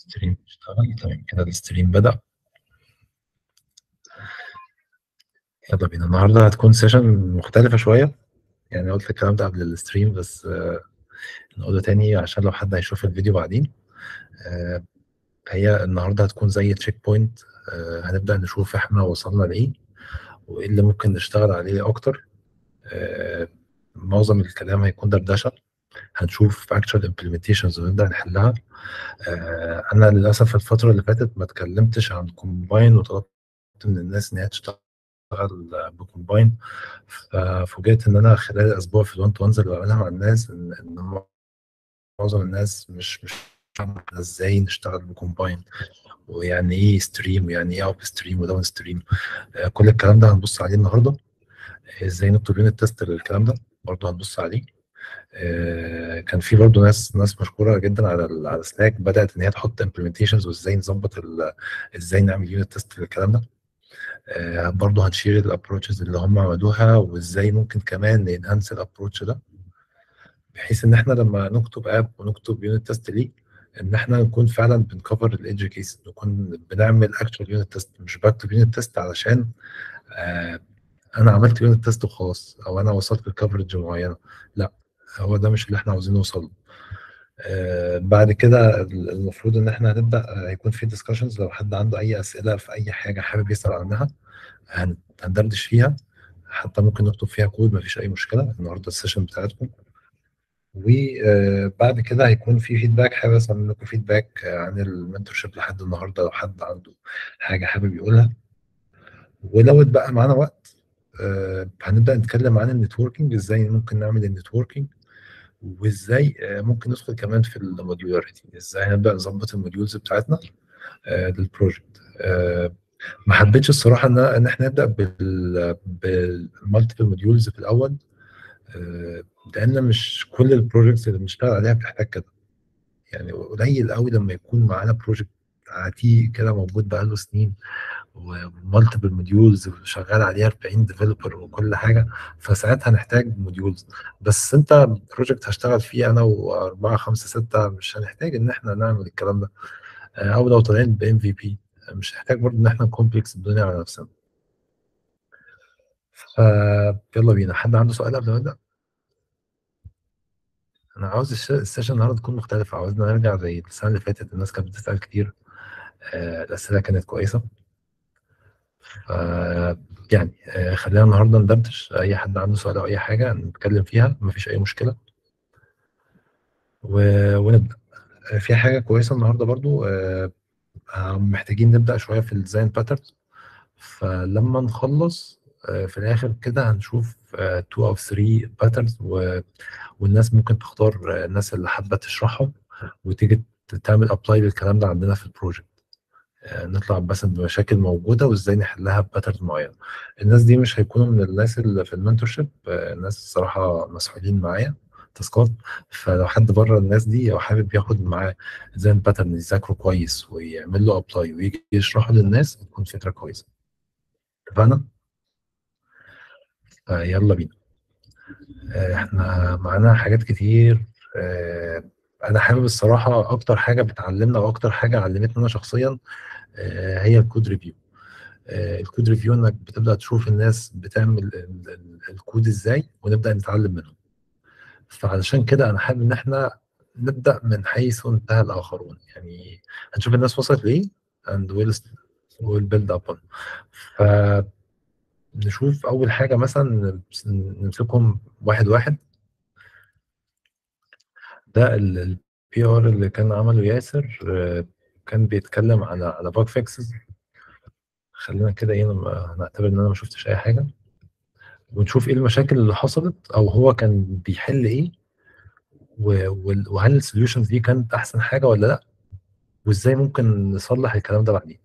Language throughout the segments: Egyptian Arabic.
ستريم اشتغل تمام كده الستريم بدأ يلا بينا النهارده هتكون سيشن مختلفة شوية يعني قلت الكلام ده قبل الستريم بس آه، نقوله تاني عشان لو حد هيشوف الفيديو بعدين آه، هي النهارده هتكون زي تشيك بوينت هنبدأ نشوف احنا وصلنا لإيه وإيه اللي ممكن نشتغل عليه أكتر آه، معظم الكلام هيكون دردشة هنشوف actual implementations ونبدأ نحلها آه، انا للاسف الفتره اللي فاتت ما اتكلمتش عن كومباين وطلبت من الناس ان هي تشتغل بكومباين ففوجئت ان انا خلال الاسبوع في الوان تو وانز اللي بعملها مع الناس ان إن معظم الناس مش مش فاهمة ازاي نشتغل بكومباين ويعني ايه ستريم ويعني ايه اب ستريم وداون ستريم كل الكلام ده هنبص عليه النهارده ازاي نكتب يونت تيست للكلام ده برضه هنبص عليه آه، كان في برضه ناس ناس مشكوره جدا على ال- على سلاك بدات ان هي تحط امبلمنتيشنز وازاي نظبط ال- ازاي نعمل يونت تيست للكلام ده آه، برضه هنشير الابروتشز اللي هم عملوها وازاي ممكن كمان ننهانس الابروتش ده بحيث ان احنا لما نكتب اب ونكتب يونت تيست ليه ان احنا نكون فعلا بنكفر الايدج كيس نكون بنعمل اكشوال يونت تيست مش بكتب يونت تيست علشان آه انا عملت يونت تيست وخلاص او انا وصلت لكفرج معينه لا هو ده مش اللي احنا عاوزين نوصل له آه بعد كده ال- المفروض ان احنا هنبدا آه، هيكون في ديسكشنز لو حد عنده اي اسئله في اي حاجه حابب يسال عنها هن- هندردش فيها حتى ممكن نكتب فيها كود مفيش اي مشكله النهارده السيشن بتاعتكم وبعد كده هيكون في فيدباك حابب اسمع منكم فيدباك عن المنتور شيب لحد النهارده لو حد عنده حاجه حابب يقولها ولو اتبقى معانا وقت آه، هنبدا نتكلم عن النتوركينج ازاي ممكن نعمل النتوركينج وازاي آه، ممكن ندخل كمان في الموديولاريتي ازاي هنبدا نظبط الموديولز بتاعتنا آه، للبروجكت آه، ما حبيتش الصراحه ان ان احنا نبدا بال بالمالتيبل موديولز في الاول آه، لان مش كل البروجكتس اللي بنشتغل عليها بتحتاج كده يعني قليل قوي لما يكون معانا بروجكت عتيق كده موجود بقاله سنين ومالتيبل موديولز وشغال عليها 40 ديفلوبر وكل حاجه فساعتها نحتاج موديولز بس انت بروجكت هشتغل فيه انا واربعه خمسه سته مش هنحتاج ان احنا نعمل الكلام ده آه، او لو طالعين بام في بي مش هنحتاج برضه ان احنا نكومبلكس الدنيا على نفسنا فيلا بينا حد عنده سؤال قبل ما نبدا انا عاوز الش- السيشن النهارده تكون مختلفه عاوزنا نرجع زي السنه اللي فاتت الناس كانت بتسال كتير آه، الاسئله كانت كويسه ف يعني آه، خلينا النهارده ندردش اي حد عنده سؤال او اي حاجه نتكلم فيها مفيش اي مشكله و... ونبدا آه، في حاجه كويسه النهارده برضو آه، آه، محتاجين نبدا شويه في الديزاين باترنز فلما نخلص آه، في الاخر كده هنشوف 2 او 3 باترنز و... والناس ممكن تختار آه، الناس اللي حابه تشرحهم وتيجي تعمل ابلاي للكلام ده عندنا في البروجكت آه، نطلع مثلا بمشاكل موجوده وازاي نحلها بباترن معينه الناس دي مش هيكونوا من الناس اللي في المنتورشيب الناس الصراحه مسؤولين معايا تاسكات فلو حد بره الناس دي او حابب ياخد معاه زي باترن يذاكره كويس ويعمل له ابلاي ويجي يشرحه للناس تكون فكره كويسه اتفقنا؟ آه، يلا بينا آه، احنا معانا حاجات كتير آه، انا حابب الصراحه اكتر حاجه بتعلمنا واكتر حاجه علمتني انا شخصيا آه، هي الكود ريفيو آه، الكود ريفيو انك بتبدا تشوف الناس بتعمل ال- ال- الكود ازاي ونبدا نتعلم منهم فعلشان كده انا حابب ان احنا نبدا من حيث انتهى الاخرون يعني هنشوف الناس وصلت لايه and we'll we'll build upon فنشوف اول حاجه مثلا نمسكهم واحد واحد ده البي ار اللي كان عمله ياسر آه، كان بيتكلم على على باج فيكسز خلينا كده ايه نبقى نعتبر ان انا ما شفتش اي حاجه ونشوف ايه المشاكل اللي حصلت او هو كان بيحل ايه و- وال- وهل السوليوشنز دي كانت احسن حاجه ولا لا وازاي ممكن نصلح الكلام ده بعدين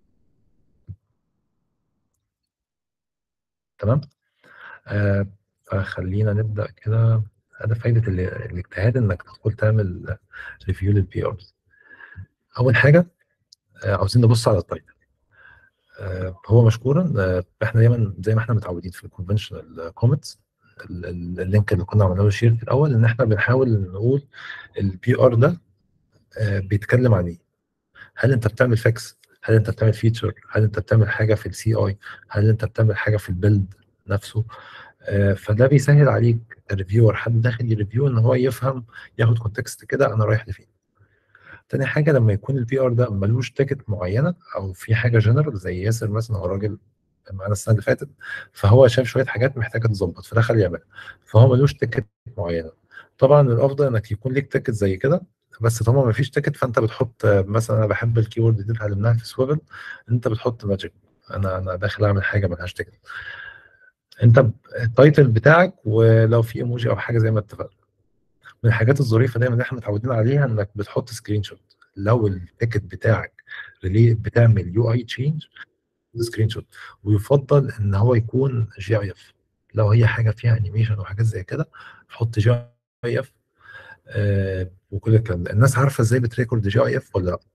تمام آه فخلينا نبدا كده هذا فايده ال- الاجتهاد انك تدخل تعمل ريفيو للبي ارز اول حاجه آه عاوزين نبص على التايتل آه هو مشكورا آه احنا دايما زي ما احنا متعودين في الكونفشنال كومنتس اللينك اللي كنا عملنا له شير في الاول ان احنا بنحاول نقول البي ار ده آه بيتكلم عن ايه هل انت بتعمل فيكس هل انت بتعمل فيتشر هل انت بتعمل حاجه في السي اي هل انت بتعمل حاجه في البيلد نفسه آه، فده بيسهل عليك الريفيور حد داخل يريفيو ان هو يفهم ياخد كونتكست كده انا رايح لفين تاني حاجه لما يكون البي ار ده ملوش تيكت معينه او في حاجه جنرال زي ياسر مثلا هو راجل معانا السنه اللي فاتت فهو شاف شويه حاجات محتاجه تظبط فدخل يعملها فهو ملوش تيكت معينه طبعا الافضل انك يكون ليك تيكت زي كده بس طبعا ما فيش تيكت فانت بتحط مثلا انا بحب الكيورد دي اتعلمناها في سويفل انت بتحط ماجيك انا انا داخل اعمل حاجه ملهاش تيكت انت التايتل بتاعك ولو في ايموجي او حاجه زي ما اتفقنا من الحاجات الظريفه دايما اللي احنا متعودين عليها انك بتحط سكرين شوت لو التيكت بتاعك ريلي بتعمل يو اي تشينج سكرين شوت ويفضل ان هو يكون جي اي اف لو هي حاجه فيها انيميشن وحاجات زي كده حط جي اي اف آه وكل الكلام ده الناس عارفه ازاي بتريكورد جي اي اف ولا لا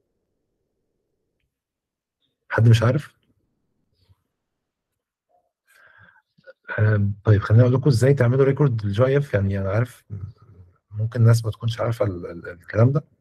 حد مش عارف آه طيب خليني اقول لكم ازاي تعملوا ريكورد للجي اي اف يعني انا عارف ممكن الناس ما تكونش عارفه ال ال الكلام ده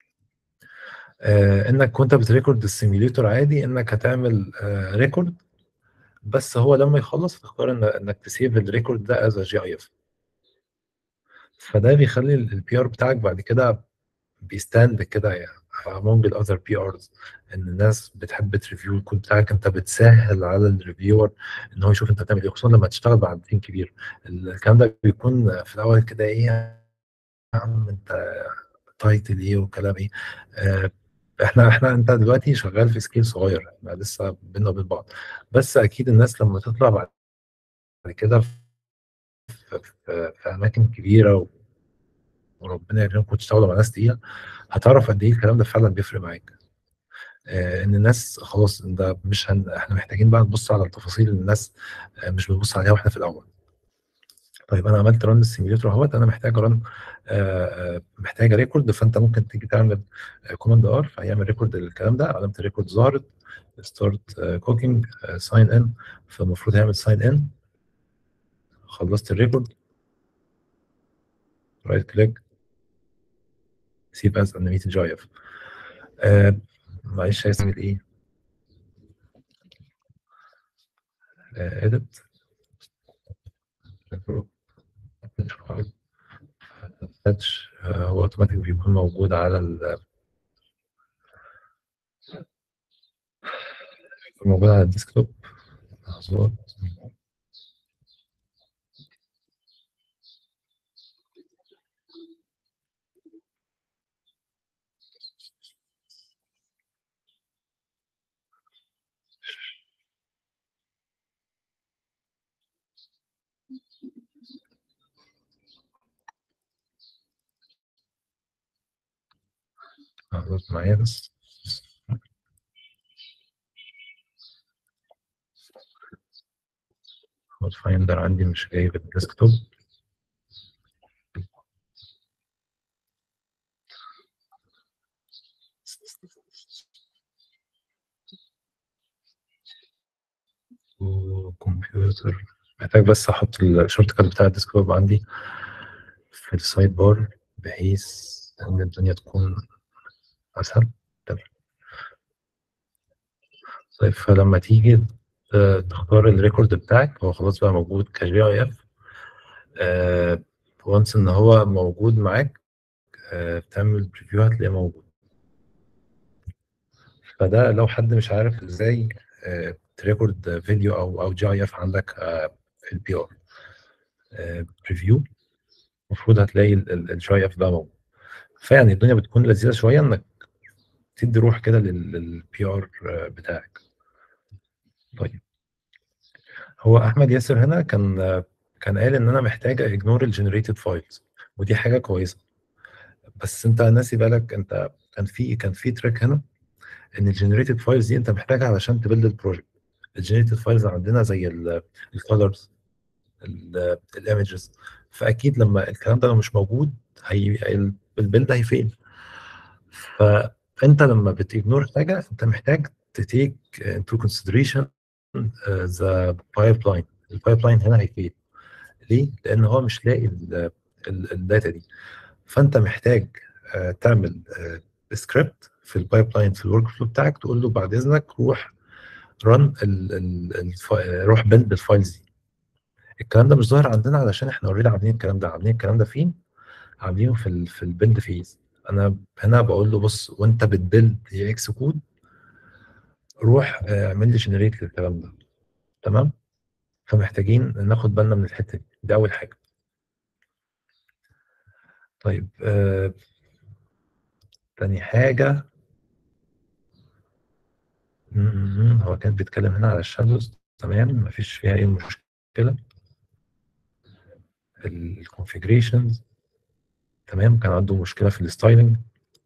آه انك وانت بتريكورد السيميوليتور عادي انك هتعمل آه ريكورد بس هو لما يخلص هتختار إن انك تسيف الريكورد ده از جي اي اف فده بيخلي البي ار بتاعك بعد كده بيستاند كده يعني among the other PRs ان الناس بتحب تريفيو الكود بتاعك انت بتسهل على الريفيور ان هو يشوف انت بتعمل ايه خصوصا لما تشتغل بعد تيم كبير الكلام ده بيكون في الاول كده ايه يا عم انت تايتل ايه وكلام ايه آه احنا احنا انت دلوقتي شغال في سكيل صغير احنا لسه بينا وبين بعض بس اكيد الناس لما تطلع بعد كده في, في, في اماكن كبيره وربنا يكرمكم تشتغلوا مع ناس تقيله هتعرف قد ايه الكلام ده فعلا بيفرق معاك آه ان الناس خلاص ده مش هن... احنا محتاجين بقى نبص على التفاصيل اللي الناس آه مش بتبص عليها واحنا في الاول طيب انا عملت رن السيميوليتور اهوت انا محتاج رن آه محتاجه ريكورد فانت ممكن تيجي تعمل كوماند ار فهيعمل ريكورد للكلام ده علامه الريكورد ظهرت ستارت كوكينج ساين ان فالمفروض هيعمل ساين ان خلصت الريكورد رايت كليك سيب از انيميتد جي اف معلش عايز اعمل ايه اديت تاتش هو اوتوماتيك بيكون موجود على ال بيكون موجود على الديسكتوب مظبوط هظبط معايا بس هو الفايندر عندي مش جايب الديسكتوب وكمبيوتر محتاج بس احط الشورت كات بتاع الديسكتوب عندي في السايد بار بحيث ان الدنيا تكون اسهل تمام طيب فلما تيجي تختار الريكورد بتاعك هو خلاص بقى موجود كجي اي اف وانس ان هو موجود معاك أه بتعمل بريفيو هتلاقيه موجود فده لو حد مش عارف ازاي أه تريكورد فيديو او او جي اي اف عندك أه في البي ار بريفيو المفروض هتلاقي الجي اف ده موجود فيعني الدنيا بتكون لذيذه شويه انك تدي روح كده للبي ار بتاعك طيب هو احمد ياسر هنا كان كان قال ان انا محتاج اجنور الجنريتد فايلز ودي حاجه كويسه بس انت ناسي بالك انت كان في كان في تريك هنا ان الجنريتد فايلز دي انت محتاجها علشان تبيلد البروجكت الجنريتد فايلز عندنا زي الكولرز الايمجز فاكيد لما الكلام ده لو مش موجود هي البيلد هيفيل فانت لما بتيجنور حاجه انت محتاج تتيك انتو كونسيدريشن ذا بايب لاين البايب لاين هنا هيفيد ليه؟ لان هو مش لاقي الداتا دي فانت محتاج uh, تعمل سكريبت uh, في البايب لاين في الورك فلو بتاعك تقول له بعد اذنك روح رن ال ال الف... روح بيلد الفايلز دي الكلام ده مش ظاهر عندنا علشان احنا اوريدي عاملين الكلام ده عاملين الكلام ده فين عاملينه في ال في البيلد فيز انا هنا بقول له بص وانت بتبيلد اكس كود روح اعمل لي جنريت للكلام ده تمام فمحتاجين ناخد بالنا من الحته دي دي اول حاجه طيب آه تاني حاجه هو كان بيتكلم هنا على الشادوز تمام مفيش فيها اي مشكله الكونفيجريشنز تمام كان عنده مشكله في الستايلنج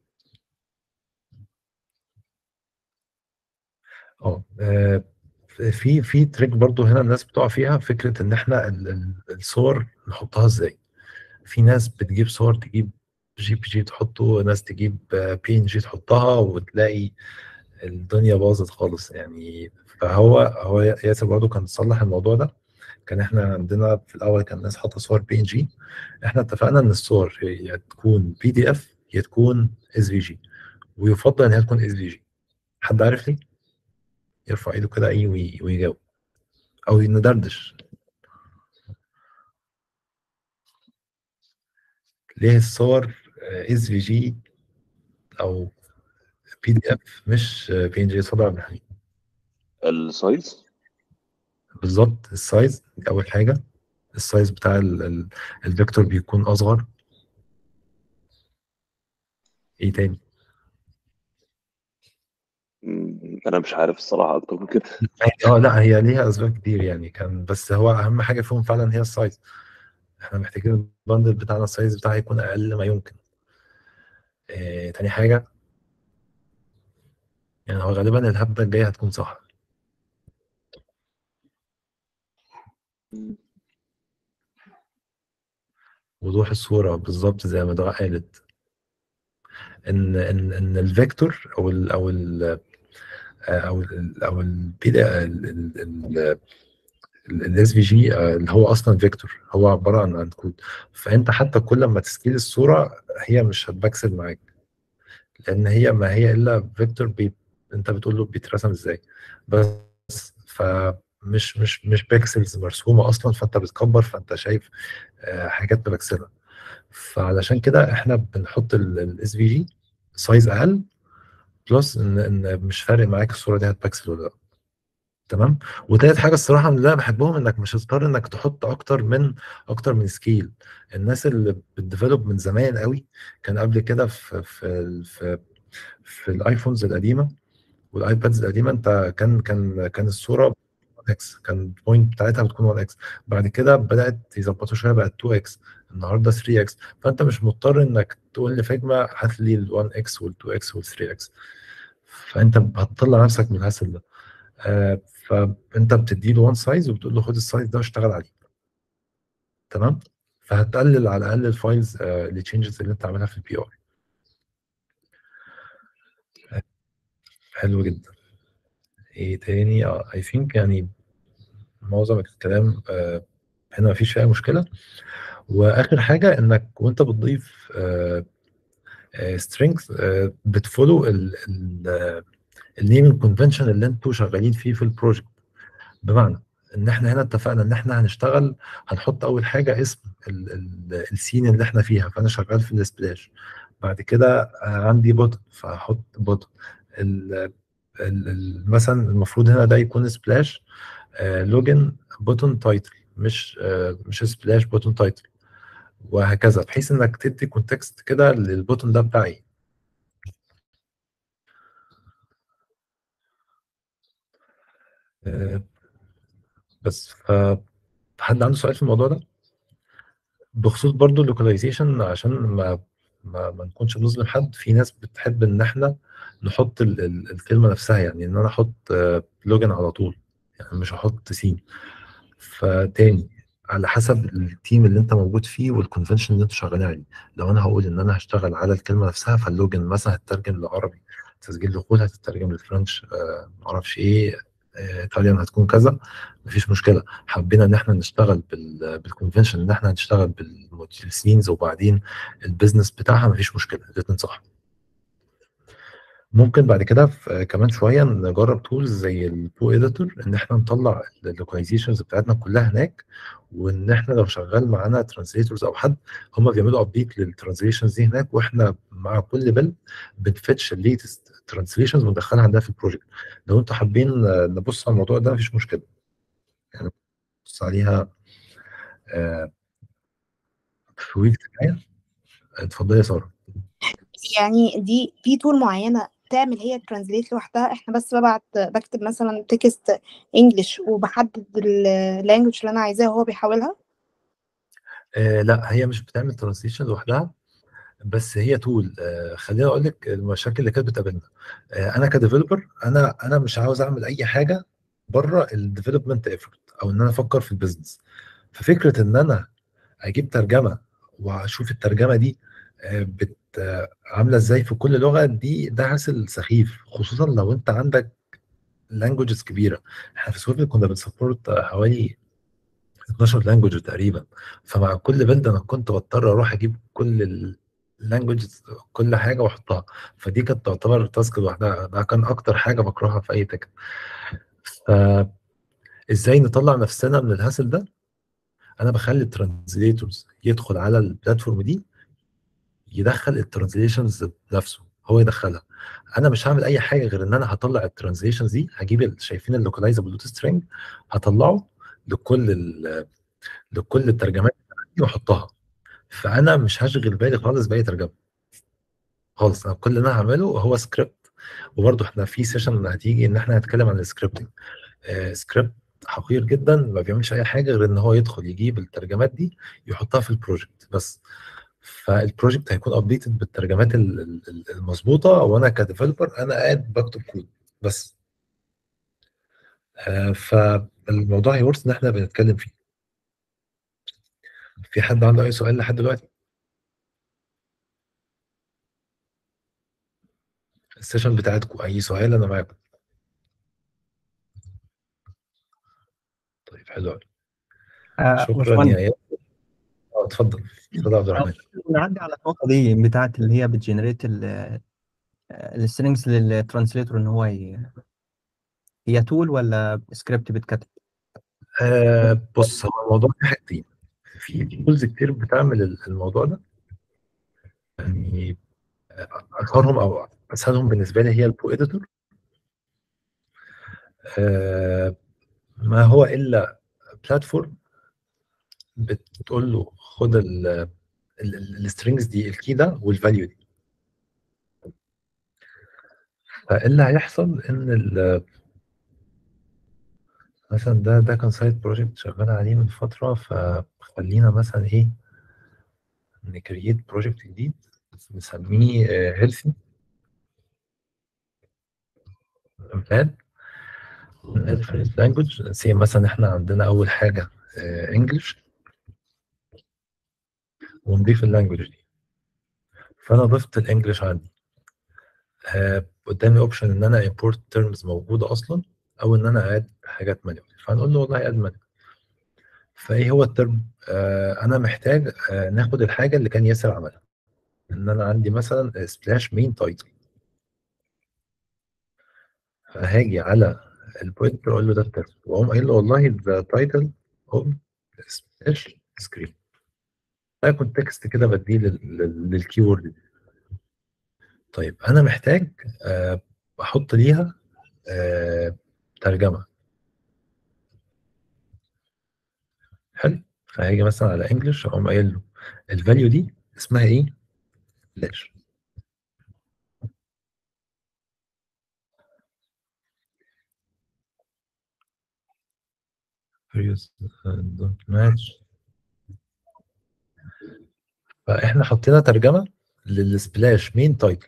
اه في في تريك برضو هنا الناس بتقع فيها فكره ان احنا الصور نحطها ازاي في ناس بتجيب صور تجيب جي بي جي تحطه ناس تجيب بي ان جي تحطها وتلاقي الدنيا باظت خالص يعني فهو هو ياسر برضه كان صلح الموضوع ده كان احنا عندنا في الاول كان الناس حاطه صور بي ان جي احنا اتفقنا ان الصور يا تكون بي دي اف يا تكون اس في جي ويفضل ان هي تكون اس في جي حد عارف ليه؟ يرفع ايده كده اي ويجاوب او ندردش ليه الصور اس في جي او بي دي اف مش بي ان جي صدر عبد الحليم السايز بالظبط السايز دي اول حاجه السايز بتاع الفيكتور بيكون اصغر ايه تاني انا مش عارف الصراحه اكتر من كده اه لا هي ليها اسباب كتير يعني كان بس هو اهم حاجه فيهم فعلا هي السايز احنا محتاجين البندل بتاعنا السايز بتاعه يكون اقل ما يمكن إيه تاني حاجه يعني هو غالبا الهبده الجايه هتكون صح وضوح الصوره بالظبط زي ما دعاء قالت ان ان ان الفيكتور او ال او ال او ال او ال الاس في جي اللي هو اصلا فيكتور هو عباره عن عن كود فانت حتى كل ما تسكيل الصوره هي مش هتبكسل معاك لان هي ما هي الا فيكتور بي انت بتقول له بيترسم ازاي بس فمش مش مش بيكسلز مرسومه اصلا فانت بتكبر فانت شايف حاجات ببكسلها فعلشان كده احنا بنحط الاس في جي سايز اقل بلس ان ان مش فارق معاك الصوره دي هتبكسل ولا لا تمام وتالت حاجه الصراحه اللي انا بحبهم انك مش هتضطر انك تحط اكتر من اكتر من سكيل الناس اللي بتديفلوب من زمان قوي كان قبل كده في في في في الايفونز القديمه والايبادز القديمه انت كان كان كان الصوره 1 اكس كان البوينت بتاعتها بتكون 1 اكس بعد كده بدات يظبطوا شويه بقت 2 اكس النهارده 3 اكس فانت مش مضطر انك تقول لفيجما هات لي ال 1 اكس وال 2 اكس وال 3 اكس فانت هتطلع نفسك من الهسل ده آه فانت بتدي له وان سايز وبتقول له خد السايز ده واشتغل عليه تمام فهتقلل على الاقل الفايلز آه التشينجز اللي انت عاملها في البي ار حلو جدا ايه تاني اي ثينك يعني معظم الكلام آه هنا مفيش فيها مشكله واخر حاجه انك وانت بتضيف سترينجز بتفولو النيمنج كونفنشن اللي انتوا شغالين فيه في البروجكت بمعنى ان احنا هنا اتفقنا ان احنا هنشتغل هنحط اول حاجه اسم ال ال السين اللي احنا فيها فانا شغال في السبلاش بعد كده عندي بوتن فهحط بوتن مثلا المفروض هنا ده يكون سبلاش لوجن بوتن تايتل مش آه مش سبلاش بوتن تايتل وهكذا بحيث انك تدي كونتكست كده للبوتن ده بتاعي آه بس ف حد عنده سؤال في الموضوع ده بخصوص برضو اللوكاليزيشن عشان ما ما, ما نكونش بنظلم حد في ناس بتحب ان احنا نحط ال ال الكلمه نفسها يعني ان انا احط لوجن على طول يعني مش هحط سين فتاني على حسب التيم اللي انت موجود فيه والكونفنشن اللي انتوا شغالين عليه لو انا هقول ان انا هشتغل على الكلمه نفسها فاللوجن مثلا هتترجم لعربي تسجيل دخول هتترجم للفرنش آه معرفش ايه ايطاليان آه هتكون كذا مفيش مشكله حبينا ان احنا نشتغل بالكونفنشن ان احنا هنشتغل بالسينز وبعدين البيزنس بتاعها مفيش مشكله الاثنين صح ممكن بعد كده في كمان شويه نجرب تولز زي البو اديتور ان احنا نطلع اللوكاليزيشنز بتاعتنا كلها هناك وان احنا لو شغال معانا ترانسليتورز او حد هم بيعملوا ابديت للترانسليشنز دي هناك واحنا مع كل بيلد بنفتش الليتست ترانسليشنز وندخلها عندنا في البروجكت لو انتوا حابين نبص على الموضوع ده مفيش مشكله يعني نبص عليها آه، في ويك معايا اتفضلي يا ساره يعني دي في تول معينة تعمل هي ترانزليت لوحدها احنا بس ببعت بكتب مثلا تكست انجلش وبحدد اللانجوج اللي انا عايزاها وهو بيحولها آه لا هي مش بتعمل ترانسليشن لوحدها بس هي تول آه خليني اقول لك المشاكل اللي كانت بتقابلنا آه انا كديفلوبر انا انا مش عاوز اعمل اي حاجه بره الديفلوبمنت ايفورت او ان انا افكر في البيزنس ففكره ان انا اجيب ترجمه واشوف الترجمه دي آه بت آه عامله ازاي في كل لغه دي ده هاسل سخيف خصوصا لو انت عندك لانجوجز كبيره احنا في سويفل كنا بنسبورت حوالي 12 لانجوج تقريبا فمع كل بلد انا كنت بضطر اروح اجيب كل اللانجوجز كل حاجه واحطها فدي كانت تعتبر تاسك لوحدها ده كان اكتر حاجه بكرهها في اي تكت فازاي نطلع نفسنا من الهاسل ده انا بخلي الترانزليتورز يدخل على البلاتفورم دي يدخل الترانزليشنز نفسه هو يدخلها انا مش هعمل اي حاجه غير ان انا هطلع الترانزليشنز دي هجيب شايفين اللوكلايزابل دوت سترينج هطلعه لكل لكل الترجمات دي واحطها فانا مش هشغل بالي خالص باي ترجمه خالص انا كل اللي انا هعمله هو سكريبت وبرده احنا في سيشن هتيجي ان احنا هنتكلم عن السكريبتنج آه سكريبت حقير جدا ما بيعملش اي حاجه غير ان هو يدخل يجيب الترجمات دي يحطها في البروجكت بس فالبروجكت هيكون ابديتد بالترجمات المظبوطه وانا كديفلوبر انا قاعد بكتب كود بس آه فالموضوع هيورث ان احنا بنتكلم فيه في حد عنده اي سؤال لحد دلوقتي السيشن بتاعتكم اي سؤال انا معاكم طيب حلو قوي آه شكرا باشمهندس يا اياد اه اتفضل اتفضل يا عبد الرحمن نعدي على النقطة دي بتاعت اللي هي بتجنريت السترينجز للترانسليتور ان هو ي... هي تول ولا سكريبت بتكتب؟ آه بص هو الموضوع في حاجتين في تولز كتير بتعمل الموضوع ده يعني اشهرهم او اسهلهم بالنسبه لي هي البو اديتور آه ما هو الا بلاتفورم بتقول له خد السترينجز دي الكي ده والفاليو دي فاللي هيحصل ان مثلا ده ده كان سايد بروجكت شغال عليه من فتره فخلينا مثلا ايه نكريت بروجكت جديد نسميه هيلثي امباد different language سي مثلا احنا عندنا اول حاجه انجلش ونضيف اللانجوج دي فانا ضفت الانجليش عندي آه قدامي اوبشن ان انا import terms موجوده اصلا او ان انا اد حاجات مانيوال فهنقول له والله اد مانيوال فايه هو الترم آه انا محتاج آه ناخد الحاجه اللي كان ياسر عملها ان انا عندي مثلا سبلاش مين تايتل فهاجي على البوينت اقول له ده الترم واقوم قايل له والله ذا تايتل اوف سبلاش سكرين ده كونتكست كده بديه للكيورد دي طيب انا محتاج أه احط ليها أه ترجمه حلو فهاجي مثلا على انجلش اقوم قايل له الفاليو دي اسمها ايه؟ فلاش don't match فاحنا حطينا ترجمه للسبلاش مين تايتل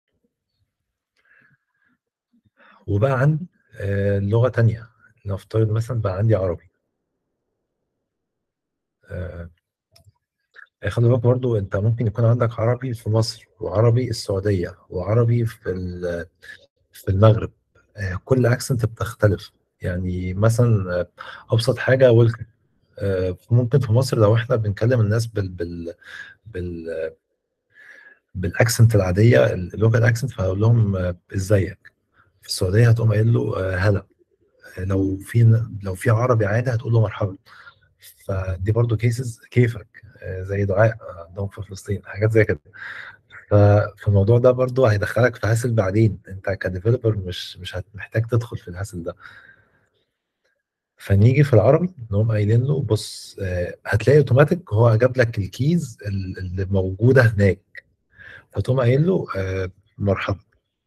وبقى عندي آه لغه تانية نفترض مثلا بقى عندي عربي آه خلي بالك برضه انت ممكن يكون عندك عربي في مصر وعربي السعوديه وعربي في في المغرب آه كل اكسنت بتختلف يعني مثلا ابسط حاجه ويلكم ممكن في مصر لو احنا بنكلم الناس بال بال بال بالاكسنت العاديه اللوكال اكسنت فهقول لهم آه، ازيك في السعوديه هتقوم قايل له آه، هلا آه، لو في لو في عربي عادي هتقول له مرحبا فدي برضو كيسز كيفك آه، زي دعاء عندهم في فلسطين حاجات زي كده فالموضوع ده برضو هيدخلك في هاسل بعدين انت كديفلوبر مش مش هت- محتاج تدخل في الهاسل ده فنيجي في العربي نقوم قايلين له بص آه، هتلاقي اوتوماتيك هو جاب لك الكيز ال- اللي موجوده هناك فتقوم قايل له آه، مرحبا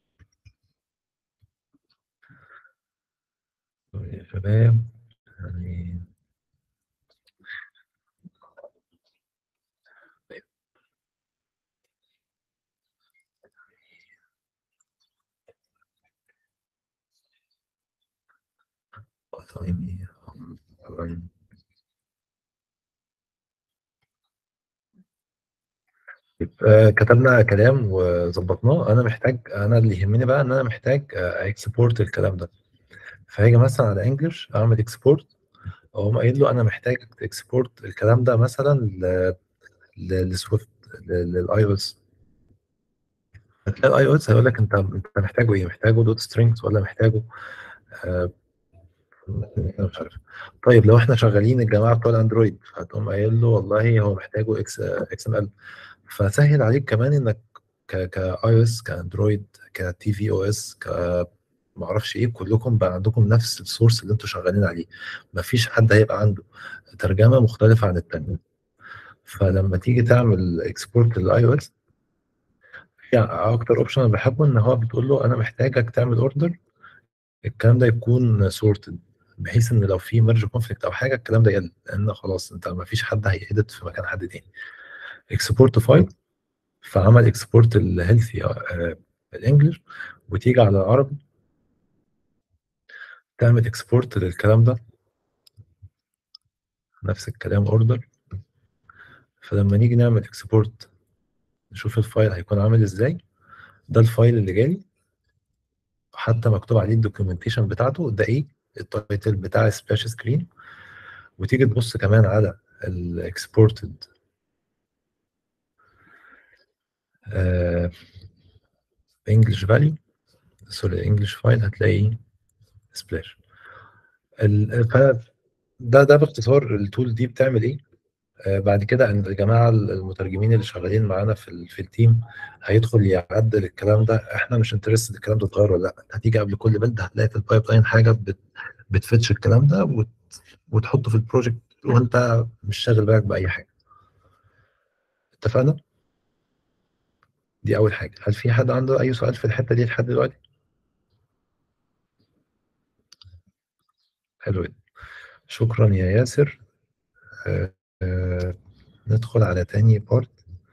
يا شباب يعني ثواني. آه، كتبنا كلام وظبطناه انا محتاج انا اللي يهمني بقى ان انا محتاج اكسبورت الكلام ده فهاجي مثلا على انجلش اعمل اكسبورت اقوم قايل له انا محتاج اكسبورت الكلام ده مثلا ل- ل- لسويفت للاي او اس هتلاقي الاي او اس هيقول لك انت انت محتاجه ايه محتاجه دوت سترينجز ولا محتاجه آه، أنا مش عارف طيب لو احنا شغالين الجماعه بتوع الاندرويد هتقوم قايل له والله هو محتاجه اكس اكس ام ال فسهل عليك كمان انك ك كاي او اس كاندرويد كتي في او اس ك ما اعرفش ايه كلكم بقى عندكم نفس السورس اللي انتوا شغالين عليه مفيش حد هيبقى عنده ترجمه مختلفه عن التاني فلما تيجي تعمل اكسبورت للاي او اس يعني اكتر اوبشن انا بحبه ان هو بتقول له انا محتاجك تعمل اوردر الكلام ده يكون سورتد بحيث ان لو في ميرج كونفليكت او حاجه الكلام ده يقل لان خلاص انت ما فيش حد هيأدت في مكان حد تاني اكسبورت فايل فعمل اكسبورت الهيلثي الانجلش وتيجي على العربي تعمل اكسبورت للكلام ده نفس الكلام اوردر فلما نيجي نعمل اكسبورت نشوف الفايل هيكون عامل ازاي ده الفايل اللي جالي حتى مكتوب عليه الدوكيومنتيشن بتاعته ده ايه التايتل بتاع سبلاش سكرين وتيجي تبص كمان على الاكسبورتد انجلش فاليو سوري انجلش فايل هتلاقي سبلاش ده ده باختصار التول دي بتعمل ايه آه بعد كده ان الجماعه المترجمين اللي شغالين معانا في ال في التيم هيدخل يعدل الكلام ده احنا مش انترستد الكلام ده اتغير ولا لا هتيجي قبل كل بلد هتلاقي في البايب لاين حاجه بت بتفتش الكلام ده وت وتحطه في البروجكت وانت مش شاغل بالك باي حاجه اتفقنا دي اول حاجه هل في حد عنده اي سؤال في الحته دي لحد دلوقتي حلو جدا شكرا يا ياسر آه آه ندخل على تاني بارت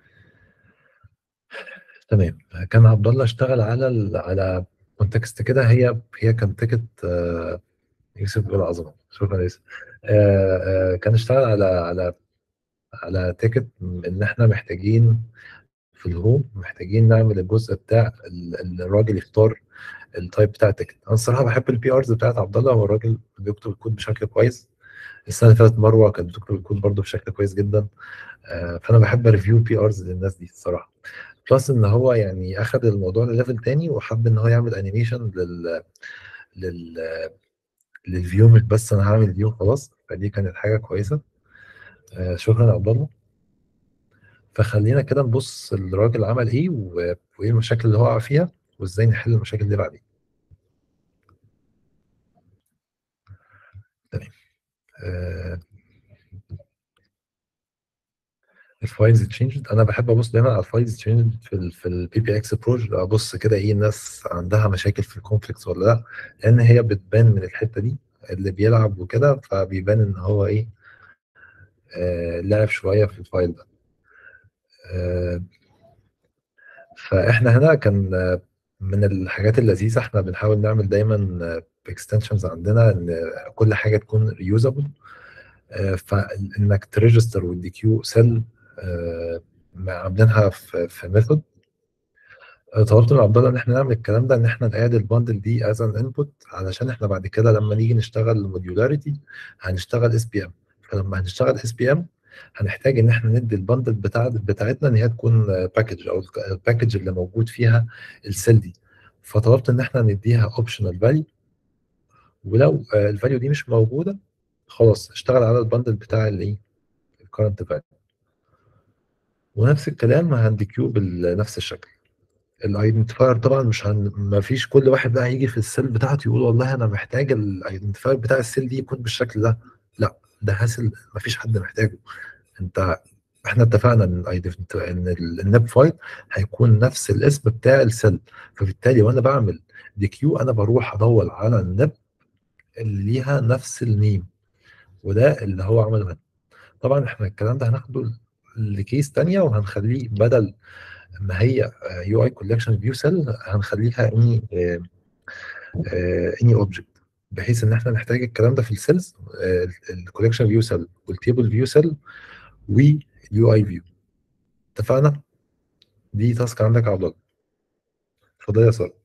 تمام كان عبد الله اشتغل على ال على كونتكست كده هي هي كان تيكت آه يوسف بيقول عظمه شكرا يا يوسف آه آه كان اشتغل على على على تيكت ان احنا محتاجين في الهوم محتاجين نعمل الجزء بتاع الراجل يختار التايب بتاع التيكت انا الصراحه بحب البي ارز بتاعت عبد الله هو الراجل بيكتب الكود بشكل كويس السنه اللي فاتت مروه كانت بتكتب الكود برده بشكل كويس جدا آه فانا بحب ريفيو بي ارز للناس دي الصراحه بلس ان هو يعني اخذ الموضوع لليفل تاني وحب ان هو يعمل انيميشن لل لل للفيو مش بس انا هعمل فيو خلاص فدي كانت حاجه كويسه آه شكرا يا عبد الله فخلينا كده نبص الراجل عمل ايه وايه المشاكل اللي هو وقع فيها وازاي نحل المشاكل دي بعدين تمام آه الفايلز تشينجد انا بحب ابص دايما على الفايلز تشينجد في ال في البي بي اكس ابروش ابص كده ايه الناس عندها مشاكل في الكونفليكتس ولا لا لان هي بتبان من الحته دي اللي بيلعب وكده فبيبان ان هو ايه آه لعب شويه في الفايل ده آه فاحنا هنا كان من الحاجات اللذيذه احنا بنحاول نعمل دايما اكستنشنز عندنا ان كل حاجه تكون ريوزابل فانك تريجستر والدي كيو سيل عاملينها في في ميثود طلبت من عبد الله ان احنا نعمل الكلام ده ان احنا نقاد الباندل دي از ان انبوت علشان احنا بعد كده لما نيجي نشتغل موديولاريتي هنشتغل اس بي ام فلما هنشتغل اس بي ام هنحتاج ان احنا ندي البندل بتاع بتاعتنا ان هي تكون باكج او الباكج اللي موجود فيها السيل دي فطلبت ان احنا نديها اوبشنال فاليو ولو الفاليو دي مش موجوده خلاص اشتغل على البندل بتاع الايه الكرنت فاليو ونفس الكلام هنديكيو بنفس الشكل الايدنتيفاير طبعا مش هن... ما فيش كل واحد بقى هيجي في السيل بتاعته يقول والله انا محتاج الايدنتيفاير بتاع السيل دي يكون بالشكل ده لا ده هاسل ما فيش حد محتاجه انت احنا اتفقنا ان ال ان النب فايل هيكون نفس الاسم بتاع السيل فبالتالي وانا بعمل دي كيو انا بروح ادور على النب اللي ليها نفس النيم وده اللي هو عمله هنا طبعا احنا الكلام ده هناخده لكيس تانية وهنخليه بدل ما هي يو اي كولكشن فيو سيل هنخليها اني اني اوبجكت بحيث ان احنا نحتاج الكلام ده في السيلز الكولكشن فيو سيل والتيبل فيو سيل واليو اي فيو اتفقنا دي تاسك عندك يا عبد الله اتفضل يا ساره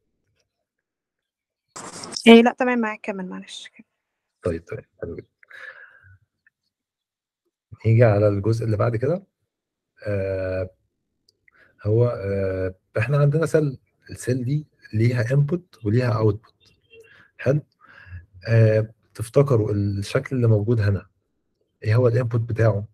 ايه لا تمام معاك كمل معلش طيب تمام حلو جدا نيجي على الجزء اللي بعد كده آه هو آه احنا عندنا سيل السيل دي ليها انبوت وليها اوتبوت حلو آه تفتكروا الشكل اللي موجود هنا ايه هو الانبوت بتاعه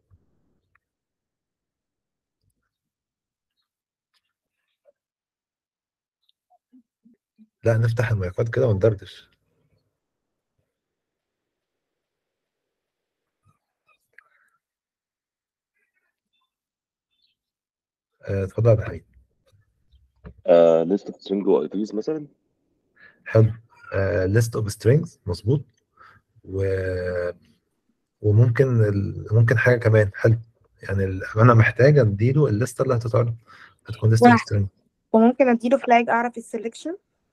لا نفتح المايكات كده وندردش اتفضل يا حبيبي ليست اوف سترينج واي بيز مثلا حلو ليست اوف سترينجز مظبوط و وممكن ال... ممكن حاجه كمان حلو يعني ال... انا محتاج اديله الليسته اللي هتتعرض هتكون ليست اوف واحد. سترينج وممكن اديله فلاج اعرف السلكشن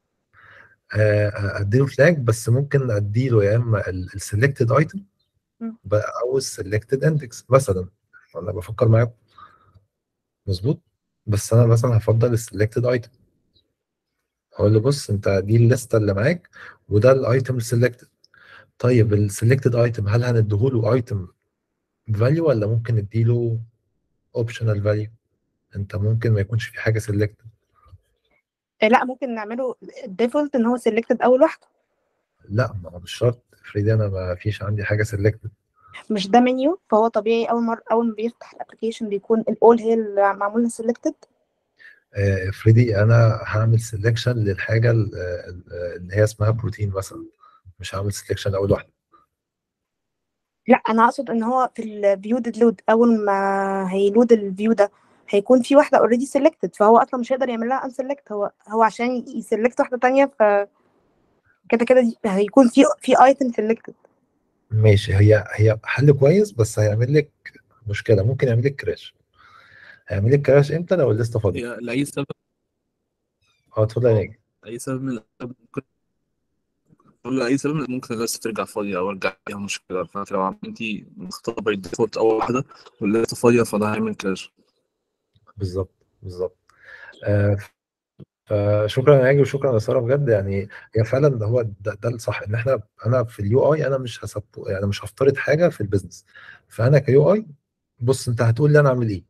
اديله فلاج بس ممكن اديله يا اما السلكتد ايتم مم. او السلكتد اندكس مثلا انا بفكر معاكم مظبوط بس انا مثلا هفضل السلكتد ايتم هقول له بص انت دي الليسته اللي معاك وده الايتم السلكتد طيب السلكتد ايتم هل هنديهوله ايتم فاليو ولا ممكن نديله اوبشنال فاليو انت ممكن ما يكونش في حاجه سلكتد آه، لا ممكن نعمله الديفولت ان هو سيلكتد اول واحده لا ما هو مش شرط افرضي انا ما فيش عندي حاجه سلكتد مش ده منيو فهو طبيعي اول مره اول ما بيفتح الابلكيشن بيكون الاول هي اللي معموله سيلكتد افرضي انا هعمل سelection للحاجه ال- ال- اللي هي اسمها بروتين مثلا مش هعمل سelection لاول واحده لا انا اقصد ان هو في الفيو لود اول ما هيلود الفيو ده هيكون في واحده اوريدي سيلكتد فهو اصلا مش هيقدر يعمل لها ان سيلكت هو هو عشان يسلكت واحده تانية ف كده كده دي- هيكون في في ايتم سيلكتد ماشي هي هي حل كويس بس هيعمل لك مشكله ممكن يعمل لك كراش هيعمل لك كراش امتى لو الليسته فاضيه هي لأي سبب اه اتفضل يا ناجي أي سبب من الأسباب ممكن بقول لأي سبب من الأسباب ممكن الليست ترجع فاضية أو أرجع فيها مشكلة فأنت لو عملتي مختار باي ديفولت أول واحدة والليست فاضية فده هيعمل كراش بالظبط بالظبط آه فشكرا يا ناجي وشكرا يا ساره بجد يعني هي فعلا هو ده, ده الصح ان احنا انا في اليو اي انا مش هسب يعني مش هفترض حاجه في البيزنس فانا كيو اي بص انت هتقول لي انا اعمل ايه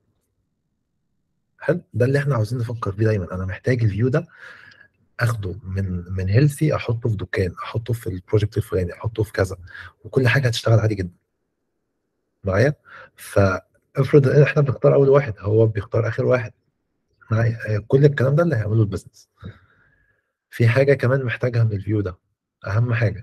حلو ده اللي احنا عاوزين نفكر فيه دايما انا محتاج الفيو ده اخده من من هيلثي احطه في دكان احطه في البروجكت الفلاني احطه في كذا وكل حاجه هتشتغل عادي جدا معايا فافرض ان احنا بنختار اول واحد هو بيختار اخر واحد معايا كل الكلام ده اللي هيعمله البيزنس في حاجه كمان محتاجها من الفيو ده اهم حاجه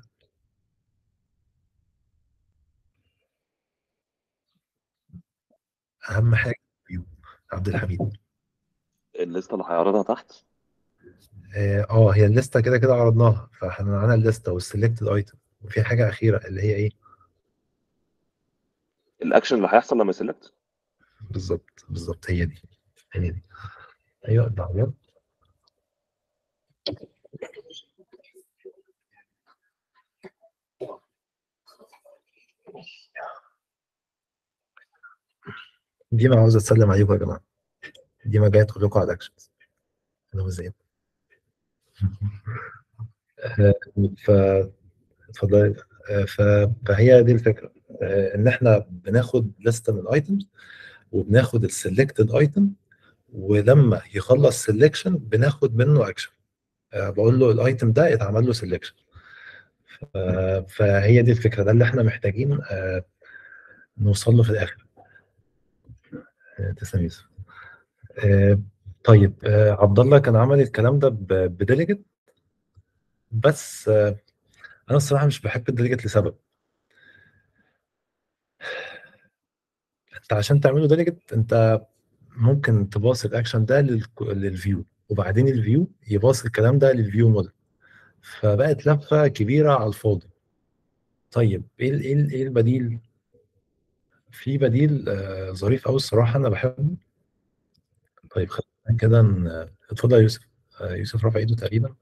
اهم حاجه الفيو عبد الحميد الليسته اللي هيعرضها تحت اه آه، هي الليسته كده كده عرضناها فاحنا معانا الليسته والسلكتد ايتم وفي حاجه اخيره اللي هي ايه الاكشن اللي هيحصل لما سيلكت بالظبط بالظبط هي دي هي دي ايوه الدعوات دي ما عاوز اتسلم عليكم يا جماعه دي ما جايه تقول لكم على الاكشنز انا ازاي ف اتفضلي آه، ف... فهي دي الفكره آه، ان احنا بناخد لسته من الايتمز وبناخد السلكتد ايتم ولما يخلص سelection بناخد منه اكشن بقول له الايتم ده اتعمل له سelection فهي دي الفكره ده اللي احنا محتاجين آه، نوصل له في الاخر آه، تسلم يوسف آه، طيب آه، عبد الله كان عمل الكلام ده بديليجيت بس آه، انا الصراحه مش بحب الديليجيت لسبب انت عشان تعمله ديليجيت انت ممكن تباص الاكشن ده للك- للفيو وبعدين الفيو يباص الكلام ده للفيو موديل فبقت لفه كبيره على الفاضي طيب ايه ال- ايه ال- ايه البديل في بديل آه، ظريف قوي الصراحه انا بحبه طيب خلينا كده ن- اتفضل يا يوسف آه، يوسف رفع ايده تقريبا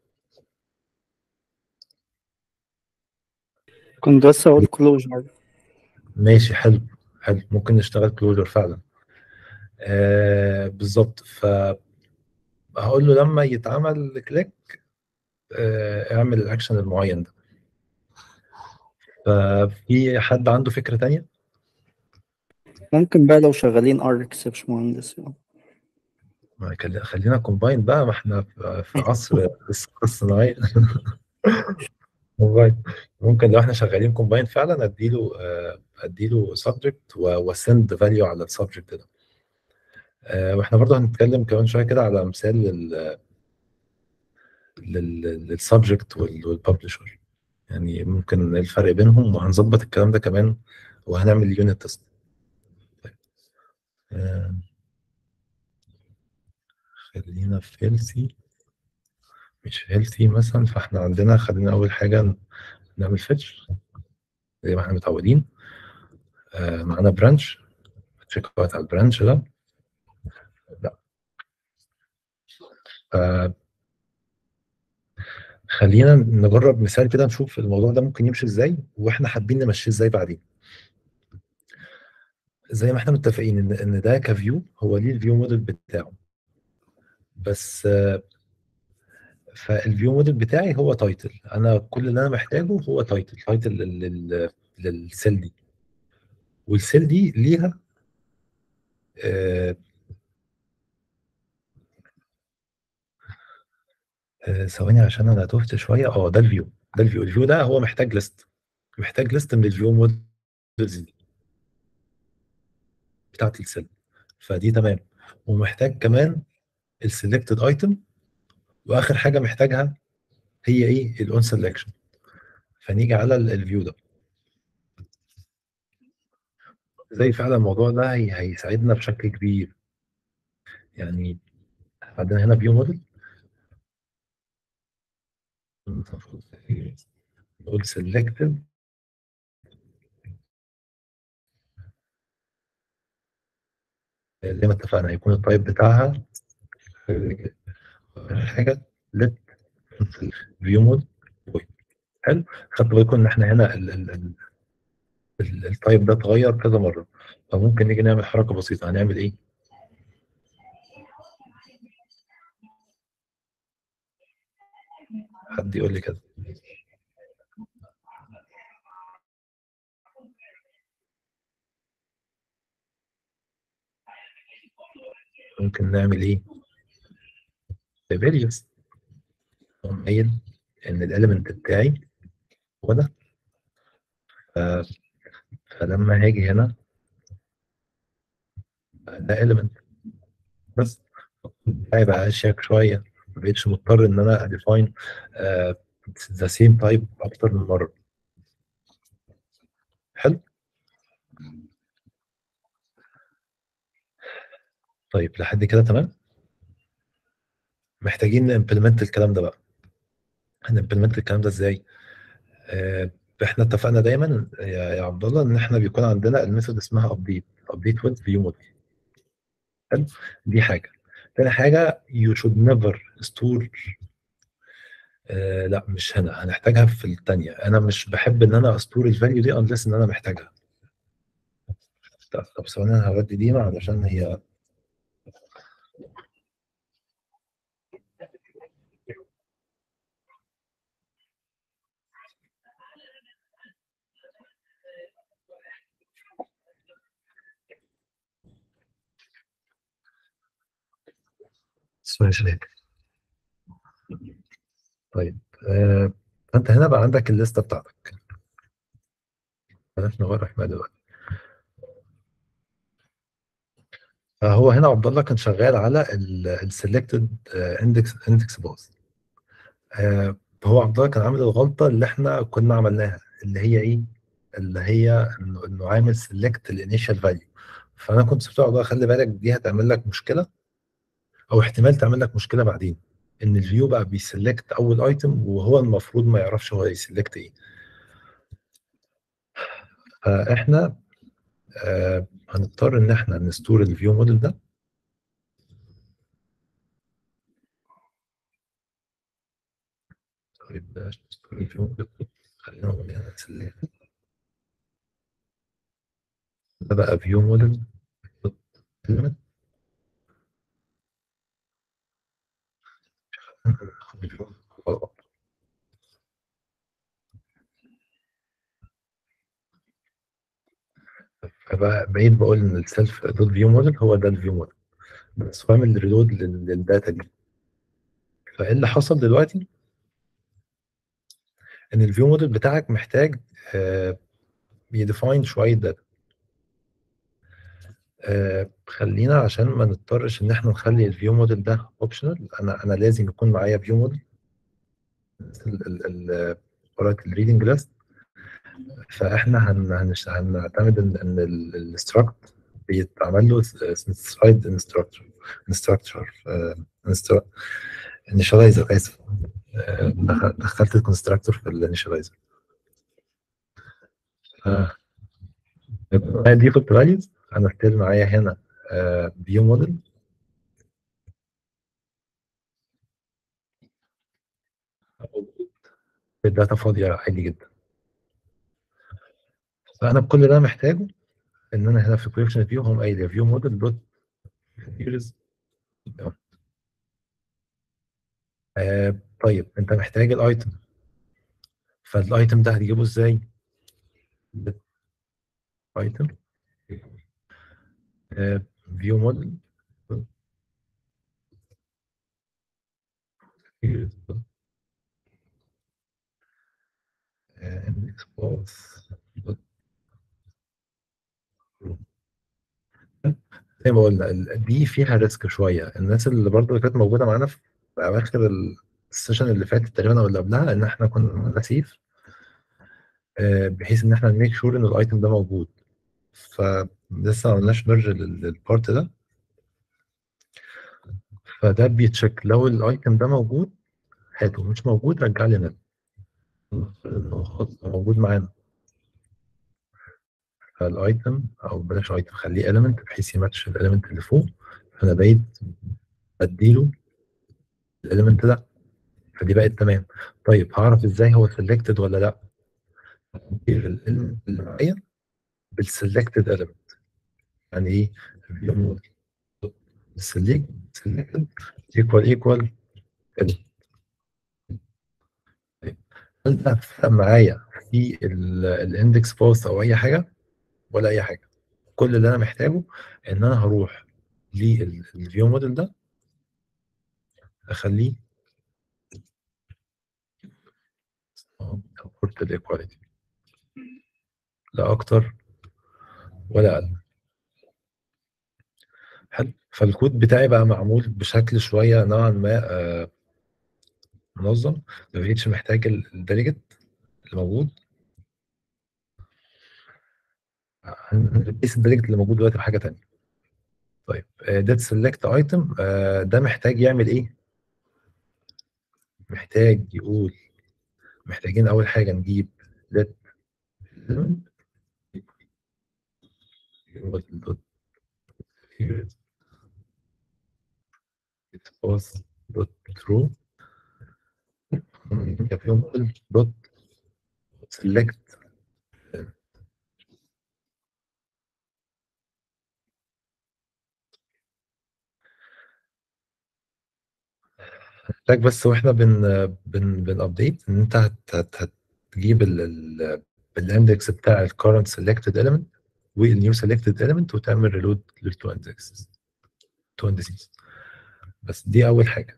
كنت بس اقول كلوجر ماشي حلو حلو ممكن نشتغل كلوجر فعلا آه بالظبط ف هقول له لما يتعمل كليك آه اعمل الاكشن المعين ده ففي حد عنده فكرة تانية؟ ممكن بقى لو شغالين ار اكسبش مهندس يعني. ما خلي- خلينا كومباين بقى ما احنا في في عصر الثقة الصناعية كومباين ممكن لو احنا شغالين كومباين فعلا اديله آه، اديله سبجكت وسند فاليو على السبجكت ده آه، واحنا برضه هنتكلم كمان شويه كده على مثال لل للسبجكت والببلشر يعني ممكن الفرق بينهم وهنظبط الكلام ده كمان وهنعمل يونت تيست خلينا في هيلثي مش هيلثي مثلا فاحنا عندنا خلينا اول حاجه نعمل فيتش زي ما احنا متعودين آه، معانا برانش تشيك اوت على البرانش ده لا آه، خلينا نجرب مثال كده نشوف الموضوع ده ممكن يمشي ازاي واحنا حابين نمشيه ازاي بعدين زي ما احنا متفقين ان ان ده كفيو هو ليه الفيو موديل بتاعه بس آه، فالفيو موديل بتاعي هو تايتل انا كل اللي انا محتاجه هو تايتل تايتل للسيل دي والسيل دي ليها آه، آه، ثواني عشان انا تهت شويه اه ده الفيو ده الفيو الفيو ده هو محتاج ليست محتاج ليست من الفيو موديلز دي بتاعت السيل فدي تمام ومحتاج كمان السلكتد ايتم واخر حاجه محتاجها هي ايه الاون سelection فنيجي على الفيو ده زي فعلا الموضوع ده هي- هيساعدنا بشكل كبير يعني عندنا هنا فيو موديل نقول selected زي ما اتفقنا هيكون التايب بتاعها حاجه let view mode void. حلو خدتوا بالكم ان احنا هنا ال- ال- ال- ال- التايب ده اتغير كذا مره فممكن نيجي نعمل حركه بسيطه هنعمل ايه؟ حد يقول لي كده ممكن نعمل ايه؟ various اقوم قايل ان الاليمنت بتاعي هو ده ف- فلما هاجي هنا ده element بس هيبقى اشيك شويه ما بقتش مضطر ان انا اديفاين ذا سيم تايب اكتر من مره حلو طيب لحد كده تمام محتاجين نimplement الكلام ده بقى هنimplement الكلام ده ازاي آه، احنا اتفقنا دايما يا يا عبد الله ان احنا بيكون عندنا الميثود اسمها update update with view model حلو دي حاجه تاني حاجه you should never store آه لا مش هنا هنحتاجها في الثانيه انا مش بحب ان انا استور الفاليو دي unless ان انا محتاجها طب طب ثواني انا هودي دي علشان هي ماشي طيب آه، فانت هنا بقى عندك الليسته بتاعتك بلاش نغير احنا دلوقتي فهو هنا عبد الله كان شغال على السلكتد اندكس اندكس باز فهو عبد الله كان عامل الغلطه اللي احنا كنا عملناها اللي هي ايه؟ اللي هي انه انه عامل سيلكت الانيشال فاليو فانا كنت سبت عبد الله خلي بالك دي هتعمل لك مشكله او احتمال تعمل لك مشكله بعدين ان الفيو بقى بيسلكت اول ايتم وهو المفروض ما يعرفش هو يسلكت ايه فاحنا آه هنضطر ان احنا نستور الفيو موديل ده طيب ده نستور الفيو موديل خلينا نقول هنا select. ده بقى فيو موديل فبقى بقيت بقول ان السيلف دوت فيو موديل هو ده الفيو موديل بس بعمل ريلود للداتا دي فايه اللي حصل دلوقتي ان الفيو موديل بتاعك محتاج يديفاين شويه داتا آه خلينا عشان ما نضطرش ان احنا نخلي الفيو موديل ده اوبشنال انا انا لازم يكون معايا فيو موديل قراءه الريدنج ليست فاحنا هن هنش- هنعتمد ان ان الاستراكت بيتعمل له سلايد انستراكتور انستراكتور انيشاليزر اسف آه، دخل- دخلت الكونستراكتور في الانيشاليزر الديفولت فاليوز انا ستيل معايا هنا فيو موديل الداتا فاضيه عادي جدا فانا بكل اللي انا محتاجه ان انا هنا في كوليكشن فيو هم قايل فيو موديل دوت فيوز آه طيب انت محتاج الايتم فالايتم ده هتجيبه ازاي؟ ايتم فيو موديل index باث زي ما قلنا ال- دي فيها ريسك شويه الناس اللي برضه اللي كانت موجوده معانا في اواخر السيشن اللي فاتت تقريبا او اللي قبلها ان احنا كنا نسيف آه، بحيث ان احنا نميك شور ان الايتم ده موجود فلسه ما عملناش ميرج للبارت ده فده بيتشيك لو الايتم ده موجود هاته مش موجود رجع لي نت موجود معانا فالايتم او بلاش ايتم خليه element بحيث يماتش الاليمنت اللي فوق فانا بقيت بديله الاليمنت ده فدي بقت تمام طيب هعرف ازاي هو سيلكتد ولا لا الاليمنت اللي معايا بالسيلكتد اليمنت يعني ايه select selected equal equal element طيب، هل ده فرق معايا في الاندكس باث او اي حاجه ولا اي حاجه كل اللي انا محتاجه ان انا هروح للفيو موديل ده اخليه سبورت الايكواليتي لا اكتر ولا اقل حلو فالكود بتاعي بقى معمول بشكل شويه نوعا ما آه، منظم ما بقيتش محتاج الديليجيت اللي موجود هنقيس الديليجيت اللي موجود دلوقتي بحاجه تانية طيب ده سيلكت ايتم ده محتاج يعمل ايه محتاج يقول محتاجين اول حاجه نجيب let element equal dot expose dot true فيهم dot select محتاج بس واحنا بن بن بنابديت ان انت هت هت هتجيب الاندكس بتاع الكرنت سيلكتد element والنيو سيلكتد element وتعمل ريلود للتو اندكسز تو اندسيز بس دي اول حاجه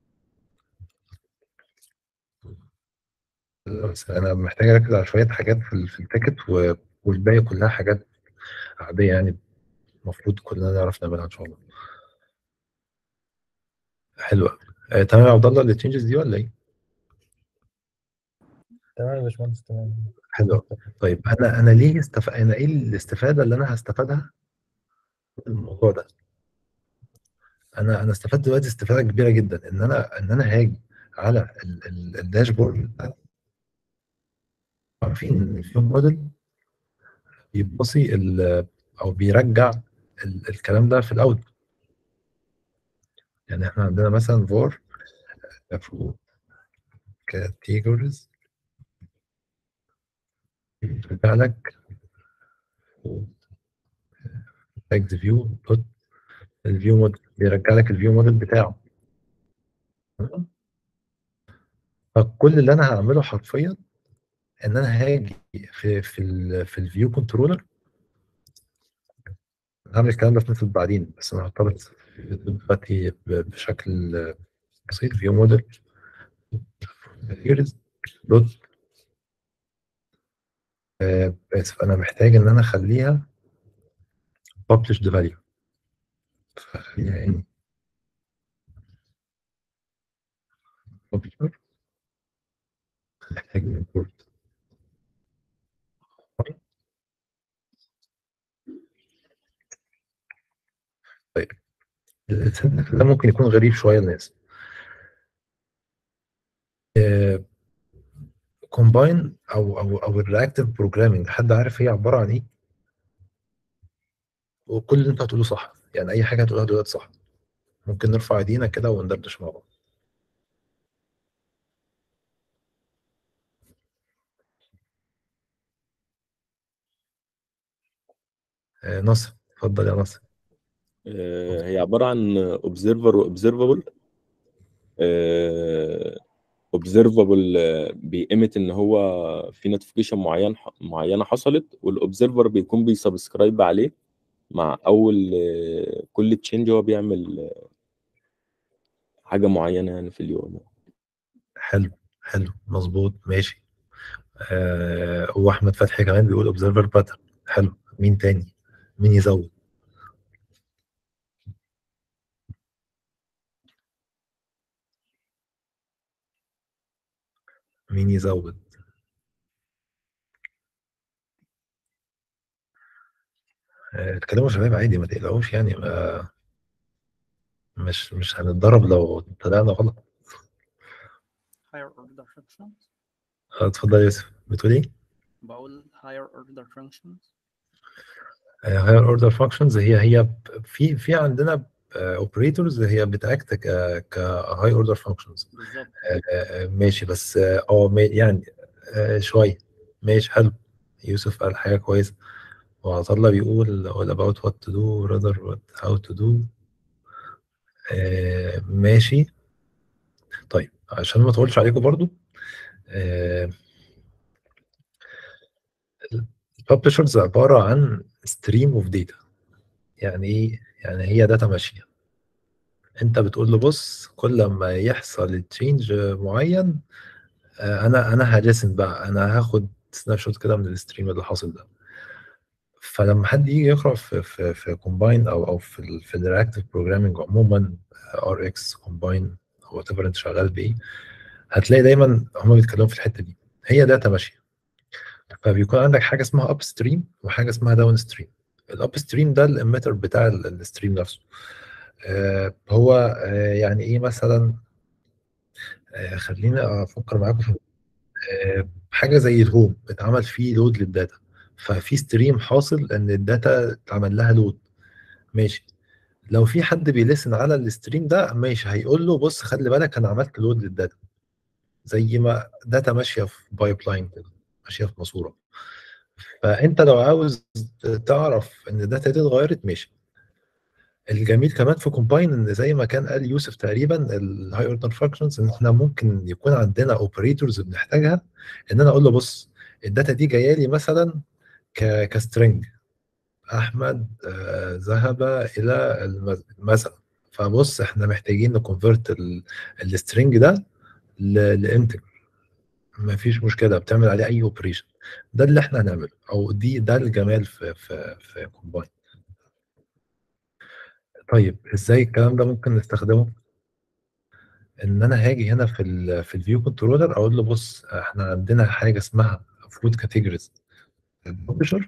بس انا محتاج اركز على شويه حاجات في ال- في التيكت و- والباقي كلها حاجات عاديه يعني المفروض كلنا نعرف نعملها ان شاء الله حلو قوي آه تمام يا عبد الله التشنجز دي ولا ايه؟ تمام يا باشمهندس تمام حلو أوي. طيب انا انا ليه استف... انا ايه الاستفاده اللي انا هستفادها من الموضوع ده؟ انا انا استفدت دلوقتي استفاده كبيره جدا ان انا ان انا هاجي على ال- ال- الداشبورد بتاعتي. عارفين ان في موديل بيبصي ال- او بيرجع ال- الكلام ده في الاول يعني احنا عندنا مثلا فور كاتيجوريز بيرجع لك تاجز فيو دوت الفيو موديل بيرجع لك الفيو موديل بتاعه فكل اللي انا هعمله حرفيا ان انا هاجي في في ال في الفيو كنترولر هعمل الكلام ده في ميثود بعدين بس انا هرتبط دلوقتي ب- بشكل بسيط فيو موديل دوت آه، اسف انا محتاج ان انا اخليها published value فخليها يعني publisher محتاج import طيب السنتكس ده ممكن يكون غريب شويه للناس كومباين او او او الرياكتيف بروجرامينج حد عارف هي عباره عن ايه؟ وكل اللي انت هتقوله صح يعني اي حاجه هتقولها دلوقتي صح ممكن نرفع ايدينا كده وندردش مع بعض آه، نصر اتفضل يا نصر آه، هي عبارة عن observer و observable آه، observable آه، بيقيمت ان هو في نوتيفيكيشن معين معينة حصلت والobserver بيكون بيسبسكرايب عليه مع اول آه، كل تشينج هو بيعمل آه، حاجة معينة يعني في اليوم حلو حلو مظبوط ماشي آه واحمد فتحي كمان بيقول اوبزرفر باترن حلو مين تاني مين يزود مين يزود آه، اتكلموا يا شباب عادي ما تقلقوش يعني ما مش مش هنتضرب لو طلعنا غلط higher order functions آه، اتفضل يا يوسف بتقول ايه؟ بقول higher order functions هاير اوردر فانكشنز هي هي ب- في في عندنا اوبريتورز هي بتاكت ك ك هاي اوردر فانكشنز بالظبط ماشي بس اه آه، ما- يعني آه، شويه ماشي حلو يوسف قال حاجه كويسه وعطا الله بيقول all about what to do rather what how to do آه، ماشي طيب عشان ما اطولش عليكم برضو الببلشرز عباره عن ستريم اوف داتا يعني ايه يعني هي داتا ماشيه انت بتقول له بص كل ما يحصل تشينج معين آه، انا انا هلسن بقى انا هاخد سناب شوت كده من الستريم اللي حاصل ده فلما حد يجي يقرا في في في كومباين او او في ال في الرياكتيف بروجرامنج عموما ار اكس كومباين وات ايفر انت شغال بايه هتلاقي دايما هم بيتكلموا في الحته دي هي داتا ماشيه فبيكون عندك حاجه اسمها اب ستريم وحاجه اسمها داون ستريم الاب ستريم ده الاميتر بتاع الستريم نفسه آه هو آه يعني ايه مثلا آه خليني افكر معاكم في آه حاجه زي الهوم اتعمل فيه لود للداتا ففي ستريم حاصل ان الداتا اتعمل لها لود ماشي لو في حد بيلسن على الستريم ده ماشي هيقول له بص خلي بالك انا عملت لود للداتا زي ما داتا ماشيه في بايب لاين كده ماشيه في ماسوره فانت لو عاوز تعرف ان الداتا دي اتغيرت ماشي الجميل كمان في كومباين ان زي ما كان قال يوسف تقريبا الهاي اوردر فانكشنز ان احنا ممكن يكون عندنا اوبريتورز بنحتاجها ان انا اقول له بص الداتا دي جايه لي مثلا ك كسترنج احمد آه ذهب الى المسجد مثلا فبص احنا محتاجين نكونفرت السترنج ده لانتجر مفيش مشكله بتعمل عليه اي اوبريشن ده اللي احنا هنعمله او دي ده الجمال في في في كومباين طيب ازاي الكلام ده ممكن نستخدمه ان انا هاجي هنا في ال في الفيو كنترولر اقول له بص احنا عندنا حاجه اسمها فود كاتيجوريز ببلشر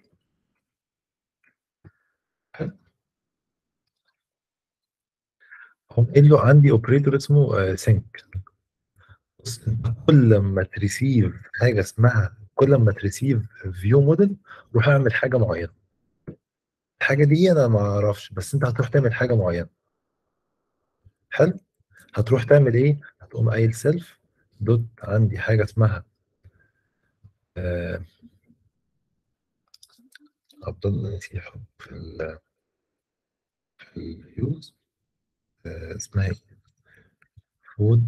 هم قايل له عندي اوبريتور اسمه سينك بص انت كل ما تريسيف حاجه اسمها كل ما تريسيف فيو موديل روح اعمل حاجه معينه الحاجه دي انا ما اعرفش بس انت هتروح تعمل حاجه معينه حلو هتروح تعمل ايه هتقوم قايل سيلف دوت عندي حاجه اسمها آه عبد الله نسي يحط في ال في الفيوز آه اسمها ايه فود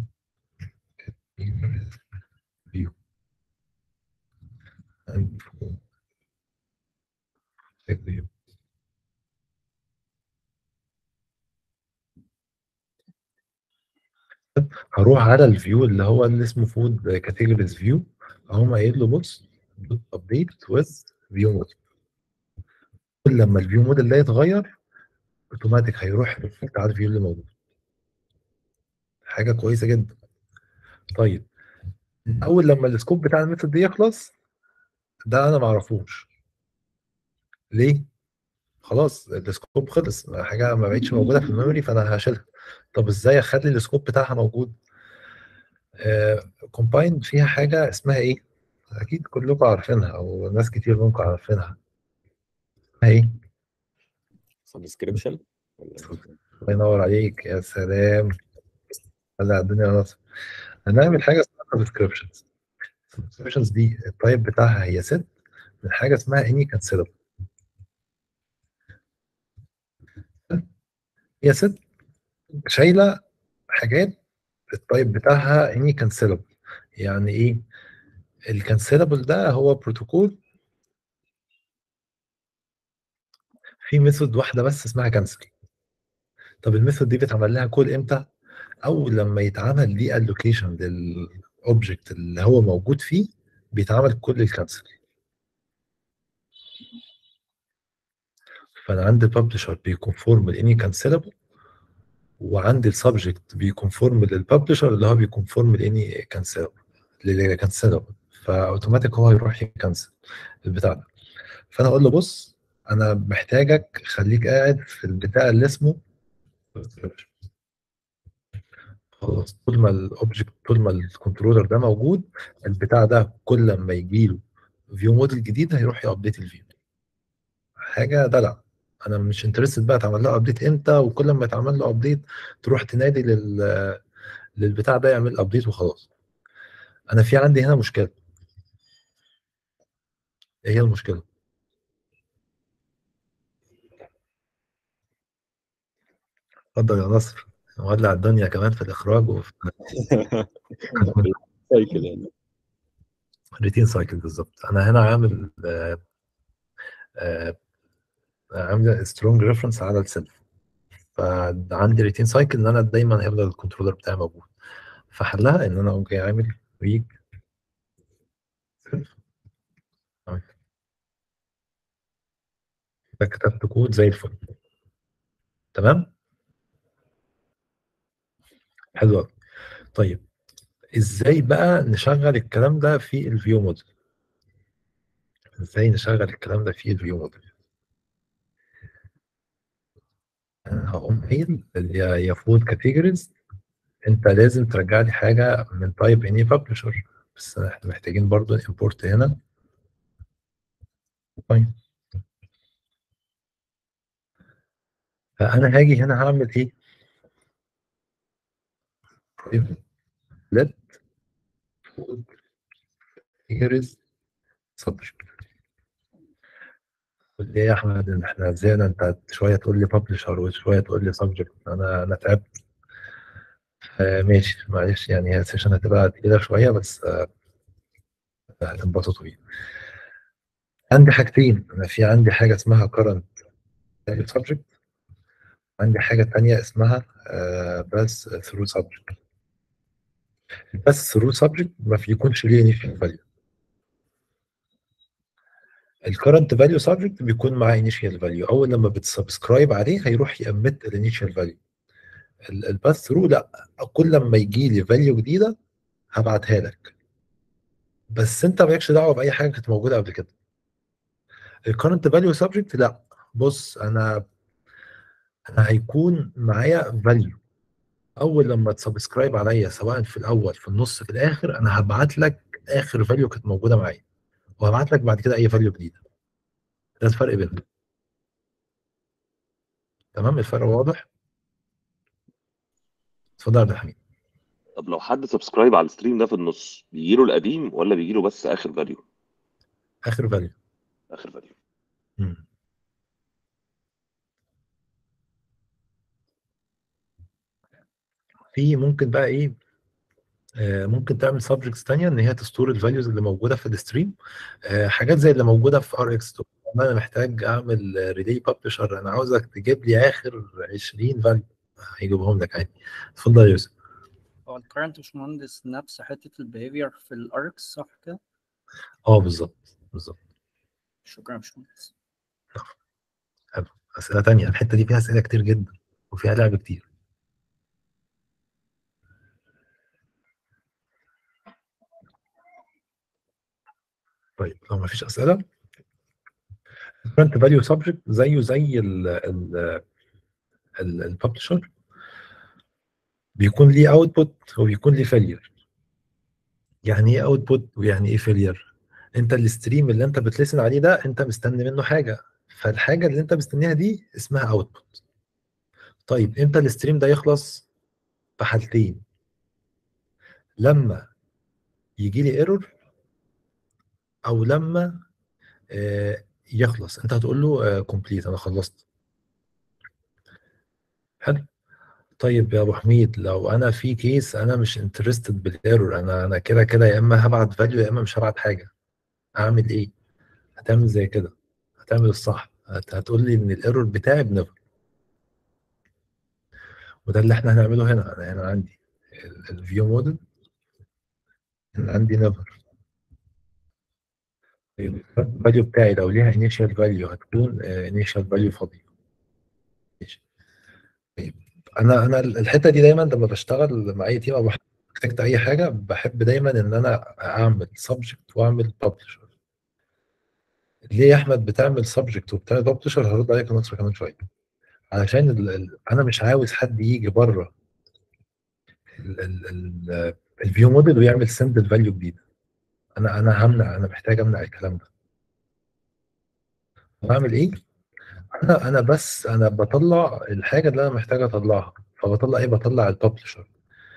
فيو عندي فود فيو هروح على الفيو اللي هو اللي اسمه فود كاتيجوريز فيو اقوم قايل له بص ابديت ويز فيو موديل كل لما الفيو موديل ده يتغير اوتوماتيك هيروح ريفلكت على الفيو اللي موجود حاجه كويسه جدا طيب اول لما السكوب بتاع الميثود دي يخلص ده انا ما اعرفوش ليه خلاص السكوب خلص حاجه ما بقتش موجوده في الميموري فانا هشيلها طب ازاي اخلي السكوب بتاعها موجود كومباين آه فيها حاجه اسمها ايه اكيد كلكم عارفينها او ناس كتير منكم عارفينها اسمها ايه سبسكريبشن الله ينور عليك يا سلام هلا الدنيا نصر هنعمل حاجه اسمها سبسكريبشنز السبسكريبشنز دي التايب بتاعها هي ست من حاجه اسمها اني كانسلبل هي ست شايله حاجات التايب بتاعها اني كانسلبل يعني ايه الكانسلبل ده هو بروتوكول في ميثود واحده بس اسمها كانسل طب الميثود دي بيتعمل لها كول امتى اول لما يتعمل دي الوكيشن للاوبجكت اللي هو موجود فيه بيتعمل كل الكانسل فانا عندي الببلشر بيكونفورم لاني كانسلبل وعندي السبجكت بيكونفورم للببلشر اللي هو بيكونفورم لاني كانسلبل للكانسلبل فاوتوماتيك هو يروح يكنسل البتاع ده فانا اقول له بص انا محتاجك خليك قاعد في البتاع اللي اسمه خلاص طول ما الاوبجكت طول ما الكنترولر ده موجود البتاع ده كل ما يجي له فيو موديل جديد هيروح يابديت الفيو حاجه دلع انا مش انترستد بقى تعمل له ابديت امتى وكل ما يتعمل له ابديت تروح تنادي لل للبتاع ده يعمل ابديت وخلاص انا في عندي هنا مشكله ايه هي المشكله اتفضل يا نصر مولع الدنيا كمان في الاخراج وفي سايكل يعني روتين سايكل بالظبط انا هنا عامل آه آه عامل سترونج ريفرنس على السيلف فعندي روتين سايكل ان انا دايما هيفضل الكنترولر بتاعي موجود فحلها ان انا اقوم جاي عامل ويك كتبت كود زي الفل تمام حلو قوي طيب ازاي بقى نشغل الكلام ده في الفيو موديل ازاي نشغل الكلام ده في الفيو موديل هقوم قايل يا يا فود كاتيجوريز انت لازم ترجع لي حاجه من تايب اني ببلشر بس احنا محتاجين برضو امبورت هنا طيب فانا هاجي هنا هعمل ايه طيب let food categories subject قول لي يا احمد ان احنا زينا انت شويه تقول لي ببلشر وشويه تقول لي سبجكت انا انا تعبت آه ماشي معلش يعني هي السيشن هتبقى تقيله شويه بس آه هتنبسطوا بيها عندي حاجتين انا في عندي حاجه اسمها current subject عندي حاجه تانية اسمها بس ثرو سبجكت بس ثرو سبجكت ما بيكونش ليه انيشال فاليو الكرنت فاليو سبجكت بيكون معاه انيشال فاليو اول لما بتسبسكرايب عليه هيروح يأمت الانيشال فاليو الباث ثرو لا كل لما يجي لي فاليو جديده هبعتها لك بس انت مالكش دعوه باي حاجه كانت موجوده قبل كده الكرنت فاليو سبجكت لا بص انا انا هيكون معايا فاليو اول لما تسبسكرايب عليا سواء في الاول في النص في الاخر انا هبعت لك اخر فاليو كانت موجوده معايا وهبعت لك بعد كده اي فاليو جديده ده الفرق بينهم تمام الفرق واضح اتفضل يا عبد الحميد طب لو حد سبسكرايب على الستريم ده في النص بيجيله القديم ولا بيجيله بس اخر فاليو اخر فاليو اخر فاليو مم. في ممكن بقى ايه آه، ممكن تعمل سبجكتس تانية ان هي تستور الفاليوز اللي موجوده في الستريم آه، حاجات زي اللي موجوده في ار اكس انا محتاج اعمل ريلي ببلشر انا عاوزك تجيب لي اخر 20 فاليو هيجيبهم لك عادي اتفضل يا يوسف هو الكرنت باشمهندس نفس حتة البيهيفير في الاركس صح كده؟ اه بالظبط بالظبط شكرا يا باشمهندس حلو اسئله تانية الحته دي فيها اسئله كتير جدا وفيها لعب كتير طيب لو ما فيش اسئله current value subject زيه زي ال ال الببلشر بيكون ليه اوتبوت وبيكون ليه فيلير يعني ايه اوتبوت ويعني ايه فيلير انت الستريم اللي انت بتلسن عليه ده انت مستني منه حاجه فالحاجه اللي انت مستنيها دي اسمها اوتبوت طيب امتى الستريم ده يخلص في حالتين لما يجي لي ايرور او لما آه، يخلص انت هتقول له كومبليت انا خلصت حلو طيب يا ابو حميد لو انا في كيس انا مش انترستد بالايرور انا انا كده كده يا اما هبعت فاليو يا اما مش هبعت حاجه اعمل ايه هتعمل زي كده هتعمل الصح هت- هتقول لي ان الايرور بتاعي بنفر وده اللي احنا هنعمله هنا انا هنا عندي الفيو موديل عندي نيفر الفاليو بتاعي لو ليها initial value هتكون آه، initial value فاضية ماشي. طيب انا انا الحته دي دايما لما بشتغل مع اي تيم او بحب احتاج اي حاجه بحب دايما ان انا اعمل سبجكت واعمل ببلشر ليه يا احمد بتعمل سبجكت وبتعمل ببلشر هرد عليك النصر كمان شويه علشان ال ال انا مش عاوز حد يجي بره الفيو موديل ويعمل سند الفاليو جديده انا انا همنع انا محتاج امنع الكلام ده بعمل ايه انا انا بس انا بطلع الحاجه اللي انا محتاج اطلعها فبطلع ايه بطلع الببلشر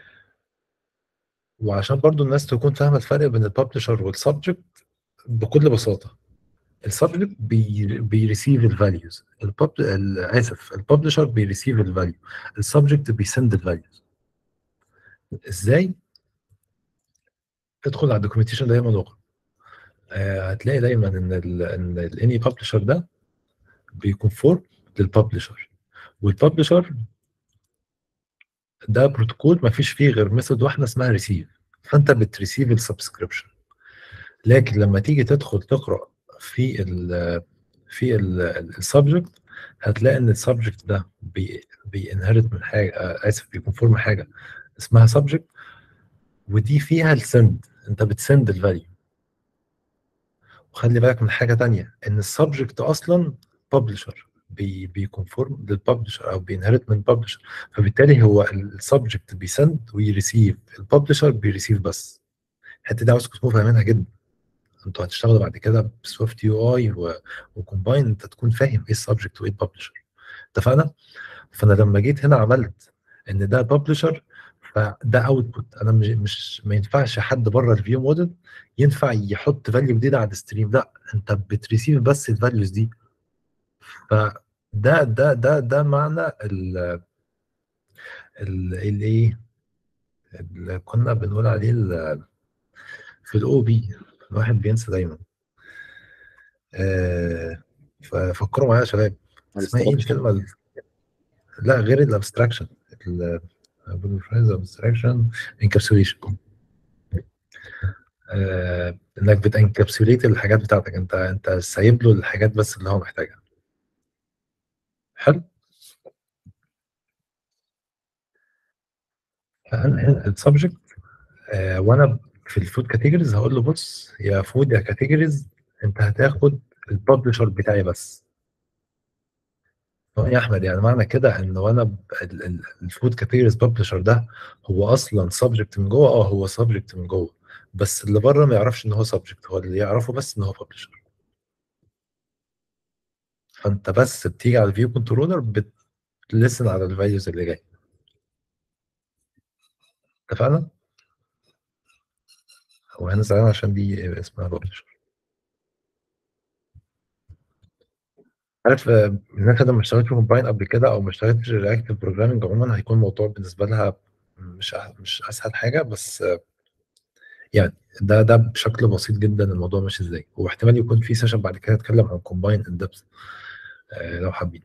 وعشان برضو الناس تكون فاهمه الفرق بين الببلشر والسبجكت بكل بساطه السبجكت بي بيريسيف الفاليوز اسف الببلشر بيريسيف الفاليو السبجكت بيسند الفاليوز ازاي ادخل على الدوكيومنتيشن دايما واقرا آه هتلاقي دايما ان ال ان الاني ببلشر ده بيكونفورم للببلشر والببلشر ده بروتوكول ما فيش فيه غير ميثود واحده اسمها ريسيف فانت بتريسيف السبسكريبشن لكن لما تيجي تدخل تقرا في ال في السبجكت هتلاقي ان السبجكت ده بي بينهرت من حاجه آه، اسف بيكونفورم حاجه اسمها سبجكت ودي فيها السند انت بتسند الفاليو وخلي بالك من حاجه تانية ان السبجكت اصلا ببلشر بي بيكونفورم للببلشر او بينهرت من ببلشر فبالتالي هو السبجكت بيسند ويريسيف الببلشر بيريسيف بس الحته دي عاوزكم تكونوا فاهمينها جدا انتوا هتشتغلوا بعد كده بسوفت يو اي وكومباين انت تكون فاهم ايه السبجكت وايه الببلشر اتفقنا؟ فانا لما جيت هنا عملت ان ده ببلشر فده اوتبوت انا مش, مش ما ينفعش حد بره الفيو موديل ينفع يحط فاليو جديده على الستريم لا انت بتريسيف بس الفاليوز دي فده ده ده ده معنى ال ال الايه اللي كنا بنقول عليه ال- في الاو بي الواحد بينسى دايما آه، ففكروا معايا يا شباب اسمها ايه Abstraction. الكلمه ال- لا غير الابستراكشن ابستراكشن انكابسوليشن انك بتانكابسوليت الحاجات بتاعتك انت انت سايب له الحاجات بس اللي هو محتاجها حلو فانا هنا السبجكت آه وانا في الفود كاتيجوريز هقول له بص يا فود يا كاتيجوريز انت هتاخد الببلشر بتاعي بس يا احمد يعني معنى كده ان وانا الفود كاتيجوريز ببلشر ده هو اصلا سبجكت من جوه اه هو سبجكت من جوه بس اللي بره ما يعرفش ان هو سبجكت هو اللي يعرفه بس ان هو ببلشر فانت بس بتيجي على الفيو كنترولر بتلسن على الفاليوز اللي جايه اتفقنا؟ هو هنا زعلان عشان دي اسمها ببلشر عارف آه، الناس اللي ما اشتغلتش كومباين قبل كده او ما اشتغلتش رياكتيف بروجرامنج عموما هيكون الموضوع بالنسبه لها مش أه- مش اسهل حاجه بس آه، يعني ده ده بشكل بسيط جدا الموضوع ماشي ازاي واحتمال يكون في سيشن بعد كده نتكلم عن كومباين ان ديبث لو حابين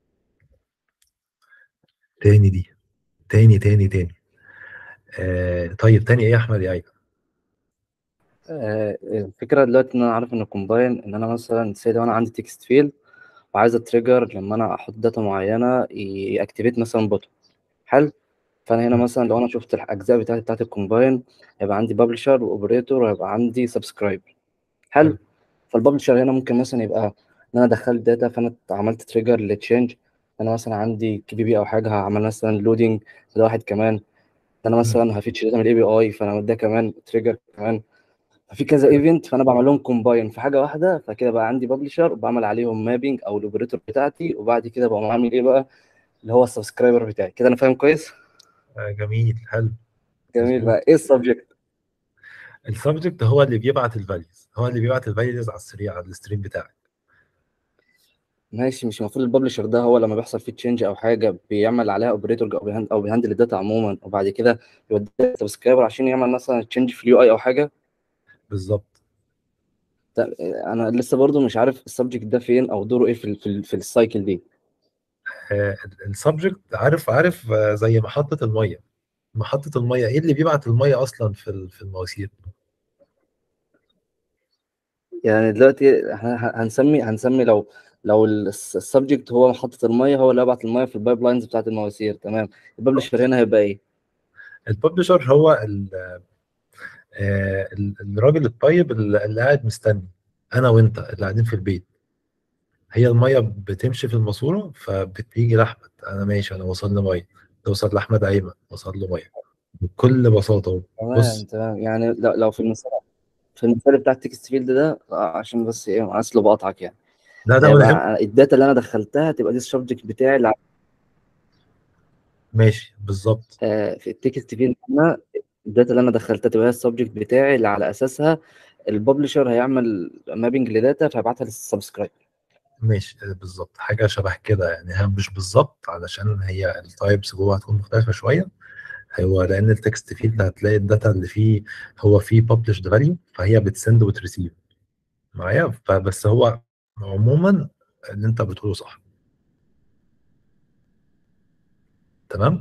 تاني دي تاني تاني تاني آه طيب تاني ايه يا احمد يا ايمن آه، الفكرة دلوقتي إن أنا عارف إن الكومباين إن أنا مثلا سي لو أنا عندي تكست فيلد وعايز أتريجر لما أنا أحط داتا معينة يأكتيفيت مثلا بوتون حلو فأنا هنا مثلا لو أنا شفت الأجزاء بتاعتي بتاعت الكومباين هيبقى عندي ببلشر وأوبريتور وهيبقى عندي سبسكرايبر حلو فالببلشر هنا ممكن مثلا يبقى إن أنا دخلت داتا فأنا عملت تريجر لتشينج أنا مثلا عندي كي بي بي أو حاجة هعمل مثلا لودنج ده واحد كمان أنا مثلا هفيتش داتا من الاي بي اي فأنا ده كمان تريجر كمان ففي كذا ايفنت فانا بعمل لهم كومباين في حاجه واحده فكده بقى عندي ببلشر وبعمل عليهم مابينج او الاوبريتور بتاعتي وبعد كده بقوم عامل ايه بقى اللي هو السبسكرايبر بتاعي كده انا فاهم كويس آه جميل حلو جميل مظبوط بقى ايه السبجكت السبجكت هو اللي بيبعت الفاليوز هو اللي بيبعت الفاليوز على السريع على الستريم بتاعك ماشي مش المفروض الببلشر ده هو لما بيحصل فيه تشينج او حاجه بيعمل عليها اوبريتور او بيهند او بيهندل الداتا عموما وبعد كده يوديها سبسكرايبر عشان يعمل مثلا تشينج في اليو اي او حاجه بالظبط طب انا لسه برضو مش عارف السبجكت ده فين او دوره ايه في ال في, ال في السايكل دي السبجكت عارف عارف آه، زي محطة المية محطة المية ايه اللي بيبعت المية اصلا في ال- في المواسير يعني دلوقتي احنا ه- هنسمي هنسمي لو لو السبجكت هو محطة المية هو اللي يبعت المية في البايب لاينز بتاعت المواسير تمام الببلشر هنا هيبقى ايه؟ الببلشر هو ال- آه، ال- الراجل الطيب اللي اللي قاعد مستني انا وانت اللي قاعدين في البيت هي المية بتمشي في الماسورة فبتيجي لأحمد أنا ماشي أنا وصل لي مية توصل لأحمد أيمن وصل له مية بكل بساطة تمام بص تمام يعني لو, لو في المثال في المثال بتاع التكست فيلد ده آه، عشان بس ايه انا اسلوب بقطعك يعني لا ده مهم هيبقى الداتا اللي انا دخلتها تبقى دي السبجكت بتاعي اللي ماشي بالظبط آه، في التكست فيلد هنا الداتا اللي انا دخلتها تبقى هي السبجكت بتاعي اللي على اساسها الببلشر هيعمل مابنج لداتا فيبعتها للسبسكرايبر ماشي آه، بالظبط حاجة شبه كده يعني هي مش بالظبط علشان هي التايبس جوه هتكون مختلفة شوية هو لأن التكست فيلد هتلاقي الداتا اللي فيه هو فيه published value فهي بتسند وتريسيف معايا فبس هو عموما اللي أنت بتقوله صح تمام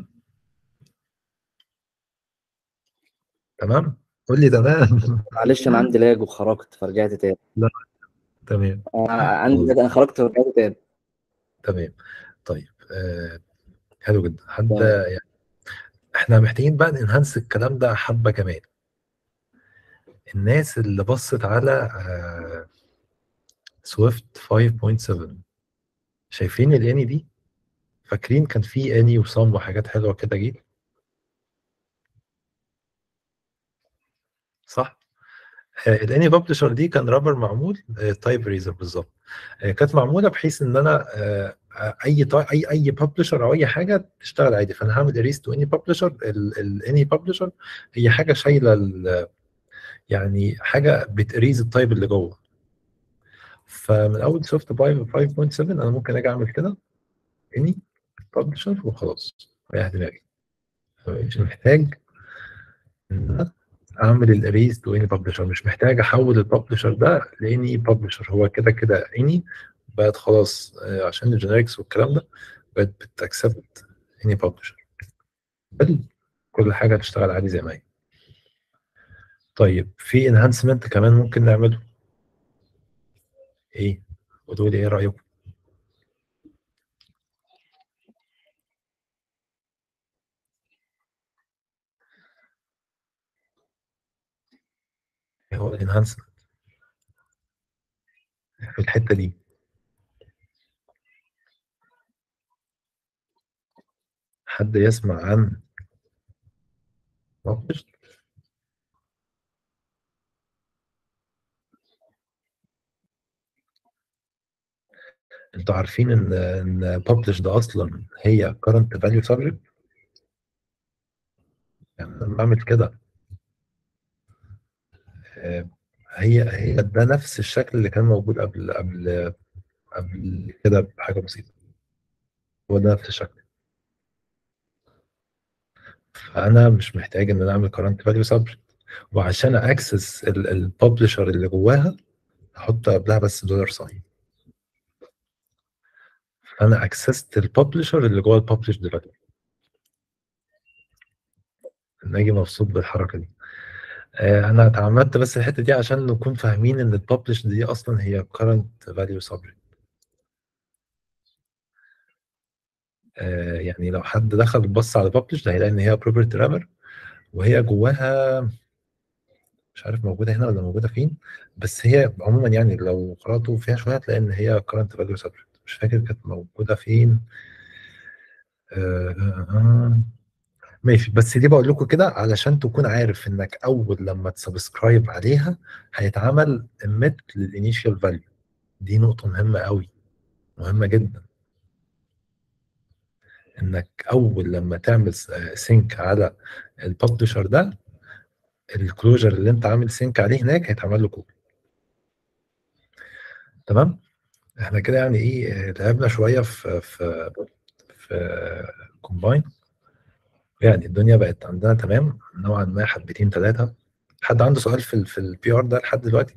تمام قول لي تمام معلش انا عندي لاج وخرجت فرجعت تاني لا تمام آه، عندي لاج انا خرجت ورجعت تاني تمام طيب آه حلو جدا حد تمام. يعني احنا محتاجين بقى ننهانس الكلام ده حبة كمان الناس اللي بصت على آه سويفت 5.7 شايفين الاني دي فاكرين كان في اني وصم وحاجات حلوة كده جيت صح الاني ببلشر دي كان رابر معمول تايب ريزر بالظبط آه، كانت معموله بحيث ان انا آه، آه، اي طي- اي اي ببلشر او اي حاجه تشتغل عادي فانا هعمل اريز تو اني ببلشر الاني ببلشر هي حاجه شايله ال- يعني حاجه بتريز التايب اللي جوه فمن اول سوفت 5.7 انا ممكن اجي اعمل كده اني ببلشر وخلاص ريح دماغي مش محتاج إن أنا اعمل الاريز تو اني ببلشر مش محتاج احول الببلشر ده لاني ببلشر هو كده كده اني بقت خلاص آه، عشان الجينيركس والكلام ده بقت بتاكسبت اني ببلشر كل حاجه هتشتغل عادي زي ما هي طيب في انهانسمنت كمان ممكن نعمله ايه قولوا لي ايه رايكم ايه هو الانهانسمنت في الحته دي حد يسمع عن published انتوا عارفين ان ان publish ده اصلا هي current value subject يعني لما بعمل كده آه، هي هي ده نفس الشكل اللي كان موجود قبل قبل قبل كده بحاجه بسيطه هو ده نفس الشكل فانا مش محتاج ان انا اعمل current value subject وعشان اكسس الببلشر اللي جواها احط قبلها بس دولار ساين انا اكسست الببلشر اللي جوه الببلش دلوقتي ناجي مبسوط بالحركه دي آه، انا اتعمدت بس الحته دي عشان نكون فاهمين ان الببلش دي اصلا هي current value subject آه، يعني لو حد دخل بص على publish ده هيلاقي ان هي property wrapper وهي جواها مش عارف موجوده هنا ولا موجوده فين بس هي عموما يعني لو قرأتوا فيها شويه هتلاقي ان هي current value subject مش فاكر كانت موجوده فين آه، آه، آه. ماشي بس دي بقول لكم كده علشان تكون عارف انك اول لما تسبسكرايب عليها هيتعمل emit للانيشال فاليو دي نقطه مهمه قوي مهمه جدا انك اول لما تعمل سينك على الببلشر ده الكلوجر اللي انت عامل سينك عليه هناك هيتعمل له كوبي تمام احنا كده يعني ايه لعبنا شويه في في في كومباين يعني الدنيا بقت عندنا تمام نوعا ما حبتين ثلاثه حد عنده سؤال في ال في البي ار ده لحد دلوقتي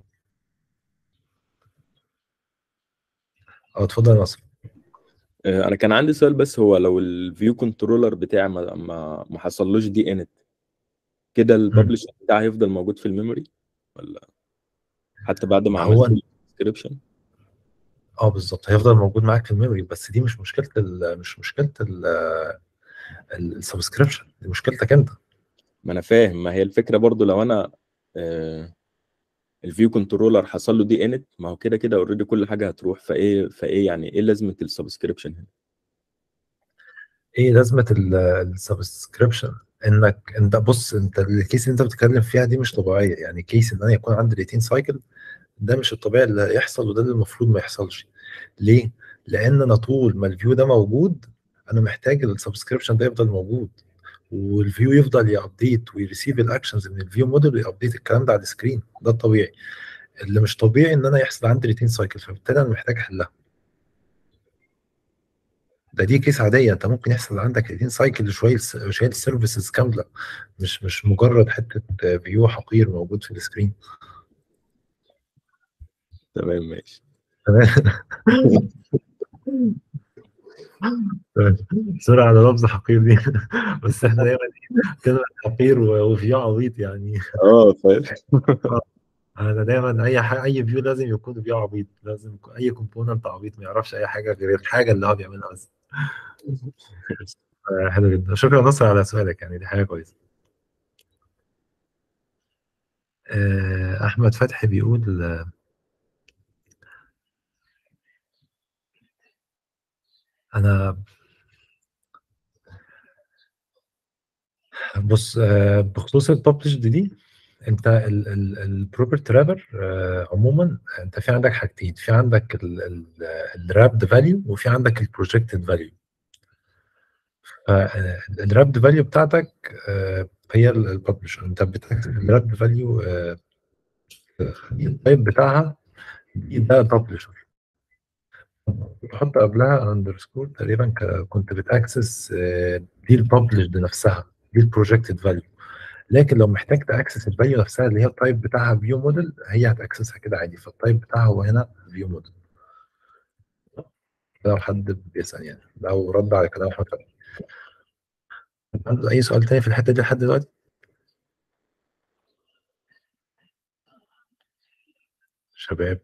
اه اتفضل يا نصر آه، انا كان عندي سؤال بس هو لو الفيو كنترولر بتاعي ما ما, ما حصلوش دي انت كده الببلش بتاعي هيفضل موجود في الميموري ولا حتى بعد ما هو- عملت الديسكريبشن اه بالظبط هيفضل موجود معاك في الميموري بس دي مش مشكله ال مش مشكله السبسكريبشن دي مشكلتك انت ما انا فاهم ما هي الفكره برضو لو انا آه الفيو كنترولر حصل له دي انت ما هو كده كده اوريدي كل حاجه هتروح فايه فايه يعني ايه لازمه السبسكريبشن هنا ايه لازمه السبسكريبشن انك انت بص انت الكيس اللي انت بتتكلم فيها دي مش طبيعيه يعني كيس ان انا يكون عندي ريتين سايكل ده مش الطبيعي اللي هيحصل وده اللي المفروض ما يحصلش ليه لان انا طول ما الفيو ده موجود انا محتاج السبسكريبشن ده يفضل موجود والفيو يفضل يابديت ويريسيف الاكشنز من الفيو موديل ويابديت الكلام ده على السكرين ده الطبيعي اللي مش طبيعي ان انا يحصل عندي ريتين سايكل فبالتالي انا محتاج احلها ده دي كيس عاديه انت ممكن يحصل عندك ريتين سايكل شويه شويه سيرفيسز كامله مش مش مجرد حته فيو حقير موجود في السكرين تمام ماشي تمام سوري على لفظ حقير دي بس احنا دايما كده حقير و- وفيو عبيط يعني اه فاهم انا دايما اي حاجه اي فيو لازم يكون فيو عبيط لازم يكون- اي كومبوننت عبيط ما يعرفش اي حاجه غير الحاجه اللي هو بيعملها بس آه، حلو جدا شكرا نصر على سؤالك يعني دي حاجه كويسه آه، احمد فتحي بيقول آه، انا بص آه، بخصوص الببلش دي انت البروبرتي رابر عموما انت في عندك حاجتين في عندك الرابد فاليو وفي عندك البروجكتد فاليو الرابد فاليو بتاعتك آه، هي الببلشر انت بتكتب الرابد فاليو التايب بتاعها دي ده ببلشر تحط قبلها اندرسكور تقريبا ك- كنت بتاكسس آه، دي الببلش نفسها دي البروجكتد فاليو لكن لو محتاج تاكسس الفاليو نفسها اللي هي التايب بتاعها فيو موديل هي هتاكسسها كده عادي فالتايب بتاعها هو هنا فيو موديل لو حد بيسأل يعني لو رد على كلام أحمد فتحي عنده أي سؤال تاني في الحتة دي لحد دلوقتي؟ شباب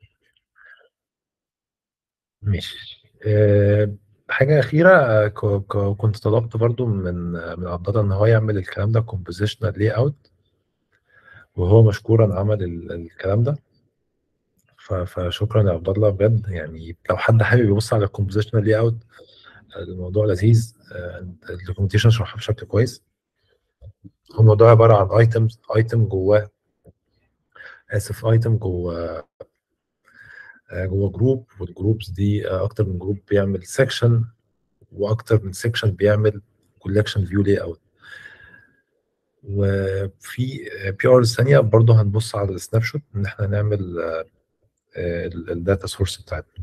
ماشي آه، حاجة أخيرة آه، ك- ك- كنت طلبت برضو من آه، من عبد الله إن هو يعمل الكلام ده كومبوزيشنال لاي أوت وهو مشكورا عمل ال- الكلام ده ف- فشكرا يا عبد الله بجد يعني لو حد حابب يبص على الكومبوزيشنال لاي أوت الموضوع لذيذ الدوكيومنتيشن شرحها بشكل كويس هو الموضوع عبارة عن ايتمز ايتم جواه اسف ايتم جوه آه، جوه جروب والجروبس دي آه، اكتر من جروب بيعمل سيكشن واكتر من سيكشن بيعمل كولكشن فيو لاي اوت وفي بي ارز ثانيه برضه هنبص على السناب شوت ان احنا نعمل الداتا سورس بتاعتنا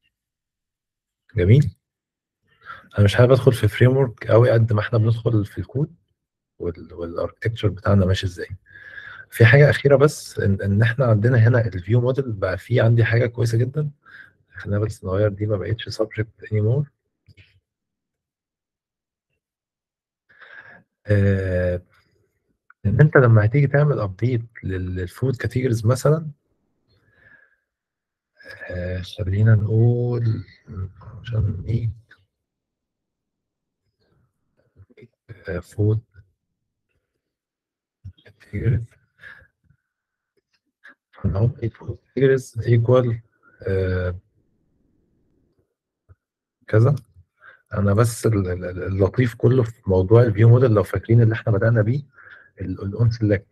جميل انا مش حابب ادخل في فريم ورك قوي قد ما احنا بندخل في الكود والاركتكتشر بتاعنا ماشي ازاي في حاجه اخيره بس ان, إن احنا عندنا هنا الفيو موديل بقى فيه عندي حاجه كويسه جدا خلينا بس نغير دي ما بقتش سبجكت اني مور آه ان انت لما هتيجي تعمل ابديت للفود كاتيجوريز مثلا آه خلينا نقول عشان ايه فود كاتيجوريز فنقول ايه فود كاتيجوريز ايكوال كذا انا بس ال- ال- اللطيف كله في موضوع الفيو موديل لو فاكرين اللي احنا بدانا بيه الاون سيلكت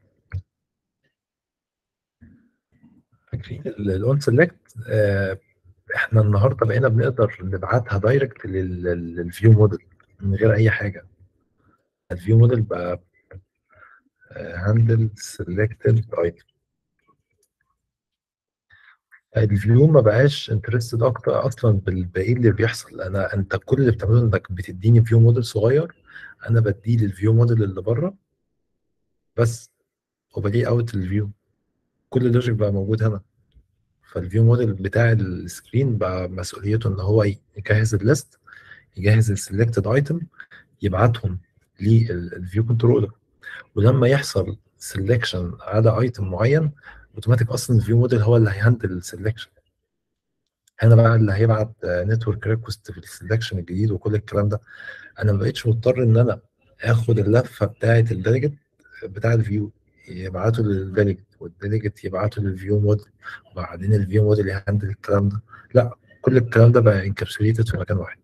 فاكرين الاون سيلكت احنا النهارده بقينا بنقدر نبعتها دايركت للفيو موديل من غير اي حاجه الفيو موديل بقى هاندل سيلكتد ايتم الفيو ما بقاش انترستد اكتر اصلا بالباقي اللي بيحصل انا انت كل اللي بتعمله انك بتديني فيو موديل صغير انا بديه للفيو موديل اللي بره بس وبديه اوت الفيو كل اللوجيك بقى موجود هنا فالفيو موديل بتاع السكرين بقى مسؤوليته ان هو يجهز الليست يجهز السلكتد ايتم يبعتهم للفيو كنترولر ولما يحصل سelection على ايتم معين اوتوماتيك اصلا الفيو موديل هو اللي هيهندل السلكشن هنا بقى اللي هيبعت نتورك ريكوست في السلكشن الجديد وكل الكلام ده انا ما بقتش مضطر ان انا اخد اللفه بتاعه الديليجيت بتاع الفيو يبعته للديليجيت والديليجيت يبعته للفيو موديل وبعدين الفيو موديل يهندل الكلام ده لا كل الكلام ده بقى انكابسوليتد في مكان واحد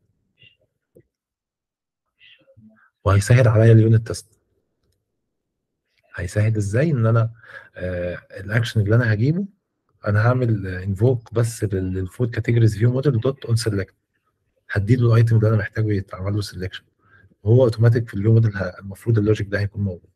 وهيسهل عليا اليونت تيست هيسهل ازاي ان انا آه الاكشن اللي انا هجيبه انا هعمل انفوك بس للفود كاتيجوريز فيو موديل دوت اون سيلكت هديله الايتم اللي انا محتاجه يتعمل له سيلكشن وهو اوتوماتيك في الفيو موديل المفروض اللوجيك ده هيكون موجود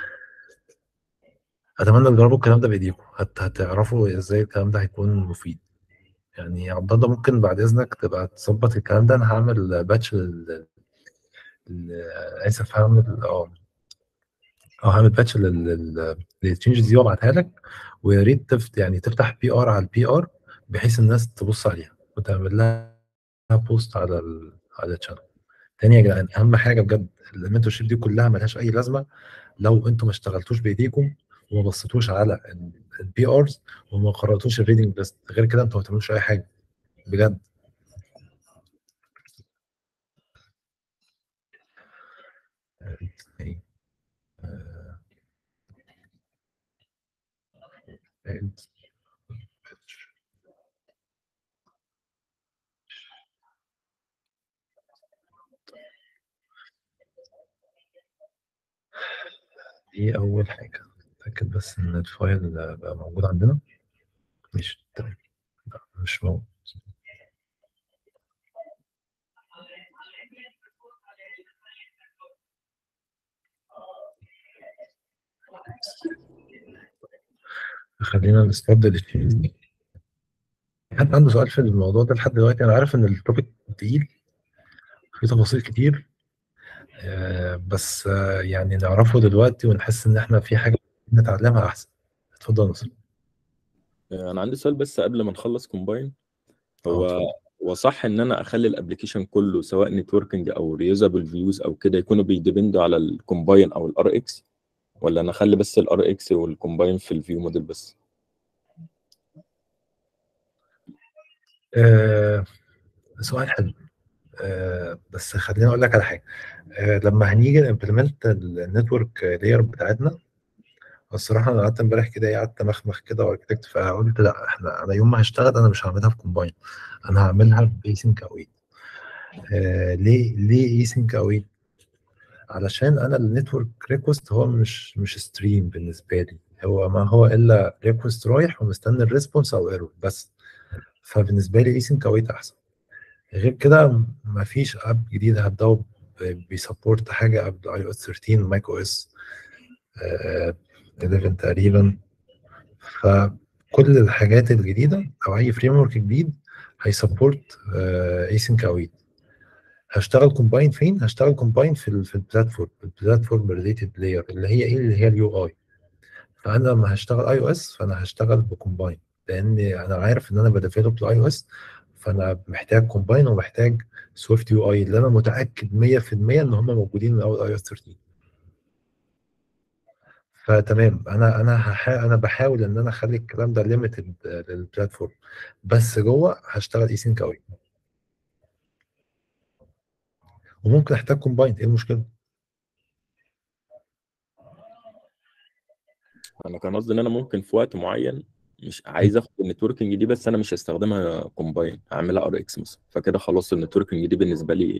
اتمنى تجربوا الكلام ده بايديكم هت... هتعرفوا ازاي الكلام ده هيكون مفيد يعني يا عبد الله ممكن بعد اذنك تبقى تظبط الكلام ده انا هعمل باتش لل لل- اسف هعمل اه اه هعمل باتش للتشينجز دي وابعتها لك ويا ريت تفت يعني تفتح بي ار على البي ار بحيث الناس تبص عليها وتعمل لها بوست على ال على الشانل تاني يا جدعان اهم حاجه بجد المنتور شيب دي كلها ملهاش اي لازمه لو انتوا ما اشتغلتوش بايديكم وما بصيتوش على البي ارز وما قراتوش الريدنج ليست غير كده انتوا ما بتعملوش اي حاجه بجد إيه. آه. and دي أول حاجة أتأكد بس إن الفايل بقى موجود عندنا مش تمام لا مش موجود خلينا نستبدل الشيء دي حد عنده سؤال في الموضوع ده لحد دلوقتي أنا عارف إن التوبيك تقيل فيه تفاصيل كتير آه، بس آه، يعني نعرفه دلوقتي ونحس إن إحنا في حاجة نتعلمها أحسن اتفضل نصر انا عندي سؤال بس قبل ما نخلص كومباين اه هو اتفضل هو صح ان انا اخلي الابلكيشن كله سواء نتوركينج او ريوزابل فيوز او كده يكونوا بيديبندوا على الكومباين او الار اكس ولا انا اخلي بس الار اكس والكومباين في الفيو موديل بس آه سؤال حلو آه بس خليني اقول لك على حاجه آه لما هنيجي نمبلمنت النتورك لاير بتاعتنا الصراحه انا قعدت امبارح كده إيه، قعدت مخمخ كده واركتكت فقلت لا احنا انا يوم ما هشتغل انا مش هعملها في كومباين انا هعملها بيسنك اويت آه ليه ليه ايسنك اويت علشان انا النتورك ريكوست هو مش مش ستريم بالنسبه لي هو ما هو الا ريكوست رايح ومستني الريسبونس او ايرور بس فبالنسبه لي ايسنك اويت احسن غير كده مفيش اب جديد هبداه بيسبورت حاجه قبل اي او اس 13 ماك او اس 11 تقريبا فكل الحاجات الجديده او اي فريم ورك جديد هيسبورت ايسنك اويت هشتغل كومباين فين؟ هشتغل كومباين في ال في البلاتفورم البلاتفورم ريليتد لاير اللي هي ايه؟ اللي هي اليو اي فانا لما هشتغل اي او اس فانا هشتغل بكومباين لان انا عارف ان انا بديفلوب لاي او اس فانا محتاج كومباين ومحتاج سويفت يو اي اللي انا متاكد 100% ان هم موجودين من اول اي او اس 13 فتمام انا انا هحا... انا بحاول ان انا اخلي الكلام ده ليميتد للبلاتفورم بس جوه هشتغل اي سينك اوي وممكن احتاج كومباين ايه المشكله؟ انا كان قصدي ان انا ممكن في وقت معين مش عايز اخد النتوركينج دي بس انا مش هستخدمها كومباين اعملها ار اكس مثلا فكده خلاص النتوركينج دي بالنسبه لي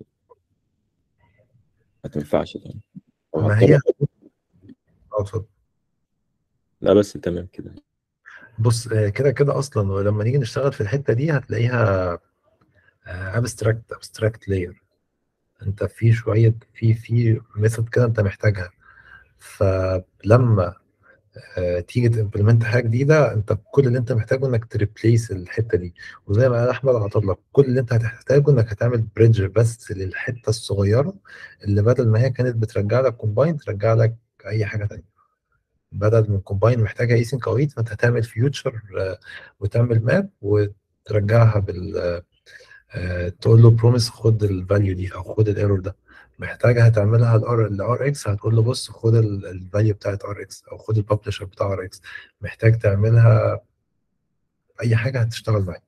ما تنفعش يعني أو ما هضطر هي آخد- اه اتفضل لا بس تمام كده بص آه، كده كده اصلا ولما نيجي نشتغل في الحته دي هتلاقيها ابستراكت ابستراكت لاير انت في شويه في في ميثود كده انت محتاجها فلما آه، تيجي تمبلمنت حاجه جديده انت كل اللي انت محتاجه انك تريبليس الحته دي وزي ما قال احمد عطله كل اللي انت هتحتاجه انك هتعمل بريدج بس للحته الصغيره اللي بدل ما هي كانت بترجع لك كومباين ترجع لك اي حاجه تانيه بدل من كومباين محتاجه ايسنك اويت فانت هتعمل فيوتشر وتعمل ماب وترجعها بال آه، آه، تقول له بروميس خد الفاليو دي او خد الايرور ده محتاجه هتعملها الار الار اكس هتقول له بص خد الفاليو بتاعت ار اكس او خد الببلشر بتاع ار اكس محتاج تعملها اي حاجه هتشتغل معاك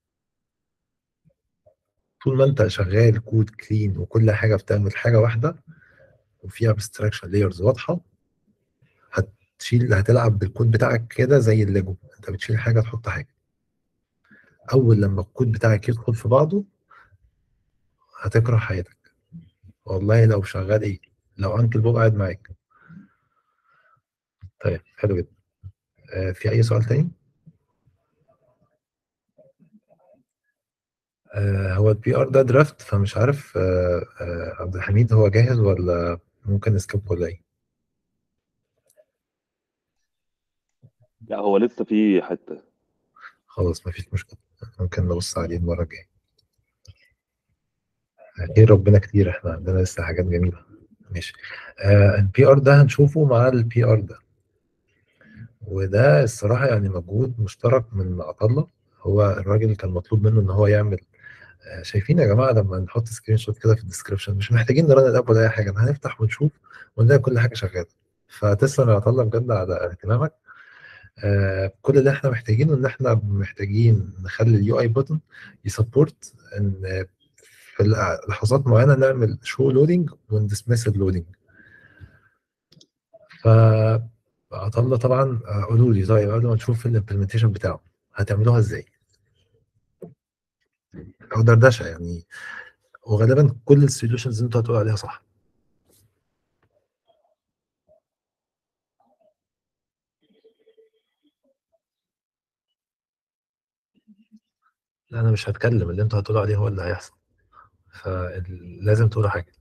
طول ما انت شغال كود كلين وكل حاجه بتعمل حاجه واحده وفيها ابستراكشن لايرز واضحه هتشيل هتلعب بالكود بتاعك كده زي الليجو انت بتشيل حاجه تحط حاجه اول لما الكود بتاعك يدخل في بعضه هتكره حياتك والله لو شغال ايه لو انكل بوب قاعد معاك طيب حلو جدا آه في اي سؤال تاني آه هو البي ار ده درافت فمش عارف آه آه عبد الحميد هو جاهز ولا ممكن نسكيب ولا ايه لا هو لسه في حته خلاص مفيش مشكله ممكن نبص عليه المره الجايه خير ربنا كتير احنا عندنا لسه حاجات جميله ماشي آه البي ار ده هنشوفه مع البي ار ده وده الصراحه يعني مجهود مشترك من عطله هو الراجل كان مطلوب منه ان هو يعمل آه، شايفين يا جماعه لما نحط سكرين شوت كده في الديسكربشن مش محتاجين نرن الاب ولا اي حاجه هنفتح ونشوف ونلاقي كل حاجه شغاله فتسلم يا عطله بجد على اهتمامك آه كل اللي احنا محتاجينه ان احنا محتاجين نخلي اليو اي بوتن يسبورت ان في لحظات معينه نعمل شو لودنج وندسمس اللودنج ف عطله طبعا آه، قولوا لي طيب قبل ما نشوف الامبلمنتيشن بتاعه هتعملوها ازاي؟ او دردشه يعني وغالبا كل السوليوشنز اللي انتوا هتقولوا عليها صح لا انا مش هتكلم اللي انتوا هتقولوا عليه هو اللي هيحصل فلازم تقولوا حاجه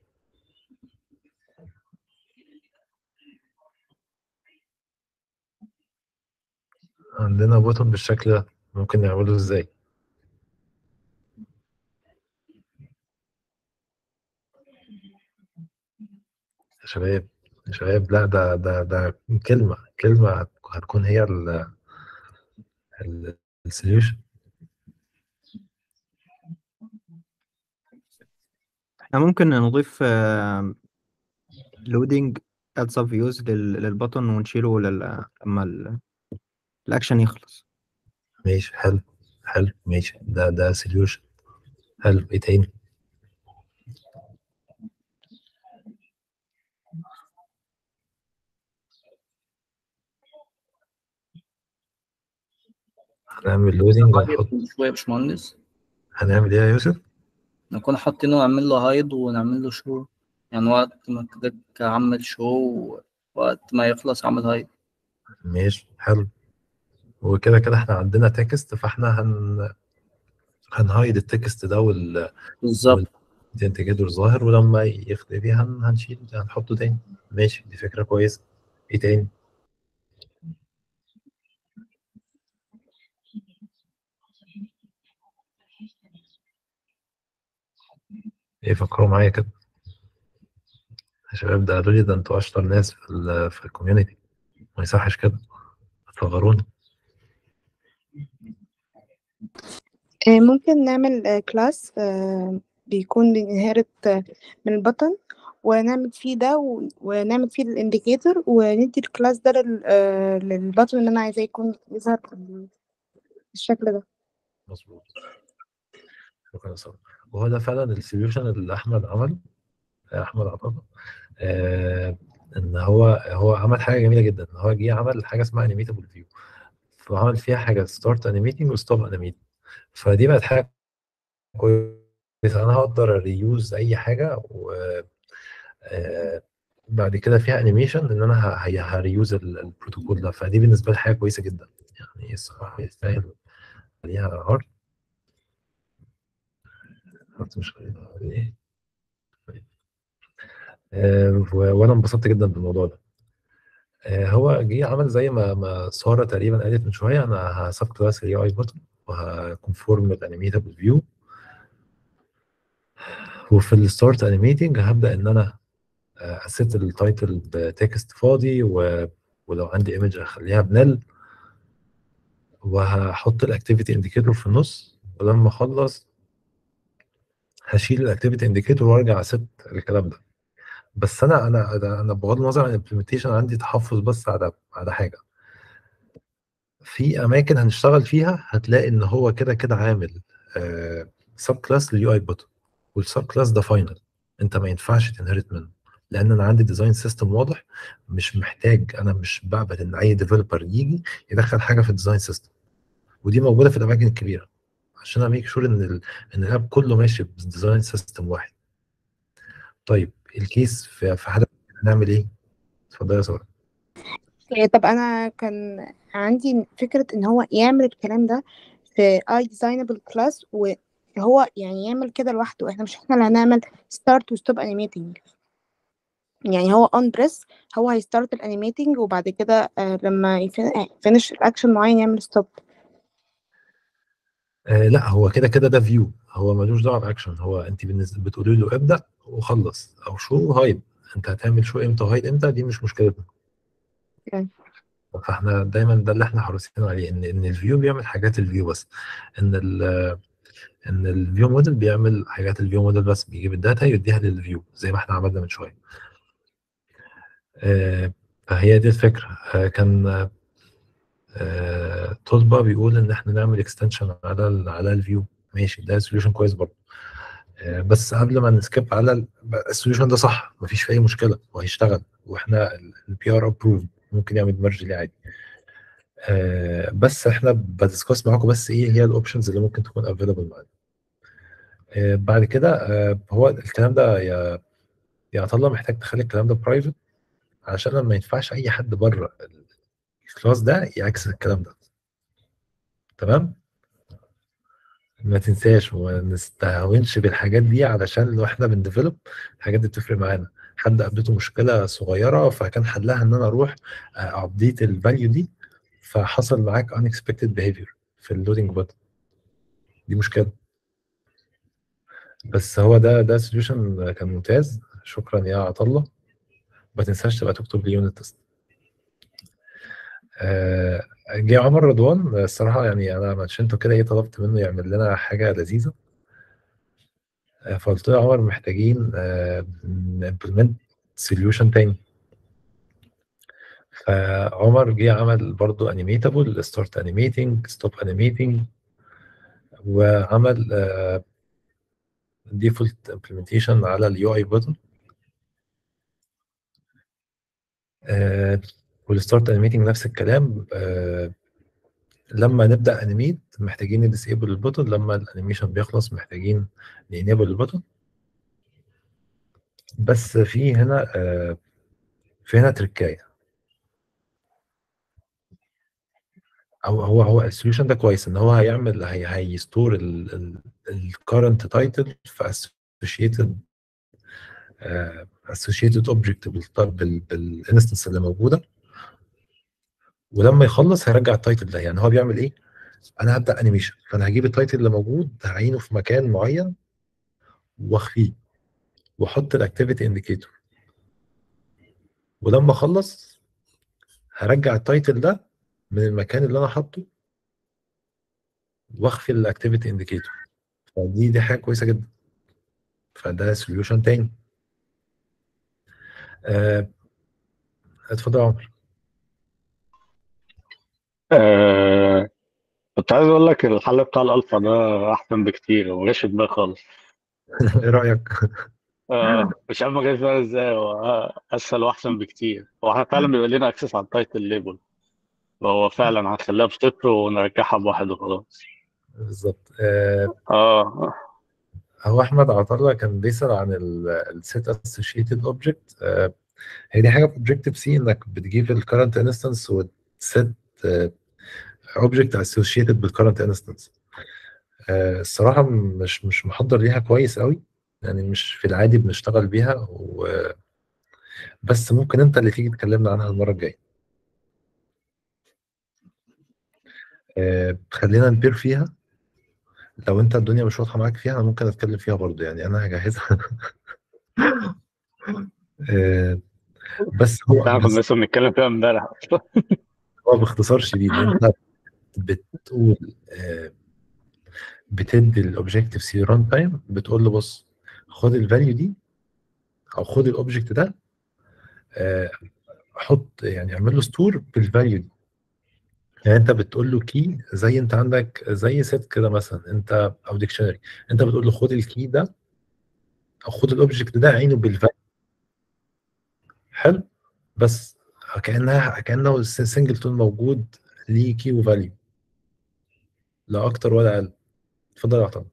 عندنا بوتون بالشكل ده ممكن نعمله ازاي يا شباب يا شباب لا ده ده ده كلمة كلمة هتكون هي ال السوليوشن احنا ممكن نضيف لودينج اد سب فيوز للبطن ونشيله لل- لما ال- الاكشن يخلص ماشي حلو حلو ماشي ده ده سوليوشن حلو ايه تاني هنعمل لودنج ونحط شوية يا باشمهندس هنعمل ايه يا يوسف؟ نكون حاطينه نعمل له هايد ونعمل له شو يعني وقت ما كده أعمل شو وقت ما يخلص أعمل هايد ماشي حلو وكده كده احنا عندنا تكست فاحنا هن هنهايد التكست ده وال بالظبط والانتجادور ظاهر ولما يختفي هن... هنشيل هنحطه تاني ماشي دي فكرة كويسة ايه تاني؟ ايه فكروا معايا كده يا شباب ده قالوا لي ده انتوا اشطر ناس في ال في الكوميونتي ما يصحش كده تصغروني آه، ممكن نعمل كلاس بيكون بينهرت من البطن ونعمل فيه ده و- ونعمل فيه الانديكيتور وندي الكلاس ده لل- آه، للبطن اللي انا عايزاه يكون يظهر بال- بالشكل ده مظبوط شكرا يا سارة وهو ده فعلا السوليوشن اللي احمد عمله آه، احمد عطله آه ان هو هو عمل حاجه جميله جدا ان هو جه عمل حاجه اسمها انيميتابل فيو فعمل فيها حاجه ستارت انيميتنج وستوب انيميتنج فدي بقت حاجه كويسه انا هقدر ريوز اي حاجه و آه، بعد كده فيها انيميشن ان انا هريوز البروتوكول ده فدي بالنسبه لي حاجه كويسه جدا يعني الصراحه يستاهل عليها ارت ارت مش ايه آه، و- وانا انبسطت جدا بالموضوع ده آه، هو جه عمل زي ما ما ساره تقريبا قالت من شويه انا هسب كلاس الاي اي بوتن وهكونفورم الانيميتابل فيو وفي الستارت انيميتنج هبدا ان انا اسيت التايتل بتكست فاضي و... ولو عندي ايمج اخليها بنل وهحط الاكتيفيتي انديكيتور في النص ولما اخلص هشيل الاكتيفيتي انديكيتور وارجع اسيت الكلام ده بس انا انا انا أنا بغض النظر عن الامبلمنتيشن عندي تحفظ بس على على حاجه في اماكن هنشتغل فيها هتلاقي ان هو كده كده عامل سب كلاس لليو اي بوتن والسب كلاس ده فاينل انت ما ينفعش تنهرت منه لان انا عندي ديزاين سيستم واضح مش محتاج انا مش بقبل ان اي ديفلوبر يجي يدخل حاجه في الديزاين سيستم ودي موجوده في الاماكن الكبيره عشان اميك شور ان ال ان الاب كله ماشي بديزاين سيستم واحد طيب الكيس في في حاله هنعمل ايه؟ اتفضل يا ساره إيه، طب انا كان عندي فكرة ان هو يعمل الكلام ده في اي ديزاينبل كلاس وهو يعني يعمل كده لوحده احنا مش احنا اللي هنعمل ستارت وستوب انيميتنج يعني هو اون بريس هو هيستارت الانيميتنج وبعد كده آه لما يفنش الاكشن معين يعمل ستوب آه لا هو كده كده ده فيو هو ملوش دعوه باكشن هو انت بالنسبه بتقولي له ابدا وخلص او شو هايد انت هتعمل شو امتى وهايد امتى دي مش مشكلتنا يعني. فاحنا دايما ده اللي احنا حريصين عليه ان ان الفيو بيعمل حاجات الفيو بس ان ال ان الفيو موديل بيعمل حاجات الفيو موديل بس بيجيب الداتا يديها للفيو زي ما احنا عملنا من شويه آه فهي دي الفكره آه كان آه طلبه بيقول ان احنا نعمل اكستنشن على ال على الفيو ماشي ده سوليوشن كويس برضه آه بس قبل ما نسكيب على ال- السوليوشن ده صح مفيش فيه اي مشكله وهيشتغل واحنا البي ار ابروف ممكن يعمل ميرج ليه عادي آه بس احنا بدسكوس معاكم بس ايه هي الاوبشنز اللي ممكن تكون افيلبل معانا آه بعد كده آه هو الكلام ده يا يا عطله محتاج تخلي الكلام ده برايفت عشان ما ينفعش اي حد بره الكلاس ده يعكس الكلام ده تمام ما تنساش وما نستهونش بالحاجات دي علشان لو احنا بنديفلوب الحاجات دي بتفرق معانا حد قابلته مشكله صغيره فكان حلها ان انا اروح ابديت الفاليو دي فحصل معاك unexpected behavior في اللودنج بutton دي مشكله بس هو ده ده سوليوشن كان ممتاز شكرا يا عطله ما تنساش تبقى تكتب لي يونت تيست آه، جه عمر رضوان الصراحه يعني انا منشنته كده ايه طلبت منه يعمل لنا حاجه لذيذه آه، فقلت له يا عمر محتاجين نمبلمنت سوليوشن تاني فعمر جه عمل برضو انيميتابل ستارت انيميتنج ستوب انيميتنج وعمل ديفولت امبلمنتيشن على اليو اي بوتن والستارت انيميتنج نفس الكلام آه، لما نبدا انيميت محتاجين نديسيبل البوتن لما الانيميشن بيخلص محتاجين نينيبل البوتن بس في هنا آه، في هنا تركايه هو هو هو السوليوشن ده كويس ان هو هيعمل هي هيستور الكرنت تايتل في اسوشيتد اسوشيتد اوبجكت بالانستنس اللي موجوده ولما يخلص هيرجع التايتل ده يعني هو بيعمل ايه؟ انا هبدا انيميشن فانا هجيب التايتل اللي موجود هعينه في مكان معين واخفيه واحط الاكتيفيتي انديكيتور ولما اخلص هرجع التايتل ده من المكان اللي انا حاطه واخفي الاكتيفيتي انديكيتور فدي دي حاجه كويسه جدا فده سوليوشن تاني آه، اتفضل يا عمر آه كنت عايز اقول لك الحل بتاع الالفا ده احسن بكتير وما جاش في دماغي خالص ايه رايك؟ آه مش عارف ما جاش في دماغي ازاي هو اسهل واحسن بكتير هو احنا فعلا بيبقى لنا اكسس على التايتل ليبل فهو فعلا هنخليها بصفر ونرجعها بواحد وخلاص بالظبط آه، اه هو احمد عطله كان بيسال عن السيت اسوشيتد اوبجكت هي دي حاجه في اوبجكتيف سي انك بتجيب الكرنت انستنس وتسيت اوبجكت اسوشيتد بالكرنت انستنس الصراحه مش مش محضر ليها كويس قوي يعني مش في العادي بنشتغل بيها و بس ممكن انت اللي تيجي تكلمنا عنها المره الجايه آه، خلينا نبير فيها لو انت الدنيا مش واضحه معاك فيها انا ممكن اتكلم فيها برضو يعني انا هجهزها آه، بس هو احنا بس كنا لسه بنتكلم فيها امبارح هو باختصار شديد انت بتقول آه، بتدي الاوبجيكتيف سي ران تايم بتقول له بص خد الفاليو دي او خد الاوبجكت ده آه، حط يعني اعمل له ستور بالفاليو دي يعني انت بتقول له كي زي انت عندك زي سيت كده مثلا انت او ديكشنري انت بتقول له خد الكي ده او خد الاوبجكت ده عينه بالفاليو حلو بس كانها كانه سنجل تون موجود ليه كي وفاليو لا اكتر ولا اقل اتفضل يا عطل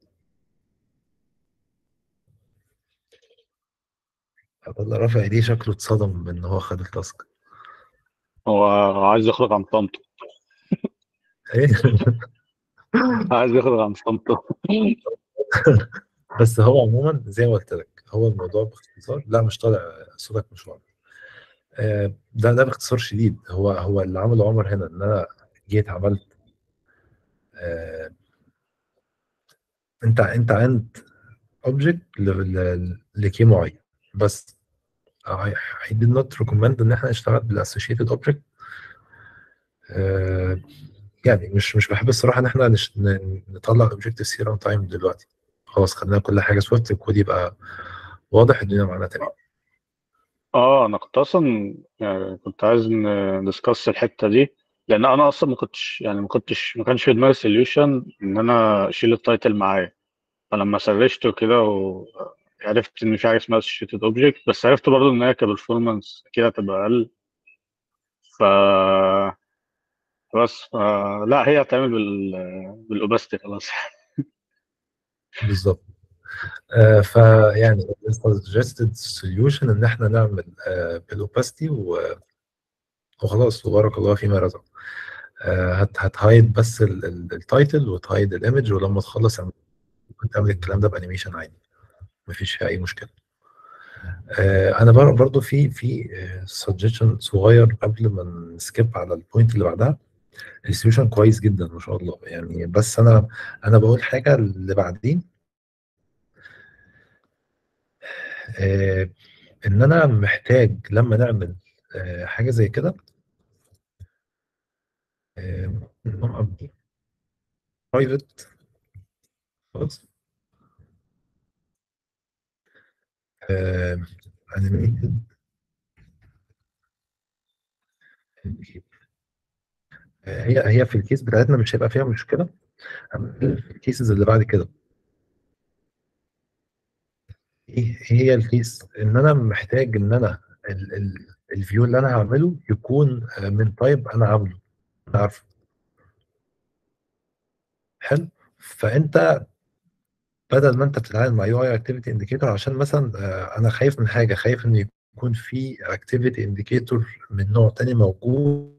عطل رافع ايديه شكله اتصدم بان هو خد التاسك هو عايز يخرج عن طنطا ايه عايز يخرج عن طنطا بس هو عموما زي ما قلت لك هو الموضوع باختصار لا مش طالع صوتك مش واضح آه، ده ده باختصار شديد هو هو اللي عمله عمر هنا ان انا جيت عملت آه، انت انت عند اوبجكت لكي معين بس I, I did not recommend ان احنا نشتغل بالاسوشيتد اوبجكت يعني مش مش بحب الصراحه ان احنا نش... ن- نطلع اوبجكتيف سي ران تايم دلوقتي خلاص خلينا كل حاجه سويفت الكود يبقى واضح الدنيا معانا تمام اه انا كنت اصلا يعني كنت عايز ندسكس الحته دي لان انا اصلا ما كنتش يعني ما كنتش ما كانش في دماغي سوليوشن ان انا اشيل التايتل معايا فلما سرشته كده وعرفت ان في حاجه اسمها associated اوبجكت بس عرفت برضه ان هي كبرفورمانس كده هتبقى اقل ف بس ف... لا هي هتعمل بال بالاوباستي خلاص بالظبط آه فيعني suggested solution ان احنا نعمل آه بالاوباستي وخلاص وبارك الله فيما رزق آه هت هتهايد بس التايتل وتهايد الايمج ولما تخلص اعمل- ممكن تعمل الكلام ده بانيميشن عادي مفيش فيها اي مشكله آه انا بر- برضو في في سجشن صغير قبل ما نسكيب على البوينت اللي بعدها السوليوشن كويس جدا ما شاء الله يعني بس انا انا بقول حاجه اللي بعدين آه ان انا محتاج لما نعمل آه حاجه زي كده برايفت خلاص آه، animated آه، هي هي في الكيس بتاعتنا مش هيبقى فيها مشكله أما في الكيسز اللي بعد كده ايه هي الكيس ان انا محتاج ان انا ال- ال- الفيو اللي انا هعمله يكون آه، من تايب انا عامله أنا عارفه حلو فانت بدل ما انت بتتعامل مع يو اي اكتيفيتي انديكيتور عشان مثلا آه، انا خايف من حاجه خايف ان يكون في اكتيفيتي انديكيتور من نوع تاني موجود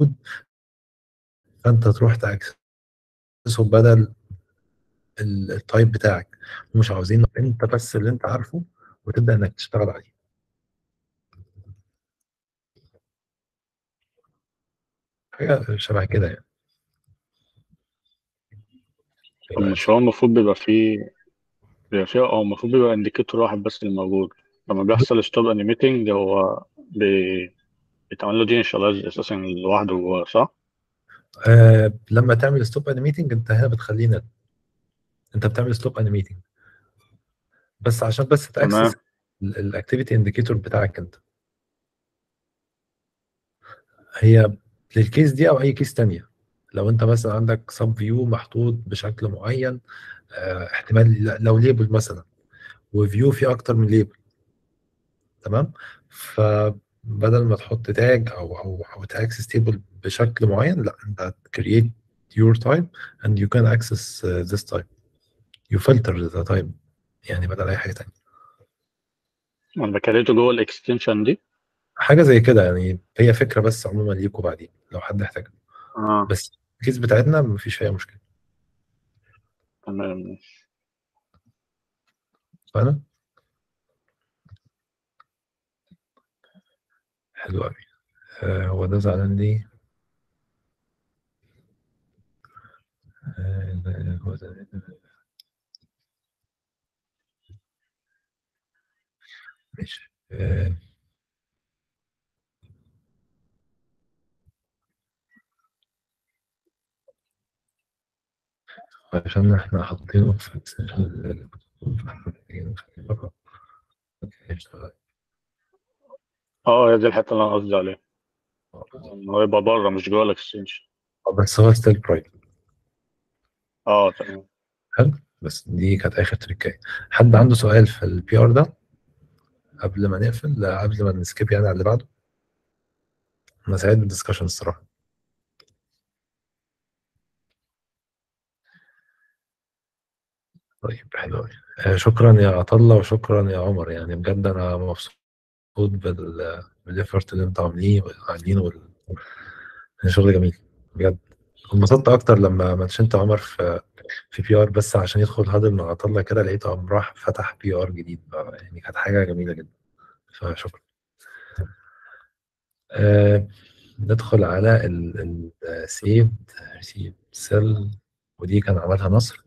فانت تروح تاكسسه بدل ال- التايب بتاعك مش عاوزين انت بس اللي انت عارفه وتبدا انك تشتغل عليه حاجه شبه كده يعني طب مش هو المفروض بيبقى فيه بيبقى فيه اه المفروض بيبقى انديكيتور واحد بس اللي موجود لما بيحصل ستوب انيميتنج هو بي... بيتعمل له دي انشالايز اساسا لوحده هو صح؟ آه لما تعمل ستوب انيميتنج انت هنا بتخليه نت انت بتعمل ستوب انيميتنج بس عشان بس تمام تاكسس الاكتيفيتي انديكيتور بتاعك انت هي للكيس دي او اي كيس تانية لو انت مثلا عندك سب فيو محطوط بشكل معين آه احتمال لو ليبل مثلا وفيو فيه اكتر من ليبل تمام فبدل ما تحط تاج او او او تاكسس تيبل بشكل معين لا انت create your type and you can access uh, this type you filter the type يعني بدل اي حاجه تانية انا بكريته جوه الاكستنشن دي حاجه زي كده يعني هي فكره بس عموما ليكوا بعدين لو حد احتاجها اه بس الكيس بتاعتنا مفيش فيها مشكله تمام فانا حلو قوي آه هو ده زعلان ليه آه ده- هو ده- ماشي آه عشان احنا حاطينه في extension ال- محتاجين نخليه بره. اوكي اشتغل اه هي دي الحته اللي انا قصدي عليها ان هو يبقى بره مش جوه الاكستنشن بس هو ستيل برايفت اه تمام حلو بس دي كانت اخر تريكايه حد عنده سؤال في البي ار ده قبل ما نقفل لا، قبل ما نسكيب يعني على اللي بعده انا سعيد بالدسكشن الصراحه طيب حلو أوي. آه شكرا يا عطله وشكرا يا عمر يعني بجد انا مبسوط بال بالإفورت اللي انتوا عاملين عاملينه وال... شغل جميل بجد انبسطت اكتر لما منشنت عمر في في بي ار بس عشان يدخل هادل مع عطله كده لقيته قام راح فتح بي ار جديد بقى. يعني كانت حاجه جميله جدا فشكرا آه ندخل على السيف ريسيف سيل ودي كان عملها نصر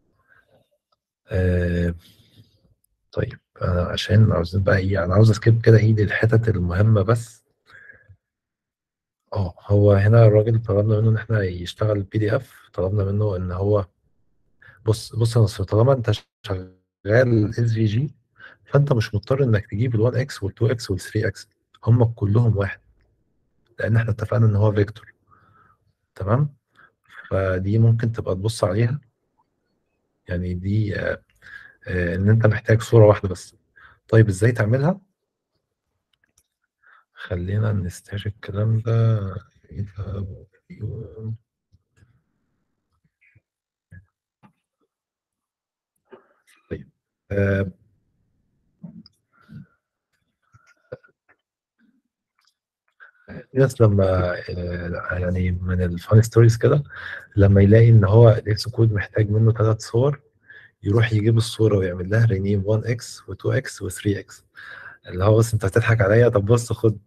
آه طيب انا عشان عاوزين بقى ايه انا عاوز اسكيب كده ايه الحتت المهمه بس اه هو هنا الراجل طلبنا منه ان احنا يشتغل بي دي اف طلبنا منه ان هو بص بص يا نصر طالما انت شغال اس في جي فانت مش مضطر انك تجيب ال1 اكس وال2 اكس وال3 اكس هم كلهم واحد لان احنا اتفقنا ان هو فيكتور تمام فدي ممكن تبقى تبص عليها يعني دي آه، آه، ان انت محتاج صورة واحدة بس طيب ازاي تعملها خلينا نستشف الكلام ده طيب آه، ناس لما آه، يعني من الفان ستوريز كده لما يلاقي ان هو الاكس كود محتاج منه ثلاث صور يروح يجيب الصورة ويعمل لها رينيم 1 اكس و2 اكس و3 اكس اللي هو بص انت هتضحك عليا طب بص خد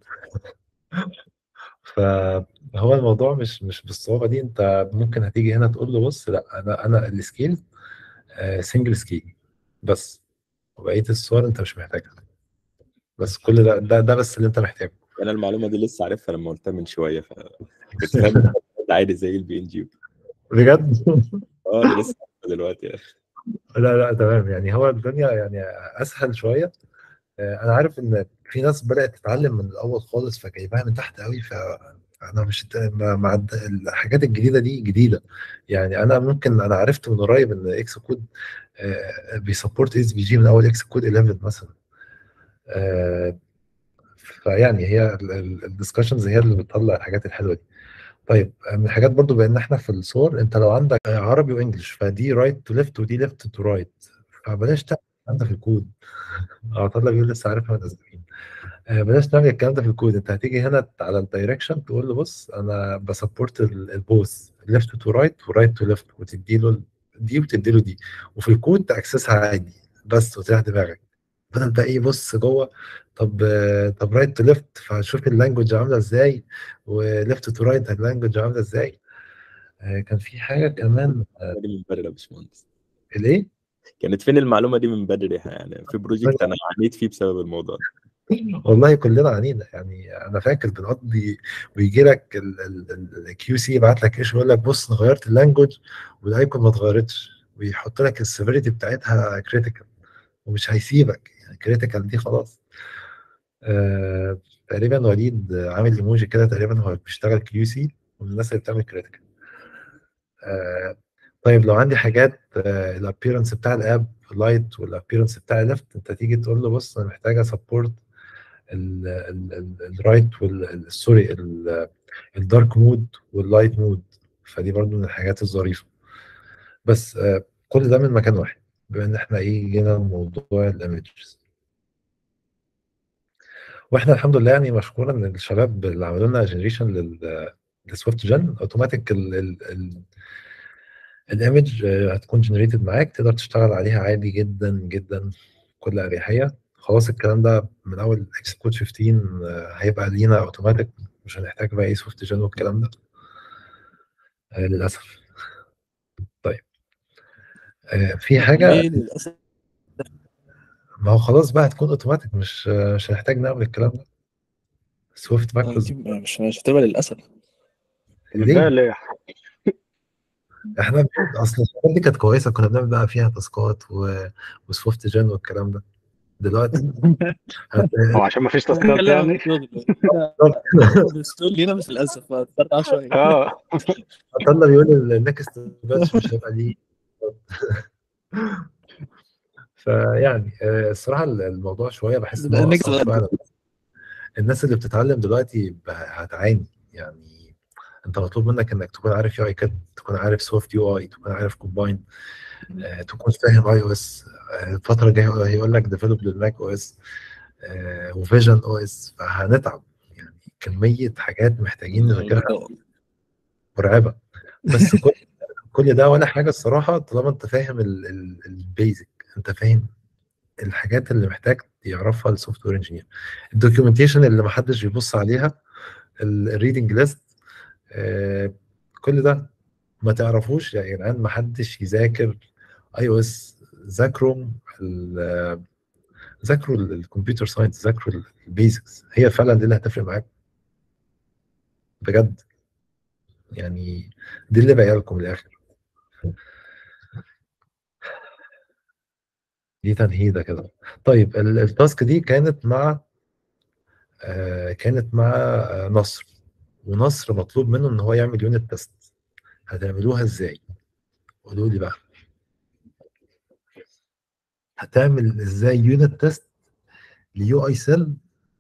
فهو الموضوع مش مش بالصعوبة دي انت ممكن هتيجي هنا تقول له بص لا انا انا السكيل سنجل سكيل بس وبقية الصور انت مش محتاجها بس كل ده ده, ده بس اللي انت محتاجه انا المعلومه دي لسه عارفها لما قلتها من شويه ف كنت فاهم عادي زي البي ان جي بجد اه انا لسه عارفها دلوقتي يعني. لا لا تمام يعني هو الدنيا يعني اسهل شويه آه، انا عارف ان في ناس بدات تتعلم من الاول خالص فجايباها من تحت قوي فانا مش مع مع الد- الحاجات الجديده دي جديده يعني انا ممكن انا عرفت من قريب ان اكس كود بيسبورت اس في جي من اول اكس كود 11 مثلا آه، فيعني هي الدiscussions هي اللي بتطلع الحاجات الحلوه دي طيب من الحاجات برضو بان احنا في الصور انت لو عندك عربي وانجلش فدي رايت تو ليفت ودي ليفت تو رايت فبلاش تعمل الكلام ده في الكود اه طلع بيقول لسه عارفها من اسبوعين آه، بلاش تعمل الكلام ده في الكود انت هتيجي هنا على الدايركشن تقول له بص انا بسبورت البوث ليفت تو رايت ورايت تو ليفت وتدي له دي وتدي له دي وفي الكود تاكسسها عادي بس وتريح دماغك بدل بقى ايه بص جوه طب آه، طب رايت تو ليفت فشوف اللانجوج عامله ازاي وليفت تو رايت اللانجوج عامله ازاي آه، كان في حاجه كمان آه، دي من بدري يا باشمهندس الايه كانت فين المعلومه دي من بدري يعني في بروجكت انا عانيت فيه بسبب الموضوع ده والله كلنا عنينا يعني انا فاكر بنقضي ويجي لك الكيو سي يبعت لك ايش يقول لك بص أنا غيرت اللانجوج والايكون ما اتغيرتش ويحط لك السيفيريتي بتاعتها كريتيكال ومش هيسيبك يعني كريتيكال دي خلاص آه تقريبا وليد عامل ايموجي كده تقريبا هو بيشتغل كيو سي ومن الناس اللي بتعمل كريتيكال آه طيب لو عندي حاجات الابييرنس بتاع الاب لايت والابييرنس بتاع ليفت انت تيجي تقول له بص انا محتاجه سبورت الرايت سوري الدارك مود واللايت مود فدي برضو من الحاجات الظريفه بس آه، كل ده من مكان واحد بما ان احنا ايه جينا موضوع الايمجز واحنا الحمد لله يعني مشكورا ان الشباب اللي عملوا لنا جنريشن للسويفت جن اوتوماتيك الايمج هتكون جنريتد معاك تقدر تشتغل عليها عادي جدا جدا بكل اريحيه خلاص الكلام ده من اول اكس كود 15 آه، هيبقى لينا اوتوماتيك مش هنحتاج بقى ايه سوفت جن والكلام ده آه، للاسف طيب آه، في حاجه ليه للاسف ما هو خلاص بقى هتكون اوتوماتيك مش آه، مش هنحتاج نعمل الكلام ده سويفت آه، ماكروز دي مش مش هتبقى للاسف متضايق ليه؟ ليه؟ احنا بنعمل- اصل الحاجات دي كانت كويسه كنا بنعمل بقى فيها تاسكات و... وسوفت جن والكلام ده دلوقتي هت... هو عشان ما فيش تاسكات لا يعني شغل بس لينا مش للاسف هتفرقع شويه اه عطلنا بيقول النكست باتش مش هيبقى ليه فيعني آه، الصراحه الموضوع شويه بحس ان ده هو النكست اصعب بقى. فعلا الناس اللي بتتعلم دلوقتي ب- هتعاني يعني انت مطلوب منك انك تكون عارف يو اي كاد تكون عارف سوفت يو اي تكون عارف كومباين تكون فاهم اي او اس الفتره الجايه هيقول لك ديفلوب للماك او اس وفيجن او اس فهنتعب يعني كميه حاجات محتاجين نذاكرها مرعبه بس كل كل ده ولا حاجه الصراحه طالما انت فاهم البيزك انت فاهم الحاجات اللي محتاج يعرفها السوفت وير انجينير الدوكيومنتيشن اللي محدش بيبص عليها الريدنج ليست كل ده ما تعرفوش يا جدعان ما حدش يذاكر اي او اس ذاكروا ال- ذاكروا الكمبيوتر ساينس ذاكروا البيزكس هي فعلا دي اللي هتفرق معاك بجد يعني دي اللي باقيه لكم من الاخر دي تنهيده كده طيب ال- التاسك دي كانت مع آه كانت مع آه نصر ونصر مطلوب منه ان هو يعمل يونت تيست هتعملوها ازاي قولوا لي بقى هتعمل ازاي يونت تيست ليو اي سيل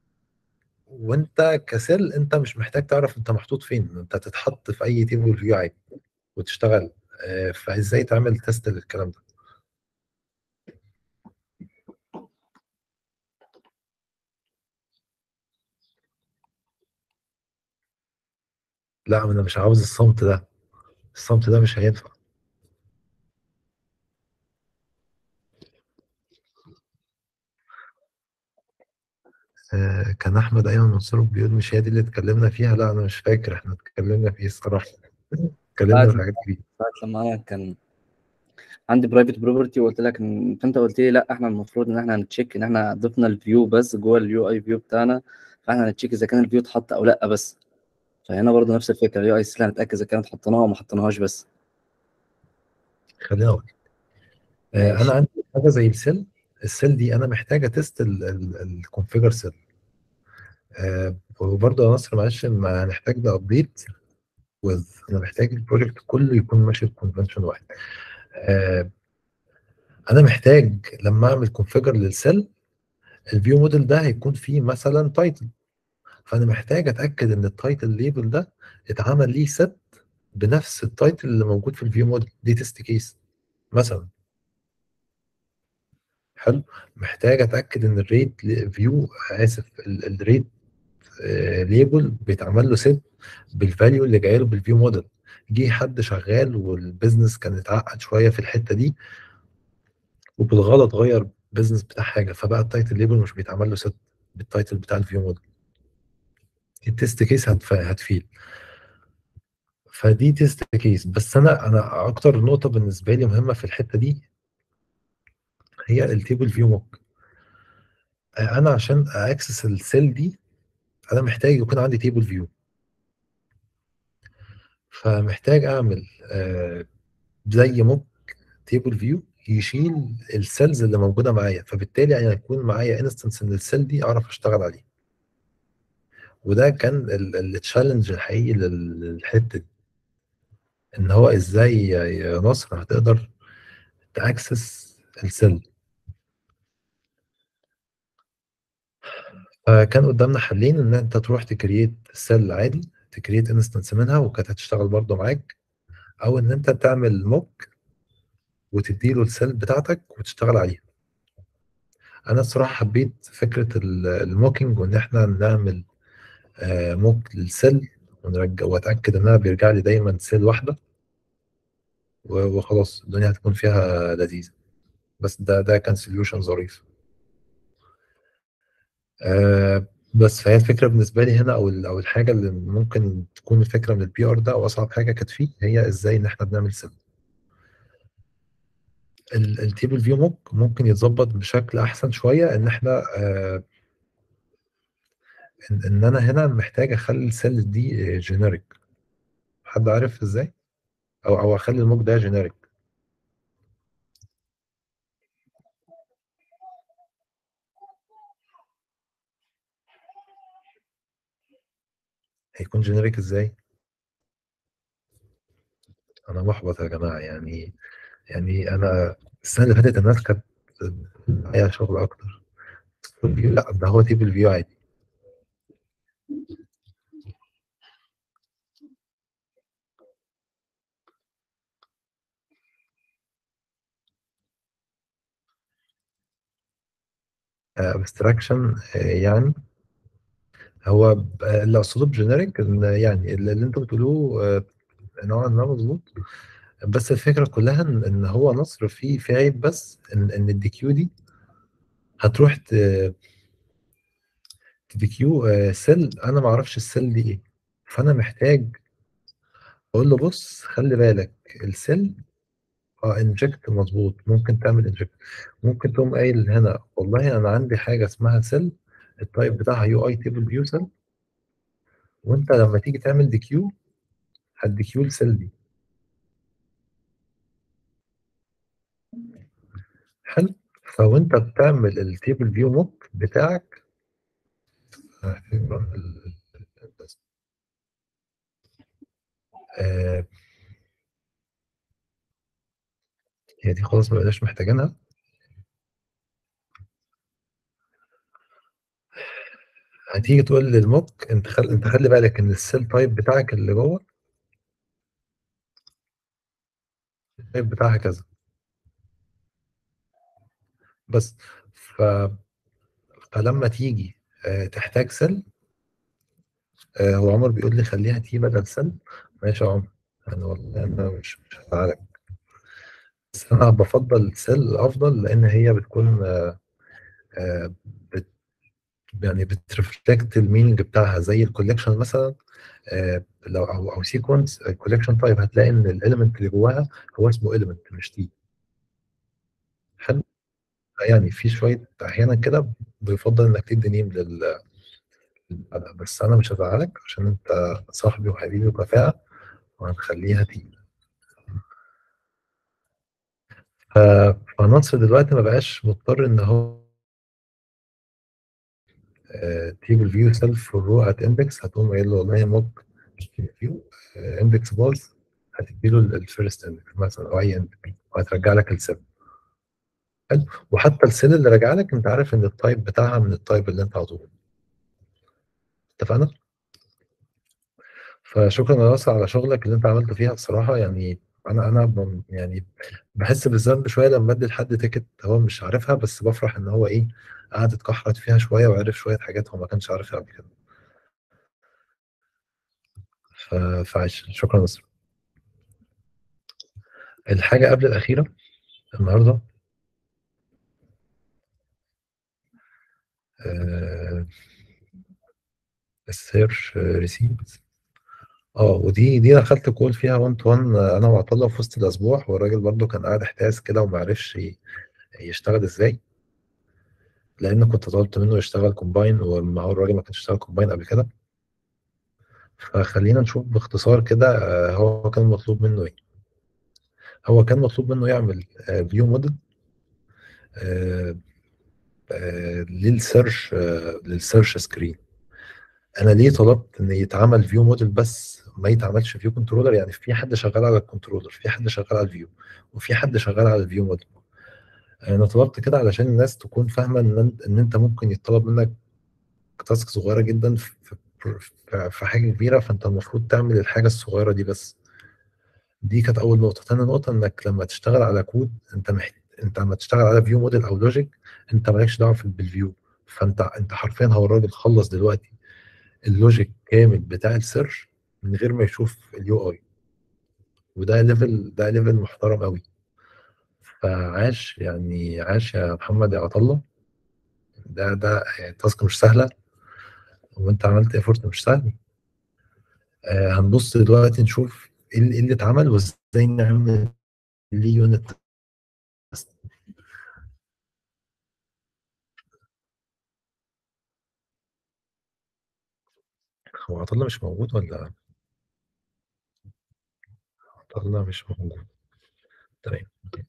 وانت كسيل انت مش محتاج تعرف انت محطوط فين انت تتحط في اي تيبل فيو عادي وتشتغل آه، فازاي تعمل تيست للكلام ده لا انا مش عاوز الصمت ده الصمت ده مش هينفع آه، كان احمد ايمن منصور بيقول مش هي دي اللي اتكلمنا فيها لا انا مش فاكر احنا اتكلمنا في ايه الصراحه اتكلمنا ساعة في حاجات كتير ساعة لما انا كان عندي برايفت بروبرتي وقلت لك ان انت قلت لي لا احنا المفروض ان احنا هنتشيك ان احنا ضفنا الفيو بس جوه اليو اي فيو بتاعنا فاحنا هنتشيك اذا كان الفيو اتحط او لا بس فهنا برضه نفس الفكره اليو اي سي هنتاكد اذا كانت حطيناها وما حطيناهاش بس خلينا اقول آه، ماشي. انا عندي حاجه زي السيل السيل دي انا محتاج اتست الكونفيجر سيل وبرضه يا نصر معلش ما هنحتاج ده ابديت وذ انا محتاج البروجكت كله يكون ماشي بكونفنشن واحد آه، انا محتاج لما اعمل كونفيجر للسيل الفيو موديل ده هيكون فيه مثلا تايتل فانا محتاج اتاكد ان التايتل ليبل ده اتعمل ليه ست بنفس التايتل اللي موجود في الفيو موديل دي تيست كيس مثلا حلو محتاج اتاكد ان الريت فيو اسف الريت ليبل بيتعمل له سيت بالفاليو اللي جاي له بالفيو موديل جه حد شغال والبيزنس كان اتعقد شويه في الحته دي وبالغلط غير البيزنس بتاع حاجه فبقى التايتل ليبل مش بيتعمل له سيت بالتايتل بتاع الفيو موديل التست كيس هتف... هتفيل فدي تيست كيس بس انا انا اكتر نقطه بالنسبه لي مهمه في الحته دي هي التيبل فيو موك انا عشان اكسس السيل دي انا محتاج يكون عندي تيبل فيو فمحتاج اعمل آه زي موك تيبل فيو يشيل السيلز اللي موجوده معايا فبالتالي انا يكون معايا انستنس من السيل دي اعرف اشتغل عليه وده كان التشالنج الحقيقي للحته دي ان هو ازاي يا نصر هتقدر تاكسس السيل فكان قدامنا حلين ان انت تروح تكريت سيل عادي تكريت انستنس منها وكانت هتشتغل برضه معاك او ان انت تعمل موك وتديله السيل بتاعتك وتشتغل عليها انا الصراحه حبيت فكره الموكينج وان احنا نعمل موك للسيل ونرجع واتاكد انها بيرجع لي دايما سيل واحده وخلاص الدنيا هتكون فيها لذيذه بس ده ده كان سوليوشن ظريف آه بس فهي الفكره بالنسبه لي هنا او او الحاجه اللي ممكن تكون الفكره من البي ار ده او اصعب حاجه كانت فيه هي ازاي ان احنا بنعمل سيل التيبل فيو موك ممكن يتظبط بشكل احسن شويه ان احنا آه ان, إن انا هنا محتاج اخلي السيل دي جينيريك حد عارف ازاي او او اخلي الموك ده جينيريك هيكون جينيريك ازاي انا محبط يا جماعه يعني يعني انا السنه اللي فاتت الناس كانت معايا شغل اكتر لا ده هو تيبل فيو عادي ابستراكشن يعني هو اللي اقصده بجينيريك ان يعني اللي انتوا بتقولوه نوعا ما مظبوط بس الفكره كلها ان إن هو نصر في في عيب بس ان ان الدي كيو دي هتروح تديكيو سيل انا ما اعرفش السيل دي ايه فانا محتاج اقول له بص خلي بالك السيل اه انجكت مظبوط ممكن تعمل انجكت ممكن تقوم قايل هنا والله انا عندي حاجه اسمها سيل التايب بتاعها يو اي تيبل فيو سيل وانت لما تيجي تعمل دي كيو هتديكيو السيل دي حلو فوانت بتعمل التيبل فيو موك بتاعك آه هي دي خلاص ما بقناش محتاجينها هتيجي تقول للموك انت خل... انت خلي بالك ان السيل تايب بتاعك اللي جوه التايب بتاعها كذا بس ف... فلما تيجي آه تحتاج سيل آه هو عمر بيقول لي خليها تي بدل سيل ماشي يا عمر انا والله انا مش مش هزعلك بس انا بفضل سيل افضل لان هي بتكون آه آه بت يعني بترفلكت الميننج بتاعها زي الكوليكشن مثلا آه لو او او سيكونس الكوليكشن تايب هتلاقي ان الاليمنت اللي جواها هو اسمه اليمنت مش تي حلو يعني في شويه احيانا كده بيفضل انك تدي نيم لل بس انا مش هزعلك عشان انت صاحبي وحبيبي وكفاءه وهنخليها تي ف... فنصر دلوقتي ما بقاش مضطر ان هو تيبل فيو سيلف فور رو ات اندكس هتقوم قايل له والله موك فيو اندكس باز هتديله الفيرست اندكس مثلا او اي اندكس وهترجع لك السيل حلو وحتى السيل اللي راجع لك انت عارف ان التايب بتاعها من التايب اللي انت عاطوه اتفقنا؟ فشكرا يا ناصر على شغلك اللي انت عملته فيها بصراحه يعني انا انا ب- يعني بحس بالذنب شويه لما ادي لحد تيكت هو مش عارفها بس بفرح ان هو ايه قعد اتكحرت فيها شويه وعرف شويه حاجات هو ما كانش عارفها قبل كده ف- فعاش شكرا يا ناصر الحاجه قبل الاخيره النهارده آه السيرش ريسيبت اه ودي دي دخلت كول فيها 1 تو 1 انا وعطا الله في وسط الاسبوع والراجل برضو كان قاعد احتاس كده وما عرفش ي- يشتغل ازاي لان كنت طلبت منه يشتغل كومباين وما هو الراجل ما كانش اشتغل كومباين قبل كده فخلينا نشوف باختصار كده آه، هو كان مطلوب منه ايه هو كان مطلوب منه يعمل فيو موديل للسيرش آه، للسيرش سكرين انا ليه طلبت ان يتعمل فيو موديل بس ما يتعملش فيو كنترولر يعني في حد شغال على الكنترولر في حد شغال على الفيو وفي حد شغال على الفيو موديل انا طلبت كده علشان الناس تكون فاهمه ان ان انت ممكن يطلب منك تاسك صغيره جدا في في- في حاجه كبيره فانت المفروض تعمل الحاجه الصغيره دي بس دي كانت اول نقطه تاني نقطه انك لما تشتغل على كود انت محت... انت لما تشتغل على فيو موديل او لوجيك انت مالكش دعوه في- بالفيو فانت انت حرفيا هو الراجل خلص دلوقتي اللوجيك كامل بتاع السيرش من غير ما يشوف اليو اي وده ليفل ده ليفل محترم قوي فعاش يعني عاش يا محمد يا عطله ده ده يعني تاسك مش سهله وانت عملت ايفورت مش سهل آه هنبص دلوقتي نشوف ايه اللي إيه اللي اتعمل وازاي نعمل ليه يونت تيست هو عطله مش موجود ولا عطله مش موجود تمام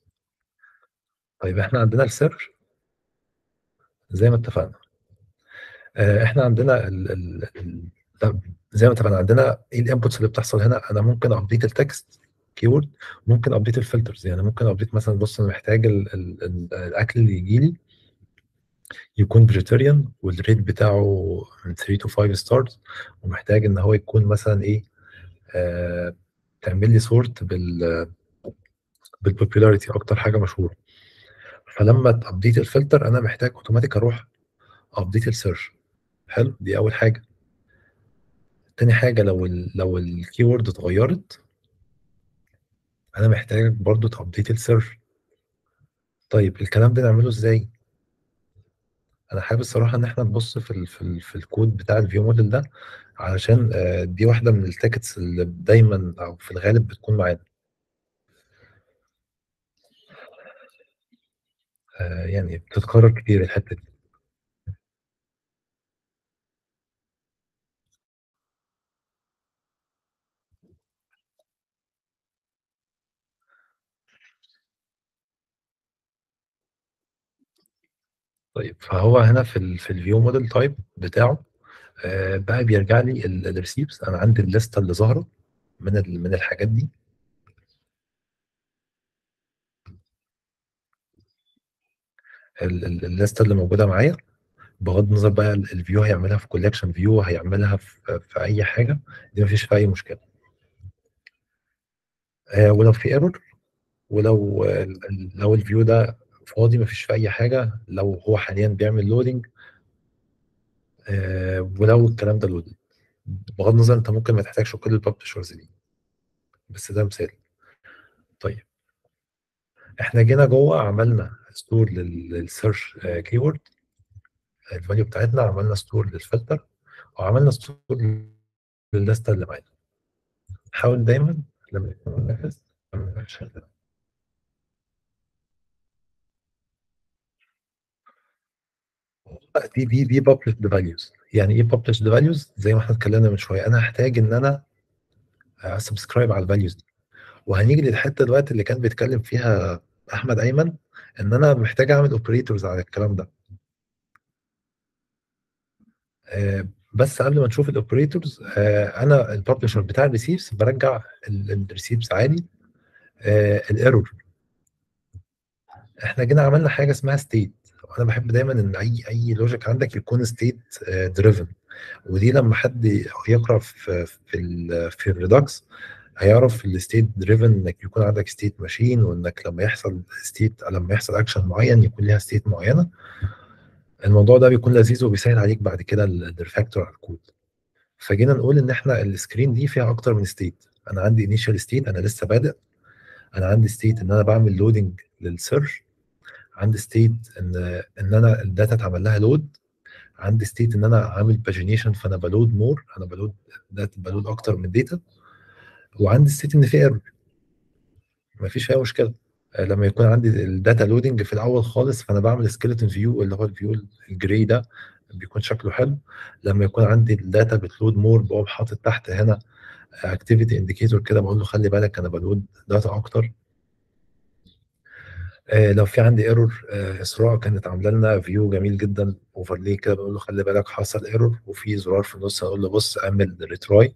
طيب احنا عندنا السيرش زي ما اتفقنا آه احنا عندنا ال ال ال لا، زي ما اتفقنا عندنا ايه الانبوتس اللي بتحصل هنا انا ممكن ابديت التكست كيورد ممكن ابديت الفلترز يعني ممكن ابديت مثلا بص انا محتاج ال ال ال الاكل اللي يجي لي يكون فيجيتيريان والريت بتاعه من 3 تو 5 ستارز ومحتاج ان هو يكون مثلا ايه آه تعمل لي سورت بال بالبوبيلاريتي اكتر حاجه مشهوره فلما تابديت الفلتر انا محتاج اوتوماتيك اروح ابديت السيرش حلو دي اول حاجه تاني حاجه لو ال لو الكيورد اتغيرت انا محتاج برضو تابديت السيرش طيب الكلام ده نعمله ازاي انا حابب الصراحه ان احنا نبص في ال في, ال في الكود بتاع الفيو موديل ده علشان آه، دي واحده من التاكتس اللي دايما او في الغالب بتكون معانا آه، يعني بتتكرر كتير الحته دي طيب فهو هنا في ال في الفيو موديل تايب بتاعه آه، بقى بيرجع لي الريسيبس انا عندي الليسته اللي ظاهره من ال من الحاجات دي ال- ال- الليسته اللي موجوده معايا بغض النظر بقى ال- الفيو هيعملها في كولكشن فيو هيعملها في, في اي حاجه دي مفيش فيها اي مشكله آه، ولو في ايرور ولو ال- ال- لو الفيو ده فاضي مفيش فيه اي حاجه لو هو حاليا بيعمل لودنج ولو الكلام ده لودنج بغض النظر انت ممكن ما تحتاجش كل الببلشرز دي بس ده مثال طيب احنا جينا جوه عملنا ستور للسيرش كيورد الفاليو بتاعتنا عملنا ستور للفلتر وعملنا ستور للليسته اللي معانا حاول دايما لما يكون نفس دي دي دي published values يعني ايه published values زي ما احنا اتكلمنا من شويه انا هحتاج ان انا سبسكرايب على الفاليوز دي وهنيجي للحته دلوقتي اللي كان بيتكلم فيها احمد ايمن ان انا محتاج اعمل اوبريتورز على الكلام ده آه، بس قبل ما نشوف الاوبريتورز انا الببلشر بتاع الريسيفز برجع الريسيفز عادي الايرور احنا جينا عملنا حاجه اسمها ستيت وانا بحب دايما ان اي اي لوجيك عندك يكون ستيت دريفن ودي لما حد يقرا في في ال في الريدكس هيعرف الستيت دريفن انك يكون عندك ستيت ماشين وانك لما يحصل ستيت لما يحصل اكشن معين يكون ليها ستيت معينه الموضوع ده بيكون لذيذ وبيسهل عليك بعد كده الريفاكتور على الكود فجينا نقول ان احنا السكرين دي فيها اكتر من ستيت انا عندي انيشال ستيت انا لسه بادئ انا عندي ستيت ان انا بعمل لودنج للسيرش عندي ستيت ان ان انا الداتا اتعمل لها لود عندي ستيت ان انا عامل باجينيشن فانا بلود مور انا بلود داتا بلود اكتر من داتا وعندي ستيت ان في ايرور مفيش فيها مشكله آه، لما يكون عندي الداتا لودنج في الاول خالص فانا بعمل سكيلتون فيو اللي هو الفيو الجراي ده بيكون شكله حلو لما يكون عندي الداتا بتلود مور بقوم حاطط تحت هنا اكتيفيتي انديكيتور كده بقول له خلي بالك انا بلود داتا اكتر آه، لو في عندي ايرور اسراء كانت عامله لنا فيو جميل جدا اوفرلي كده بقول له خلي بالك حصل ايرور وفي زرار في النص اقول له بص اعمل ريتراي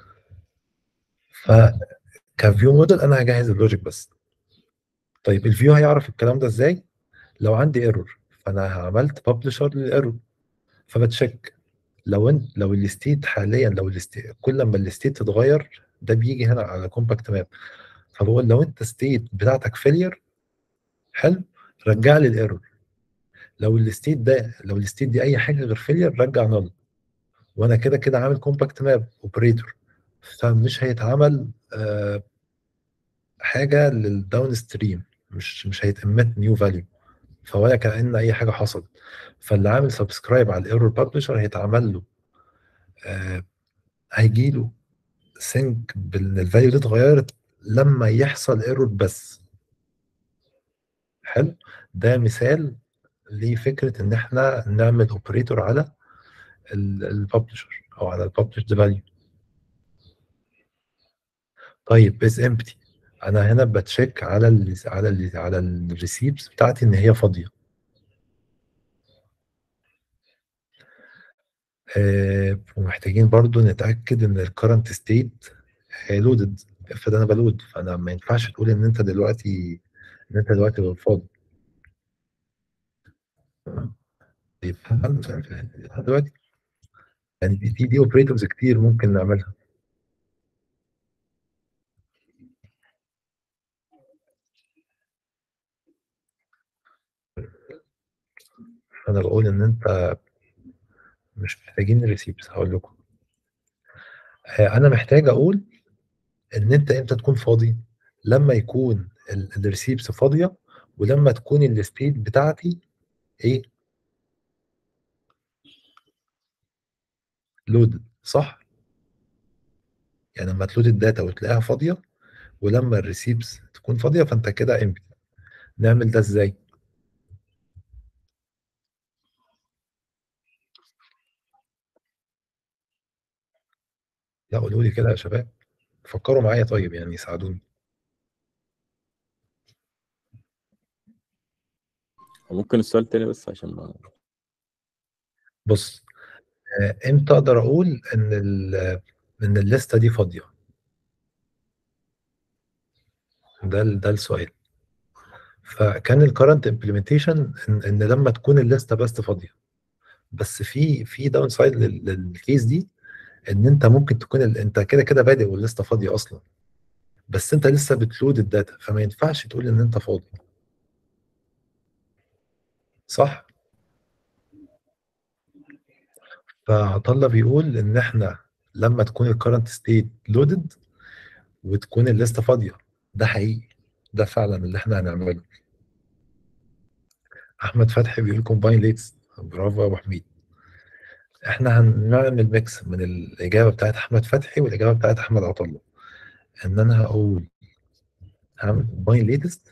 ف كفيو موديل انا هجهز اللوجيك بس طيب الفيو هيعرف الكلام ده ازاي لو عندي ايرور فانا عملت ببلشر للايرور فبتشيك لو انت لو الستيت حاليا لو الستيت كل ما الستيت تتغير ده بيجي هنا على كومباكت ماب فبقول لو انت ستيت بتاعتك فيلير حلو رجع لي الايرور لو الستيت ده لو الستيت دي اي حاجه غير فيلير رجع نل وانا كده كده عامل كومباكت ماب اوبريتور فمش هيتعمل آه حاجه للداون ستريم مش مش هيتأمت نيو فاليو فولا كأن اي حاجه حصلت فاللي عامل سبسكرايب على الايرور ببلشر هيتعمل له آه هيجي له سينك بان الفاليو دي اتغيرت لما يحصل ايرور بس حلو ده مثال لفكره ان احنا نعمل اوبريتور على الببلشر او على الببلش فاليو طيب از امبتي انا هنا بتشيك على ال على ال على الريسيبس بتاعتي ان هي فاضيه آه ومحتاجين برضو نتاكد ان الكرنت ستيت لودد افرض انا بلود فانا ما ينفعش تقول ان انت دلوقتي ان انت دلوقتي غير فاضي طيب هل دلوقتي يعني دي دي, دي اوبريتورز كتير ممكن نعملها انا بقول ان انت مش محتاجين الريسيبس هقول لكم انا محتاج اقول ان انت امتى تكون فاضي لما يكون الريسيبس فاضيه ولما تكون الستيت بتاعتي ايه لود صح يعني لما تلود الداتا وتلاقيها فاضيه ولما الريسيبس تكون فاضيه فانت كده امتى نعمل ده ازاي لا قولوا لي كده يا شباب فكروا معايا طيب يعني يساعدوني ممكن السؤال تاني بس عشان ما بص آه، امتى اقدر اقول ان ال ان الليسته دي فاضيه ده ال- ده السؤال فكان الكرنت امبلمنتيشن ان, إن لما تكون الليسته بس فاضيه بس في في داون سايد للكيس دي ان انت ممكن تكون ال... انت كده كده بادئ والليسته فاضيه اصلا بس انت لسه بتلود الداتا فما ينفعش تقول ان انت فاضي صح فعطله بيقول ان احنا لما تكون الكرنت ستيت لودد وتكون الليسته فاضيه ده حقيقي ده فعلا اللي احنا هنعمله احمد فتحي بيقول كومباين ليتس برافو يا ابو حميد احنا هنعمل ميكس من الاجابه بتاعت احمد فتحي والاجابه بتاعت احمد عطله ان انا هقول هعمل كومباين ليتست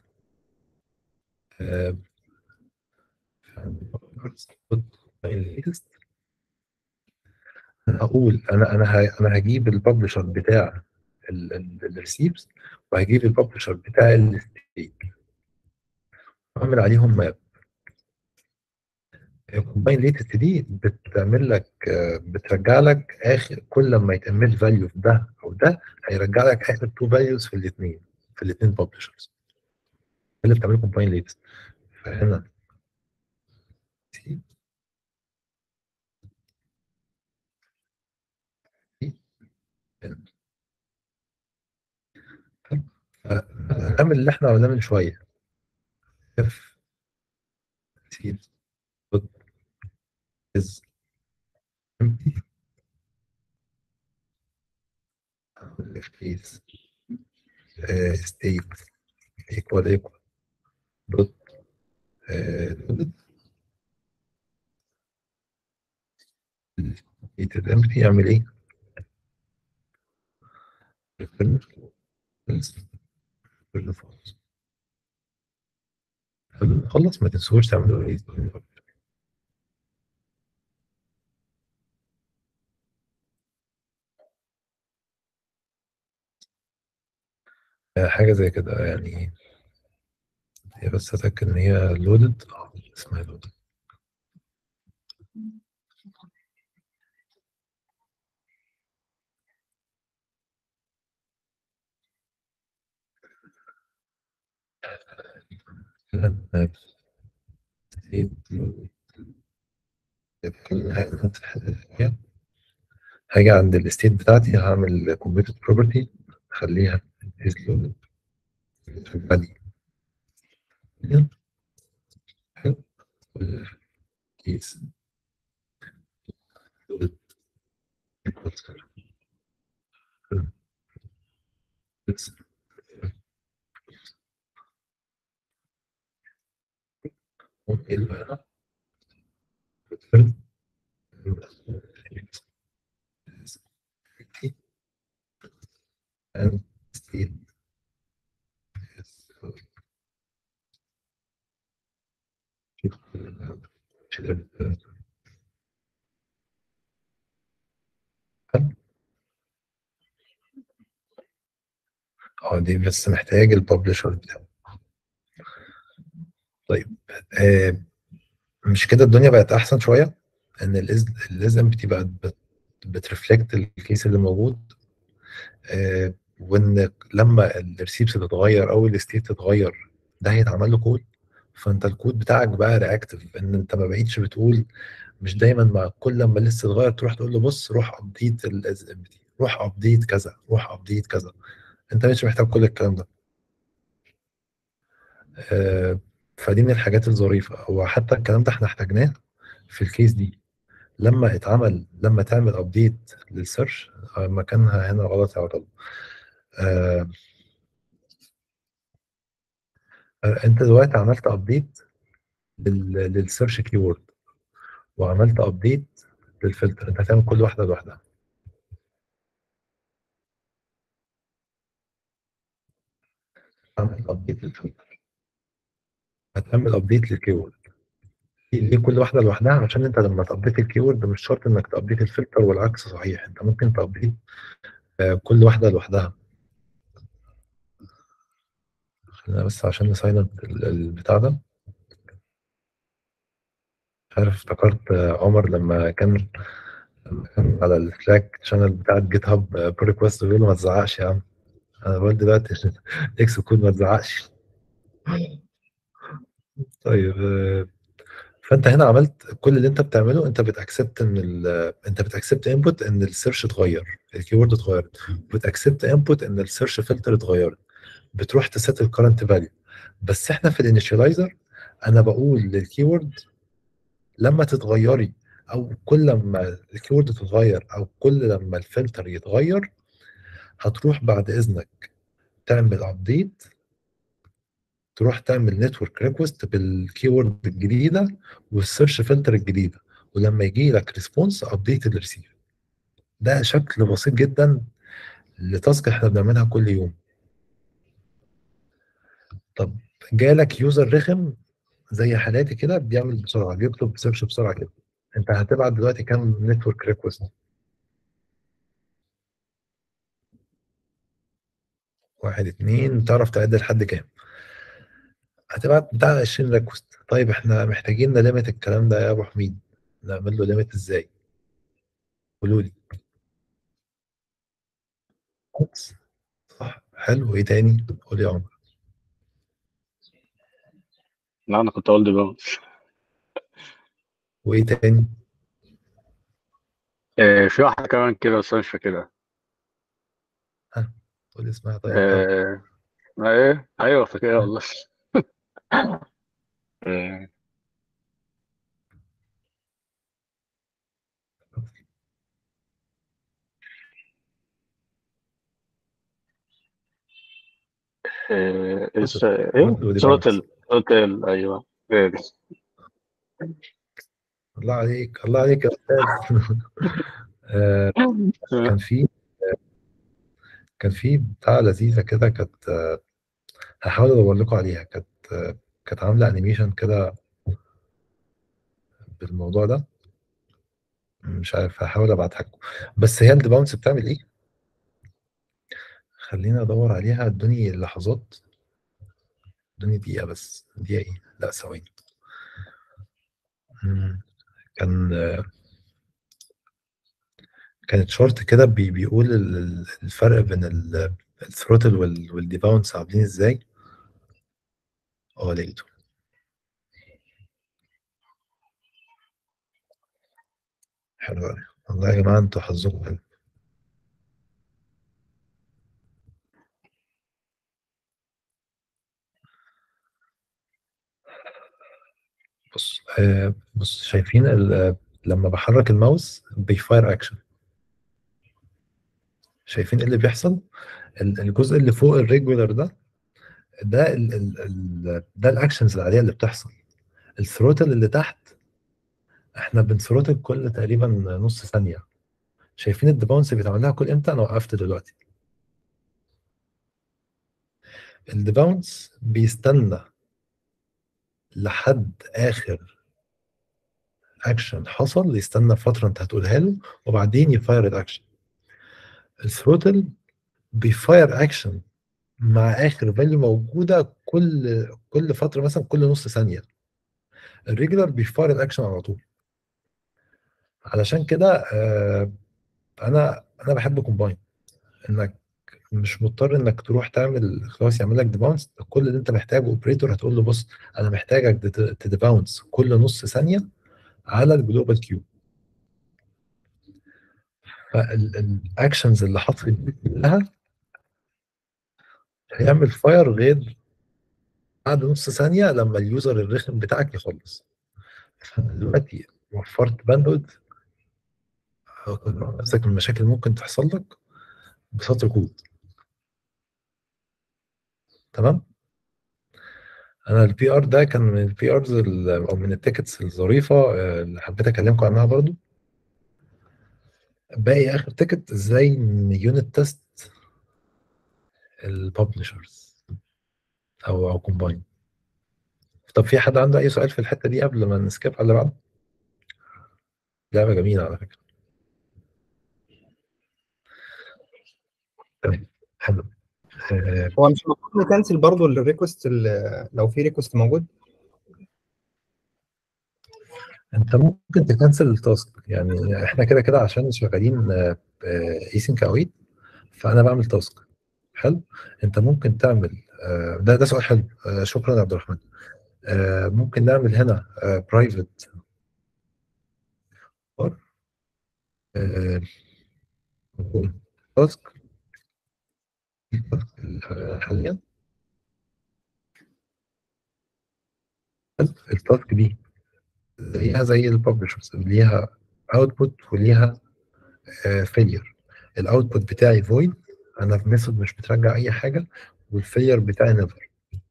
هقول انا انا ه- انا هجيب الببلشر بتاع الريسيبس وهجيب الببلشر بتاع الستيت اعمل عليهم ماب الكومباين ليتست دي بتعمل لك آه، بترجع لك اخر كل لما يتعمل فاليو في ده او ده هيرجع لك اخر تو فاليوز في الاثنين في الاثنين ببلشرز اللي بتعمله كومباين ليتست فهنا هنعمل اللي احنا عملناه من شويه اف سي دوت از empty if case uh, state equal equal dot uh, dot state is empty يعمل ايه؟ return false return false خلص ما تنسوش تعملوا ايه آه، حاجة زي كده يعني هي بس أتأكد إن هي لودد اه اسمها لودد هاجي عند الستيت بتاعتي هعمل كومبيوتد بروبرتي اخليها is loaded value حلو كيس loaded equals It's- ممكن بقى return and state is اه دي بس محتاج الببلشر بتاعه طيب آه مش كده الدنيا بقت احسن شويه ان الازم بتبقى بت بترفلكت الكيس اللي موجود آه وان لما الريسيبس تتغير او الستيت تتغير ده هيتعمل له كود فانت الكود بتاعك بقى رياكتيف ان انت ما بقيتش بتقول مش دايما مع كل لما لسه اتغير تروح تقول له بص روح ابديت الاز ام دي روح ابديت كذا روح ابديت كذا انت مش محتاج كل الكلام ده آه فدي من الحاجات الظريفه هو حتى الكلام ده احنا احتاجناه في الكيس دي لما اتعمل لما تعمل ابديت للسيرش آه، مكانها هنا غلط يا عبد الله آه آه، انت دلوقتي عملت ابديت للسيرش كيورد وعملت ابديت للفلتر انت هتعمل كل واحده لوحدها عمل ابديت للفلتر هتعمل ابديت للكيورد ليه كل واحده لوحدها عشان انت لما تابديت الكيورد مش شرط انك تابديت الفلتر والعكس صحيح انت ممكن تابديت آه، كل واحده لوحدها خلينا بس عشان نسايلنت البتاع ده مش عارف افتكرت آه، عمر لما كان لما كان على السلاك شانل بتاعت جيت هاب بول ريكوست بيقول له ما تزعقش يا عم انا بقول دلوقتي اكس كود ما تزعقش طيب آه، فانت هنا عملت كل اللي انت بتعمله انت بتاكسبت ان ال- انت بتاكسبت انبوت ان السيرش اتغير الكيورد اتغيرت بتاكسبت انبوت ان السيرش فلتر اتغيرت بتروح تسيت الكرنت فاليو بس احنا في الانيشاليزر انا بقول للكيورد لما تتغيري او كل لما الكيورد تتغير او كل لما الفلتر يتغير هتروح بعد اذنك تعمل ابديت تروح تعمل نتورك ريكوست بالكيورد الجديده والسيرش فلتر الجديده ولما يجي لك ريسبونس ابديت الريسيف ده شكل بسيط جدا لتاسك احنا بنعملها كل يوم طب جالك يوزر رخم زي حالاتي كده بيعمل بسرعه بيكتب سيرش بسرعه كده انت هتبعت دلوقتي كام نتورك ريكوست واحد اتنين تعرف تعد لحد كام هتبعت بتاع 20 ريكوست طيب احنا محتاجين نليمت الكلام ده يا ابو حميد نعمل له ليميت ازاي قولوا لي بس. صح حلو ايه تاني قول يا عمر لا انا كنت اقول دي باونس وايه تاني آه في واحده كمان كده بس انا مش فاكرها قول اسمها طيب يلا. آه ما ايه ايوه فاكرها والله آه، آه، اس- ايه ودي ثروتل ثروتل ايوه هي دي. الله عليك الله عليك يا استاذ آه، كان في كان في بتاع لذيذه كده كانت آه، هحاول ادور لكم عليها كانت آه، كانت عامله انيميشن كده بالموضوع ده مش عارف هحاول ابعتها لكم بس هي الديباونس بتعمل ايه خليني ادور عليها ادوني لحظات ادوني دقيقه بس دقيقه ايه لا ثواني مم. كان آه، كانت شورت كده بي بيقول ال- ال- الفرق بين ال- الثروتل وال- والديباونس عاملين ازاي اه لقيته حلو قوي والله يا جماعه انتوا حظكم حلو بص آه بص شايفين ال- لما بحرك الماوس بيفاير اكشن شايفين ايه اللي بيحصل ال- الجزء اللي فوق الريجولار ده ده ال ال ال ده الاكشنز العاديه اللي بتحصل الثروتل اللي تحت احنا بنثروتل كل تقريبا نص ثانيه شايفين الديباونس بيتعمل لها كل امتى انا وقفت دلوقتي الديباونس بيستنى لحد اخر اكشن حصل يستنى فتره انت هتقولها له وبعدين يفاير الاكشن الثروتل بيفاير اكشن مع اخر فاليو موجوده كل كل فتره مثلا كل نص ثانيه الريجولار بيفاير الاكشن على طول علشان كده آه انا انا بحب كومباين انك مش مضطر انك تروح تعمل خلاص يعمل لك ديباونس كل اللي انت محتاجه اوبريتور هتقول له بص انا محتاجك تديباونس كل نص ثانيه على الجلوبال كيو فالاكشنز اللي حاطط دي كلها هيعمل فاير غير بعد نص ثانيه لما اليوزر الرخم بتاعك يخلص دلوقتي وفرت باندويد نفسك من المشاكل اللي ممكن تحصل لك بسطر كود تمام انا البي ار ده كان من البي ارز او من التيكتس الظريفه آه، اللي حبيت اكلمكم عنها برضو باقي اخر تيكت ازاي يونت تيست الببلشرز او او كومباين طب في حد عنده اي سؤال في الحته دي قبل ما نسكيب على اللي بعده لعبه جميله على فكره تمام حلو آه، هو مش المفروض نكنسل برضه الريكوست ال- لو في ريكوست موجود انت ممكن تكنسل التاسك يعني احنا كده كده عشان شغالين اي سينك اويت فانا بعمل تاسك حلو انت ممكن تعمل آه، ده ده سؤال حلو آه، شكرا يا عبد الرحمن آه، ممكن نعمل هنا برايفت تاسك حاليا التاسك دي زيها زي الببلشرز ليها اوتبوت وليها فيلير الاوتبوت بتاعي فويد انا في ميثود مش بترجع اي حاجه والفيلير بتاعي نيفر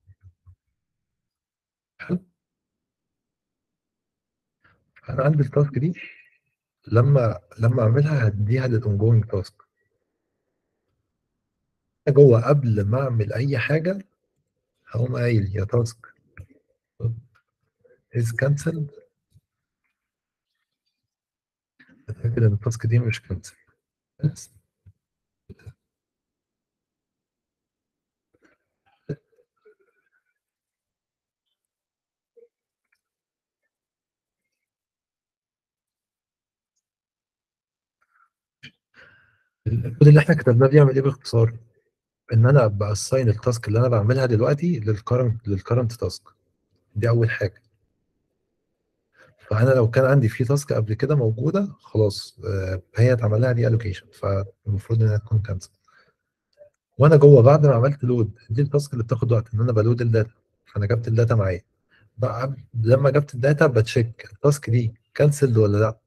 حلو انا عندي التاسك دي لما لما اعملها هديها للاونجوينج تاسك جوه قبل ما اعمل اي حاجه هقوم قايل يا تاسك از كانسلد اتاكد ان التاسك دي مش كانسل بس الكود اللي احنا كتبناه بيعمل ايه باختصار ان انا باساين التاسك اللي انا بعملها دلوقتي للكرنت للكرنت تاسك دي اول حاجه فانا لو كان عندي في تاسك قبل كده موجوده خلاص آه، هي اتعمل لها دي الوكيشن فالمفروض انها تكون كانسل وانا جوه بعد ما عملت لود دي التاسك اللي بتاخد وقت ان انا بلود الداتا فانا جبت الداتا معايا بقى لما جبت الداتا بتشيك التاسك دي كانسلد ولا لا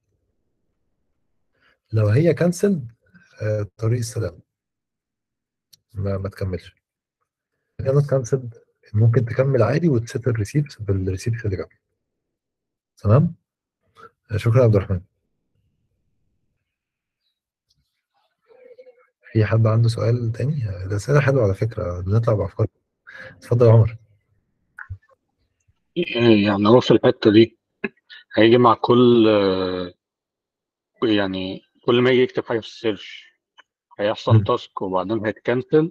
لو هي كانسلد طريق السلام ما, ما تكملش كانت كانسلد ممكن تكمل عادي وتسيت الريسيبت بالريسيبت اللي جنبك تمام شكرا يا عبد الرحمن في حد عنده سؤال تاني الأسئلة حلوة على فكرة بنطلع بأفكار اتفضل يا عمر يعني هو في الحتة دي هيجي مع كل آه، يعني كل ما يجي يكتب حاجة في السيرش هيحصل مم. تاسك وبعدين هيتكنسل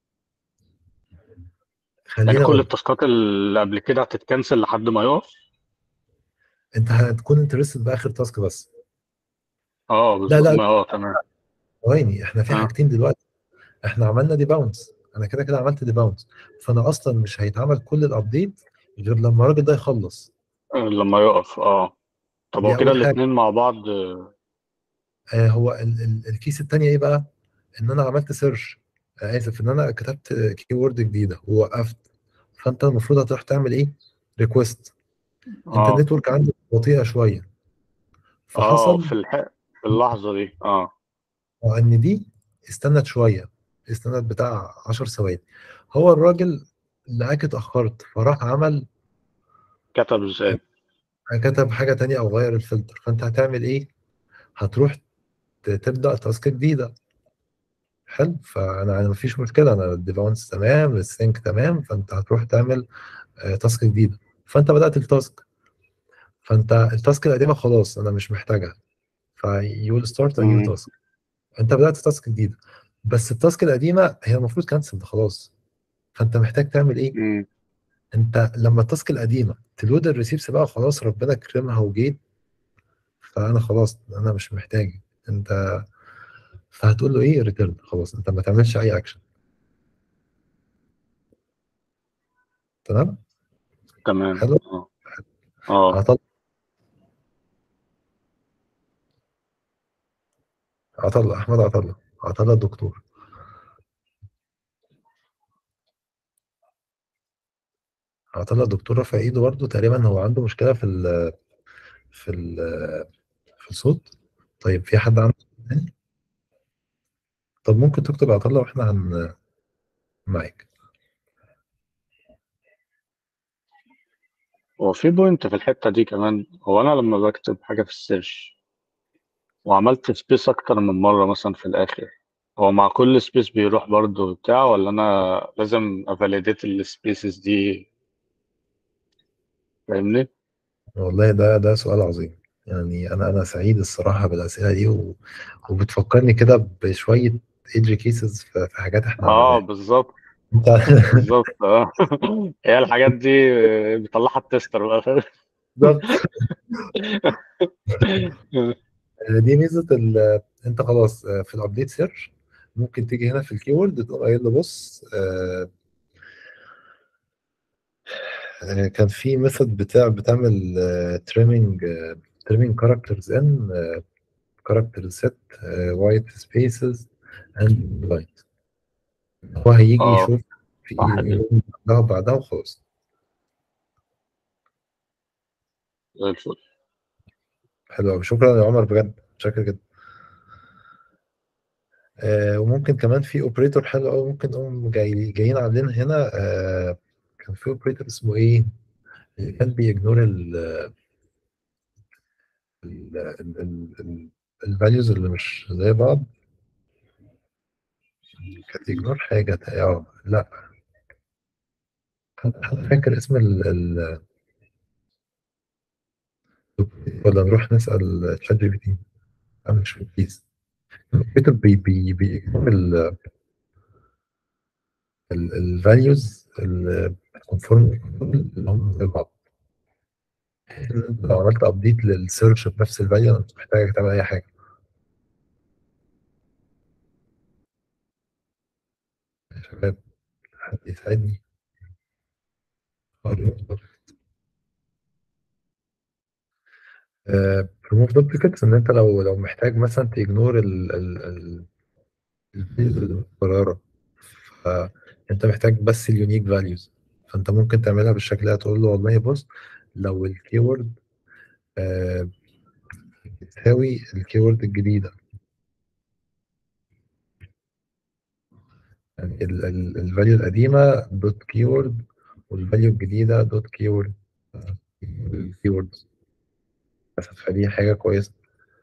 خلينا يعني كل أقول التاسكات اللي قبل كده هتتكنسل لحد ما يقف أنت هتكون انترستد بآخر تاسك بس اه لا بالظبط لا ما اه تمام ثواني احنا في اه حاجتين دلوقتي احنا عملنا دي باونس انا كده كده عملت دي باونس فانا اصلا مش هيتعمل كل الابديت غير لما الراجل ده يخلص لما يقف اه طب دي هو كده اول حاجه الاتنين مع بعض آه، آه هو ال ال الكيس التانية ايه بقى ان انا عملت سيرش آه اسف ان انا كتبت كي وورد جديده ووقفت فانت المفروض هتروح تعمل ايه ريكوست انت اه النتورك عندك بطيئه شويه اه فحصل في الح... في اللحظة دي اه ان دي استنت شويه استنت بتاع 10 ثواني هو الراجل لقاك اتاخرت فراح عمل كتب ازاي كتب حاجه تانية او غير الفلتر فانت هتعمل ايه هتروح ت- تبدا تاسك جديده حلو فانا انا مفيش مشكله انا الديفاونس تمام السينك تمام فانت هتروح تعمل آه، تاسك جديده فانت بدات التاسك فانت التاسك القديمه خلاص انا مش محتاجها فيو ويل ستارت ا نيو مم. تاسك انت بدات تاسك جديده بس التاسك القديمه هي المفروض كانسل خلاص فانت محتاج تعمل ايه مم. انت لما التاسك القديمه تلود الريسيبس بقى خلاص ربنا كرمها وجيت فانا خلاص انا مش محتاج انت فهتقول له ايه ريتيرن خلاص انت ما تعملش اي اكشن تمام تمام حلو اه اه عطل عطل احمد عطله عطله الدكتور عطله الدكتور رافع ايده برضه تقريبا هو عنده مشكله في ال في ال في الصوت طيب في حد عنده سؤال تاني طب ممكن تكتب عطله واحنا هن معاك هو في بوينت في الحتة دي كمان هو أنا لما بكتب حاجة في السيرش وعملت سبيس أكتر من مرة مثلا في الآخر هو مع كل سبيس بيروح برضه بتاع ولا أنا لازم أفاليديت السبيسز دي فاهمني؟ والله ده ده سؤال عظيم يعني انا انا سعيد الصراحه بالاسئله دي و... وبتفكرني كده بشويه ايدج كيسز في في حاجات احنا اه عملناها بالظبط انت بالظبط اه هي الحاجات دي بيطلعها التستر بقى فاهم؟ بالظبط دي ميزه ال... انت خلاص آه، في الابديت سيرش ممكن تيجي هنا في الكيورد تقوم قايل له بص آه، آه، كان في ميثود بتاع بتعمل تريمينج تريمينج كاركترز ان كاركتر سيت وايت سبيسز اند لايت هو هيجي اه يشوف في صح دي يقوم بعدها وبعدها وخلاص زي الفل حلو أوي شكرا يا عمر بجد شكرا جدا آه وممكن كمان في اوبريتور حلو قوي ممكن نقوم جاي جايين عاملين هنا آه كان في اوبريتور اسمه ايه اللي كان بيجنور ال الفاليوز اللي مش زي بعض كانت يجنور حاجة اه لا حد حد فاكر اسم ال ال ولا نروح نسأل تشات جي بي تي انا مش فاكر بليز الاوبريتور بي بي بيجنور الفاليوز اللي بتكونفورم اللي هم زي بعض لو عملت ابديت للسيرش بنفس الفاليو انا مش محتاج تعمل اي حاجه شباب حد يساعدني ريموف دوبليكيتس ان انت لو لو محتاج مثلا تيجنور ال ال ال الفيز المتكررة فانت محتاج بس اليونيك فاليوز فانت ممكن تعملها بالشكل ده تقول له والله بص لو الكيورد بتساوي الكيورد الجديدة يعني الفاليو القديمة دوت كيورد والفاليو الجديدة دوت كيورد الكيورد بس فدي حاجة كويسة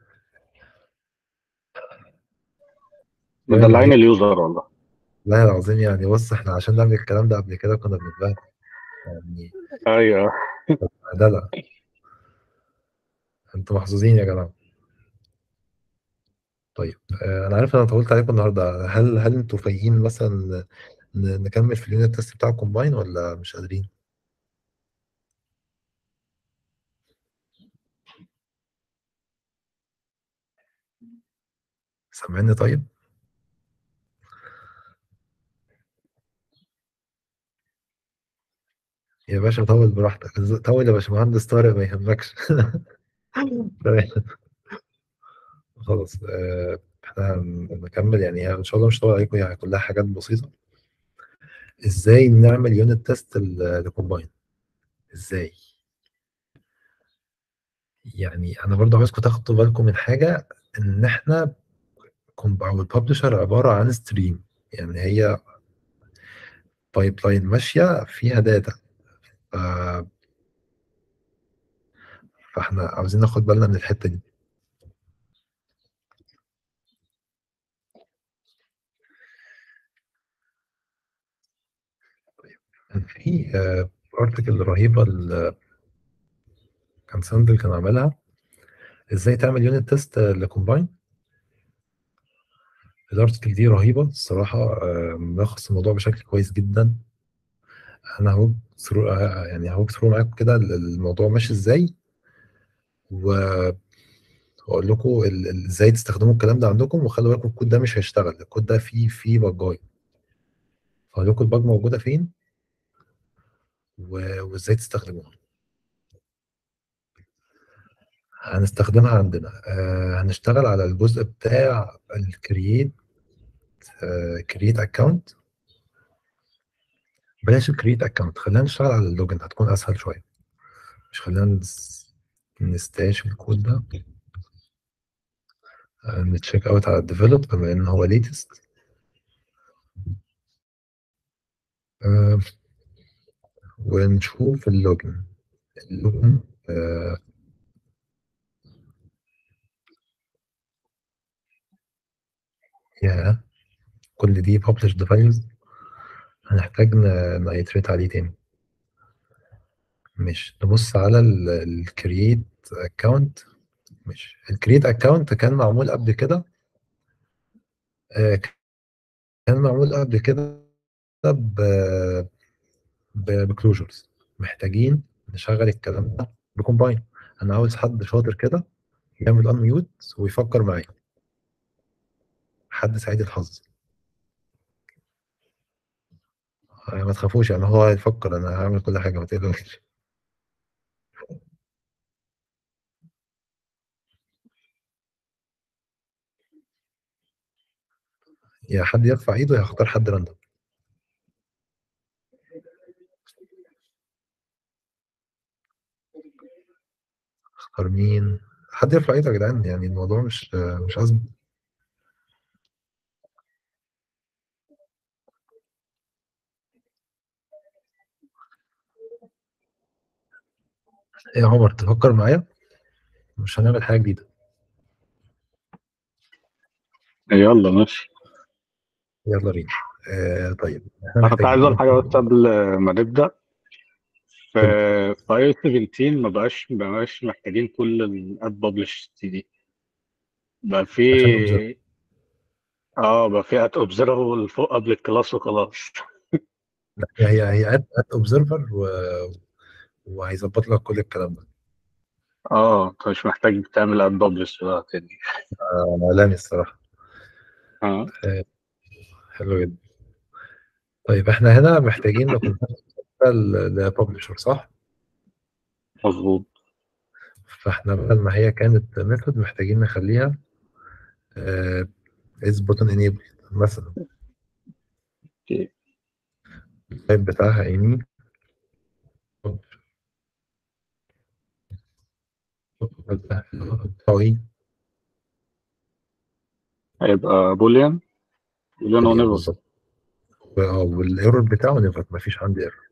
مدلعين اليوزر والله والله العظيم يعني بص احنا عشان نعمل الكلام ده قبل كده كنا بنتبهدل يعني ايوه بهدلة انتوا محظوظين يا جماعة طيب آه، انا عارف انا طولت عليكم النهارده هل هل انتوا فايقين مثلا ن- نكمل في اليونت تيست بتاع الكومباين ولا مش قادرين؟ سامعني طيب؟ يا باشا طول براحتك طول يا باشمهندس طارق ما يهمكش تمام. خلاص آه، احنا هنكمل يعني ان شاء الله مش هطول عليكم يعني كلها حاجات بسيطة ازاي نعمل يونت تيست للكومباين ازاي يعني انا برضو عايزكم تاخدوا بالكم من حاجة ان احنا كومب او الببلشر عبارة عن ستريم يعني هي بايب لاين ماشية فيها داتا ف... فاحنا عاوزين ناخد بالنا من الحتة دي كان في ارتكل رهيبة ال- كان ساندل كان عملها ازاي تعمل يونت تيست لكومباين الارتكل دي رهيبة الصراحة آه، ملخص الموضوع بشكل كويس جدا انا هوك ثرو آه، يعني هوك ثرو معاكم كده الموضوع ماشي ازاي و واقول لكم ال- ال- ازاي تستخدموا الكلام ده عندكم وخلوا بالكم الكود ده مش هيشتغل الكود ده فيه فيه بجاي هقول لكم الباج موجودة فين و- وازاي تستخدموها هنستخدمها عندنا آه هنشتغل على الجزء بتاع الكرييت كرييت اكونت بلاش الكرييت اكونت خلينا نشتغل على اللوجن هتكون اسهل شويه مش خلينا نس- نستاش الكود ده آه نتشيك اوت على الديفلوب بما ان هو ليتست آه ونشوف اللوجن اللوجن آه يا كل دي published values هنحتاج نايتريت عليه تاني مش نبص على الكرييت اكونت مش الكرييت اكونت كان معمول قبل كده آه، كان معمول قبل كده ب بكلوجرز محتاجين نشغل الكلام ده بكومباين انا عاوز حد شاطر كده يعمل ان ميوت ويفكر معايا حد سعيد الحظ آه، ما تخافوش يعني هو هيفكر انا هعمل كل حاجه ما تقلقوش يا حد يرفع ايده هختار حد راندوم اختار مين حد يرفع ايده يا جدعان يعني الموضوع مش مش أزمة ايه يا عمر تفكر معايا مش هنعمل حاجة جديدة يلا ماشي يلا بينا آه طيب احنا انا كنت عايز اقول محتاجين حاجه بس قبل ما نبدا في في اي 17 ما بقاش ما بقاش محتاجين كل الاب ببلش دي بقى في عشان observe. اه بقى في ات اوبزرفبل فوق قبل الكلاس وخلاص لا، هي هي اد اد اوبزرفر و... وهيظبط لك كل الكلام ده اه انت مش محتاج تعمل اد ببلش بقى تاني آه عالمي الصراحة اه آه حلو جدا طيب احنا هنا محتاجين نكون لببلشر صح؟ مظبوط فاحنا بدل ما هي كانت ميثود محتاجين نخليها از بوتن انيبل مثلا اوكي التايب بتاعها اني بتاعه ايه؟ هيبقى بوليان بوليان بوليان ونيفر بالظبط اه والايرور بتاعه نيفر مفيش عندي ايرور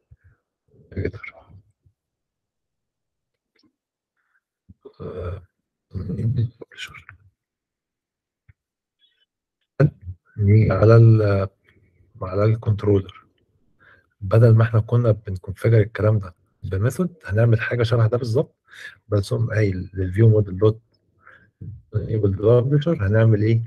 نيجي على ال على الكنترولر بدل ما احنا كنا بنكونفيجر الكلام ده بميثود هنعمل حاجه شبه ده بالظبط بس هم قايل للفيو موديل دوت انيبل ببلشر هنعمل ايه؟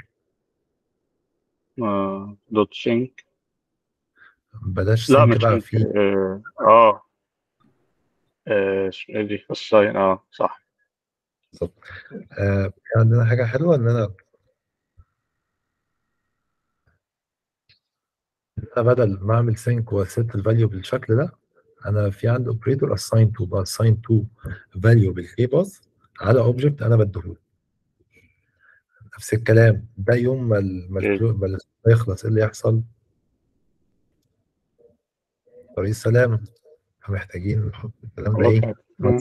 آه، دوت شينك بلاش لا سينك مش بقى شينك في اه اه آه، اسمها ايه دي الساين اه صح بالظبط آه في عندنا حاجه حلوه ان انا أنا بدل ما اعمل سينك واسيت الفاليو بالشكل ده انا في عندي اوبريتور اساين تو باساين تو فاليو بالكي باث على اوبجكت انا بديهوله نفس الكلام ده يوم ما ال- ما الكلو- ما الاسبوع يخلص ايه اللي يحصل؟ طريق السلام فمحتاجين نحط الكلام ده خلاص ايه؟ مم.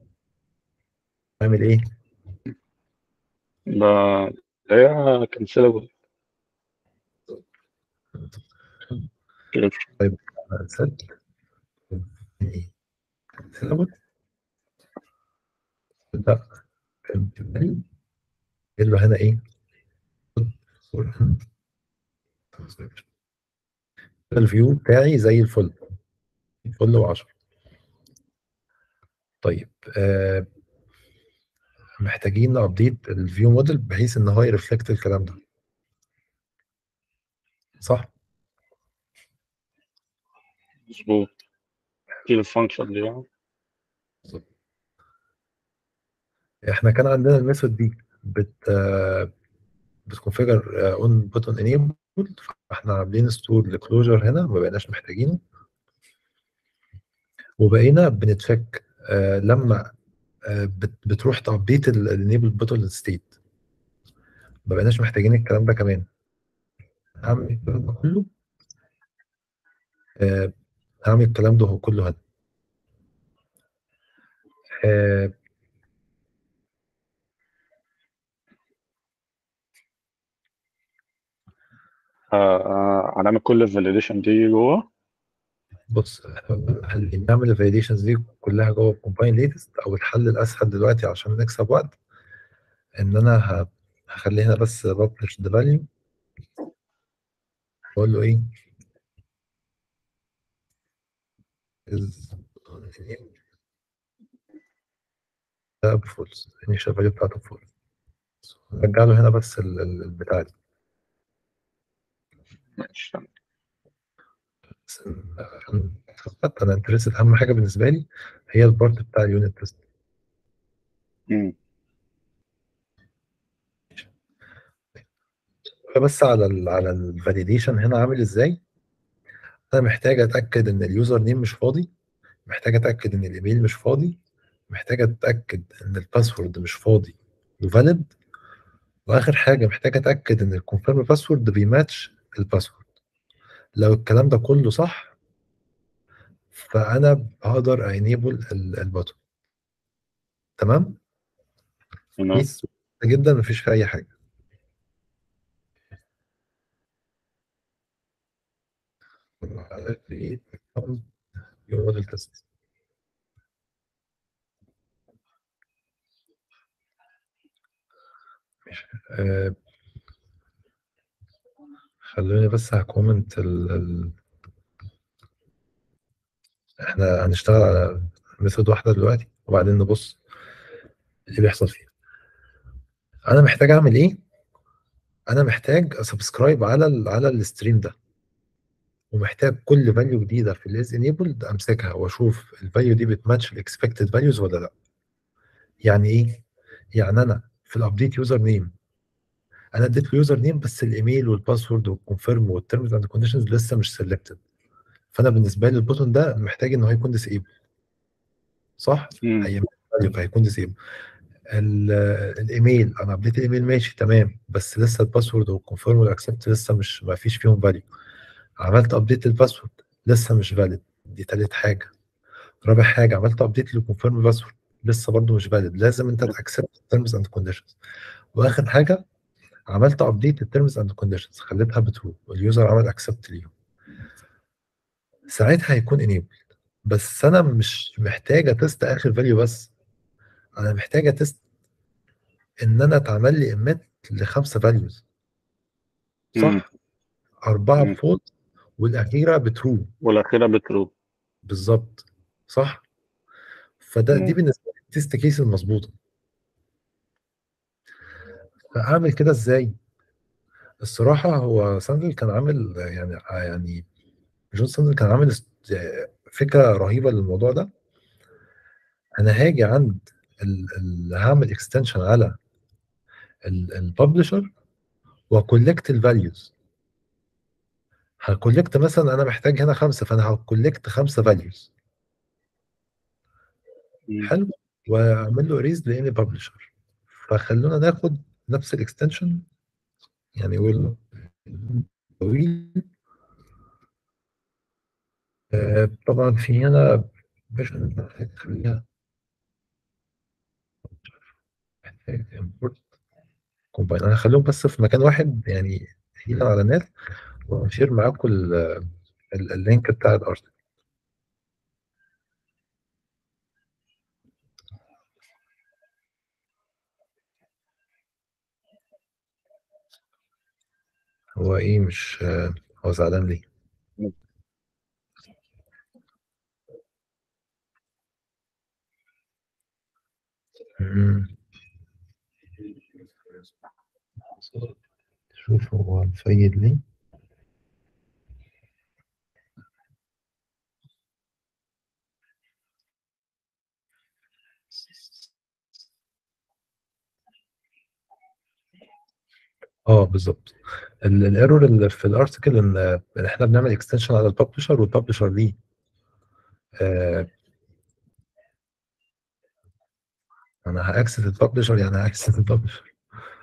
نعمل ايه؟ ده هي كنسلبل طيب ست سيلابل ده قال له هنا ايه؟ الفيو بتاعي زي الفل فل و10 طيب آه محتاجين نابديت الفيو موديل بحيث ان هو يرفلكت الكلام ده صح؟ مظبوط دي الفانكشن دي آه. احنا كان عندنا الميثود دي بت آه بتكونفيجر اون بوتون انيبل فاحنا عاملين ستور لكلوجر هنا ما بقيناش محتاجينه وبقينا بنتفك آه لما آه بت بتروح تابديت الانيبل بوتون ستيت ما بقيناش محتاجين الكلام ده كمان هعمل الكلام ده كله آه هعمل الكلام ده كله هنا آه آه، آه، هنعمل كل الفاليديشن دي جوه بص اللي بنعمل الفاليديشنز دي كلها جوه الكومباين ليتست او الحل الاسهل دلوقتي عشان نكسب وقت ان انا ه- هخلي هنا بس publish the value واقول له ايه is ده بفولس initial value بتاعته بفولس رجع له هنا بس ال- ال- البتاع دي ماشي تمام. بس عشان حتى انا انترستد اهم حاجه بالنسبه لي هي البارت بتاع اليونت تيست مم. بس على ال على الفاليديشن هنا عامل ازاي انا محتاج اتاكد ان اليوزر نيم مش فاضي محتاج اتاكد ان الايميل مش فاضي محتاج اتاكد ان الباسورد مش فاضي وفاليد واخر حاجه محتاج اتاكد ان الكونفيرم باسورد بيماتش الباسورد لو الكلام ده كله صح فانا هقدر انيبل البوتون تمام تمام بيس جدا مفيش فيه اي حاجه موديل تيست آه، خلوني بس هكومنت ال... ال... احنا هنشتغل على ميثود واحدة دلوقتي وبعدين نبص اللي بيحصل فيها انا محتاج اعمل ايه انا محتاج اسبسكرايب على ال على الستريم ده ومحتاج كل فاليو جديده في الاز انيبلد امسكها واشوف الفاليو دي بتماتش الاكسبكتد فاليوز ولا لا يعني ايه يعني انا في الابديت يوزر نيم انا اديت له يوزر نيم بس الايميل والباسورد والكونفيرم والترمز اند كونديشنز لسه مش سيلكتد فانا بالنسبه لي البوتون ده محتاج ان هو يكون ديسيبل صح؟ مم. هيعمل value فهيكون ديسيبل الايميل انا ابديت الايميل ماشي تمام بس لسه الباسورد والكونفيرم والاكسبت لسه مش ما فيش فيهم فاليو عملت ابديت للباسورد لسه مش فاليد دي تالت حاجه رابع حاجه عملت ابديت للكونفيرم باسورد لسه برضه مش فاليد لازم انت تاكسبت الترمز اند كونديشنز واخر حاجه عملت ابديت للترمز اند كونديشنز خليتها بترو واليوزر عمل اكسبت ليهم ساعتها هيكون انيبل بس انا مش محتاجه تيست اخر فاليو بس انا محتاجه تيست ان انا اتعمل لي امات لخمسه فاليوز مم. صح اربعه مم. بفولت والاخيره بترو والاخيره بترو بالظبط صح فده دي مم. بالنسبه لي التيست كيس المظبوطه فاعمل كده ازاي الصراحه هو ساندل كان عامل يعني يعني جون ساندل كان عامل است- فكره رهيبه للموضوع ده انا هاجي عند ال- ال- هعمل اكستنشن على الببلشر وكولكت الفاليوز هكولكت مثلا انا محتاج هنا خمسه فانا هكولكت خمسه فاليوز مم. حلو واعمل له اريز لاني ببلشر فخلونا ناخد نفس الاكستنشن يعني ويل طويل آه، طبعا في هنا مش خليها محتاج import combine انا هخليهم بس في مكان واحد يعني هنا على النت واشير معاكم ال- ال- اللينك بتاع الارتكل هو ايه مش آه، هو زعلان ليه مم. شوف هو مفيد ليه اه بالظبط ال- الايرور اللي في الارتكل ان إن احنا بنعمل اكستنشن على الببلشر والببلشر ليه آه انا هاكسس الببلشر يعني هاكسس الببلشر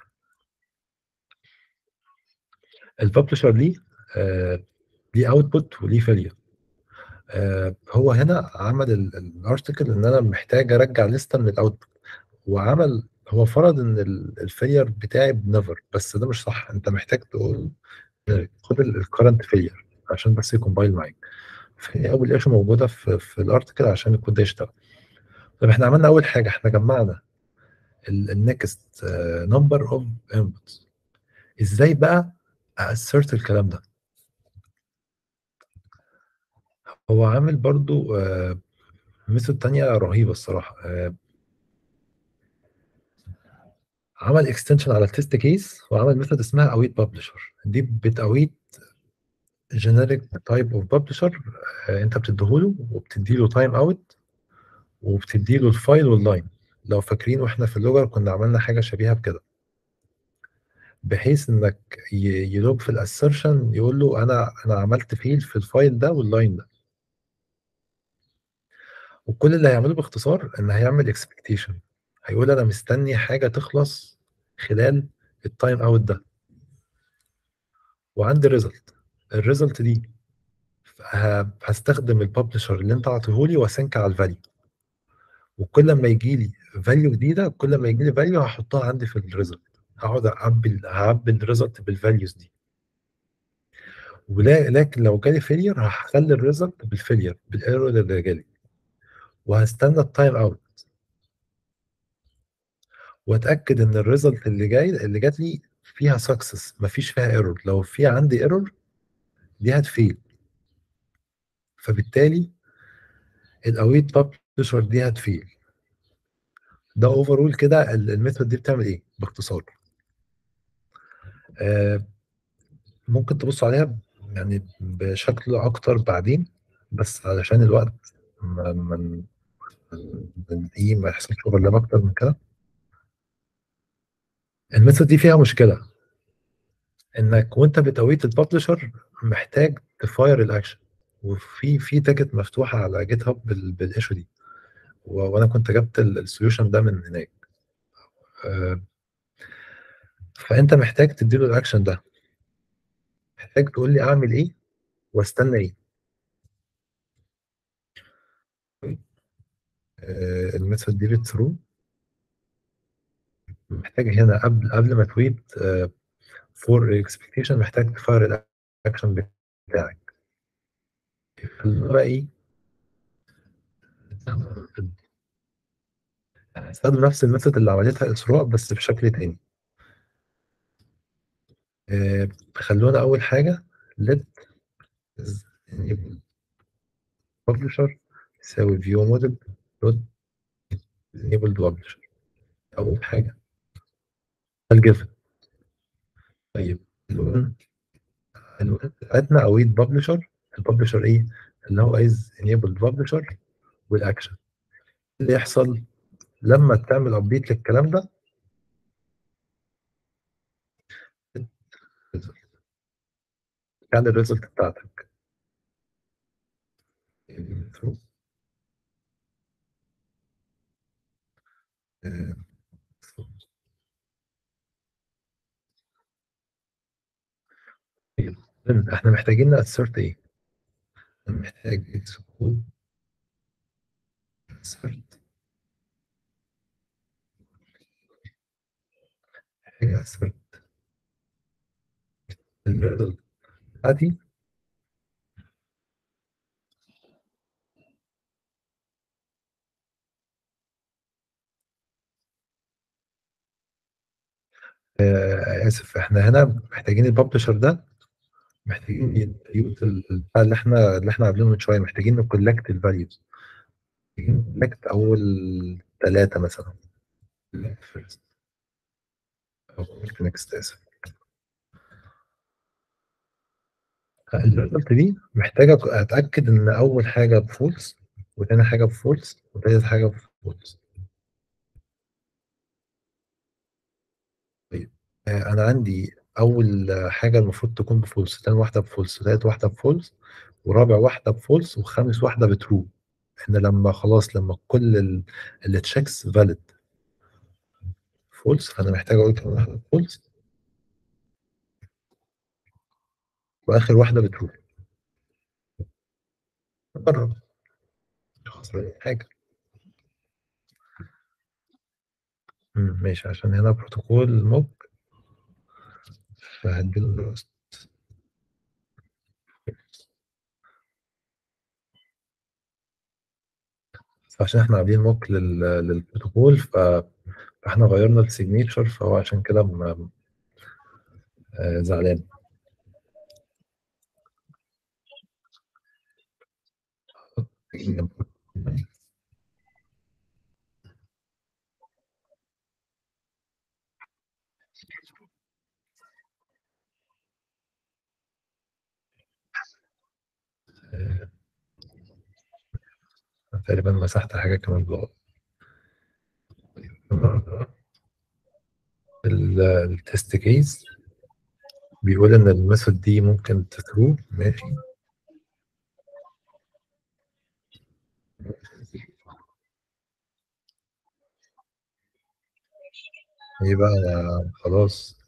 الببلشر ليه آه ليه اوتبوت وليه فيلير آه هو هنا عمل الارتكل ان انا محتاج ارجع لسته من الاوتبوت وعمل هو فرض ان الفيلير بتاعي بنيفر بس ده مش صح انت محتاج تقول خد الكرنت فيلير عشان بس يكمبايل معاك فهي اول ايشو موجوده في في الارتكل عشان الكود ده يشتغل طب احنا عملنا اول حاجه احنا جمعنا النكست نمبر اوف انبوتس ازاي بقى اسرت الكلام ده هو عامل برضو ميثود تانية رهيبة الصراحة آه، عمل اكستنشن على التست كيس وعمل ميثود اسمها اويت ببلشر دي بتأويت جينيريك تايب اوف ببلشر انت بتديهوله وبتديله تايم اوت وبتديله الفايل واللاين لو فاكرين واحنا في اللوجر كنا عملنا حاجة شبيهة بكده بحيث انك ي- يلوج في الاسرشن يقول له انا انا عملت فيل في الفايل ده واللاين ده وكل اللي هيعمله باختصار ان هيعمل اكسبكتيشن هيقول انا مستني حاجه تخلص خلال التايم اوت ده وعندي ريزلت الريزلت دي ه- هستخدم الببلشر اللي انت عطيهولي واسنك على الفاليو وكل ما يجي لي فاليو جديده كل ما يجي لي فاليو هحطها عندي في الريزلت هقعد اعبي هعبي الريزلت بالفاليوز دي ولا لكن لو جالي فيلير هخلي الريزلت بالفيلير بالايرور اللي جالي وهستنى التايم اوت واتاكد ان الريزلت اللي جاي اللي جات لي فيها سكسس مفيش فيها ايرور لو في عندي ايرور دي هتفيل فبالتالي الاويت ببلشر دي هتفيل ده اوفرول كده ال- الميثود دي بتعمل ايه باختصار آه ممكن تبص عليها ب- يعني بشكل اكتر بعدين بس علشان الوقت ما من من ايه ما يحصلش اوفرلاب اكتر من كده الميثود دي فيها مشكله انك وانت بتويت الببلشر محتاج تفاير الاكشن وفي في تيكت مفتوحه على جيت هاب بالايشو دي و- وانا كنت جبت السوليوشن ده من هناك آه، فانت محتاج تديله الاكشن ده محتاج تقول لي اعمل ايه واستنى ايه آه، الميثود دي بتثرو محتاج هنا قبل قبل ما تويت فور اكسبكتيشن محتاج تفاير الاكشن بتاعك بقى ايه هستخدم نفس الميثود اللي عملتها اسراء بس بشكل تاني آه، خلونا اول حاجه let publisher يساوي view model dot enabled publisher اول حاجه الجيفن طيب الوان الوان بتاعتنا اويت ببلشر الببلشر ايه اللي هو عايز enabled publisher والاكشن اللي يحصل لما تعمل ابديت للكلام ده يعني الريزلت بتاعتك طيب، احنا محتاجين نأسرت ايه؟ محتاج اكسكود assert محتاج assert الريزلت بتاعتي آه اسف احنا هنا محتاجين الببلشر ده محتاجين يوت البتاع اللي احنا اللي احنا عاملينه من شويه محتاجين نكولكت الفاليوز محتاجين نكولكت اول ثلاثه مثلا first او next اسف الريزلت دي محتاجه اتاكد ان اول حاجه بفولس وتاني حاجه بفولس وتالت حاجه بفولس طيب آه، انا عندي اول حاجه المفروض تكون بفولس تاني واحده بفولس وتالت واحده بفولس ورابع واحده بفولس وخامس واحده بترو احنا لما خلاص لما كل التشيكس فاليد فولس فانا محتاج اقول كمان واحده بفولس واخر واحده بترو نجرب خسران حاجه مم، ماشي عشان هنا بروتوكول موك فهديله الراست عشان احنا عاملين موك لل... للبروتوكول ف... فاحنا غيرنا السيجنيتشر فهو عشان كده م... آه زعلان آه، تقريبا مسحت حاجة كمان بالغلط ال- التست كيس بيقول ان الميثود دي ممكن تثرو ماشي ايه بقى أنا خلاص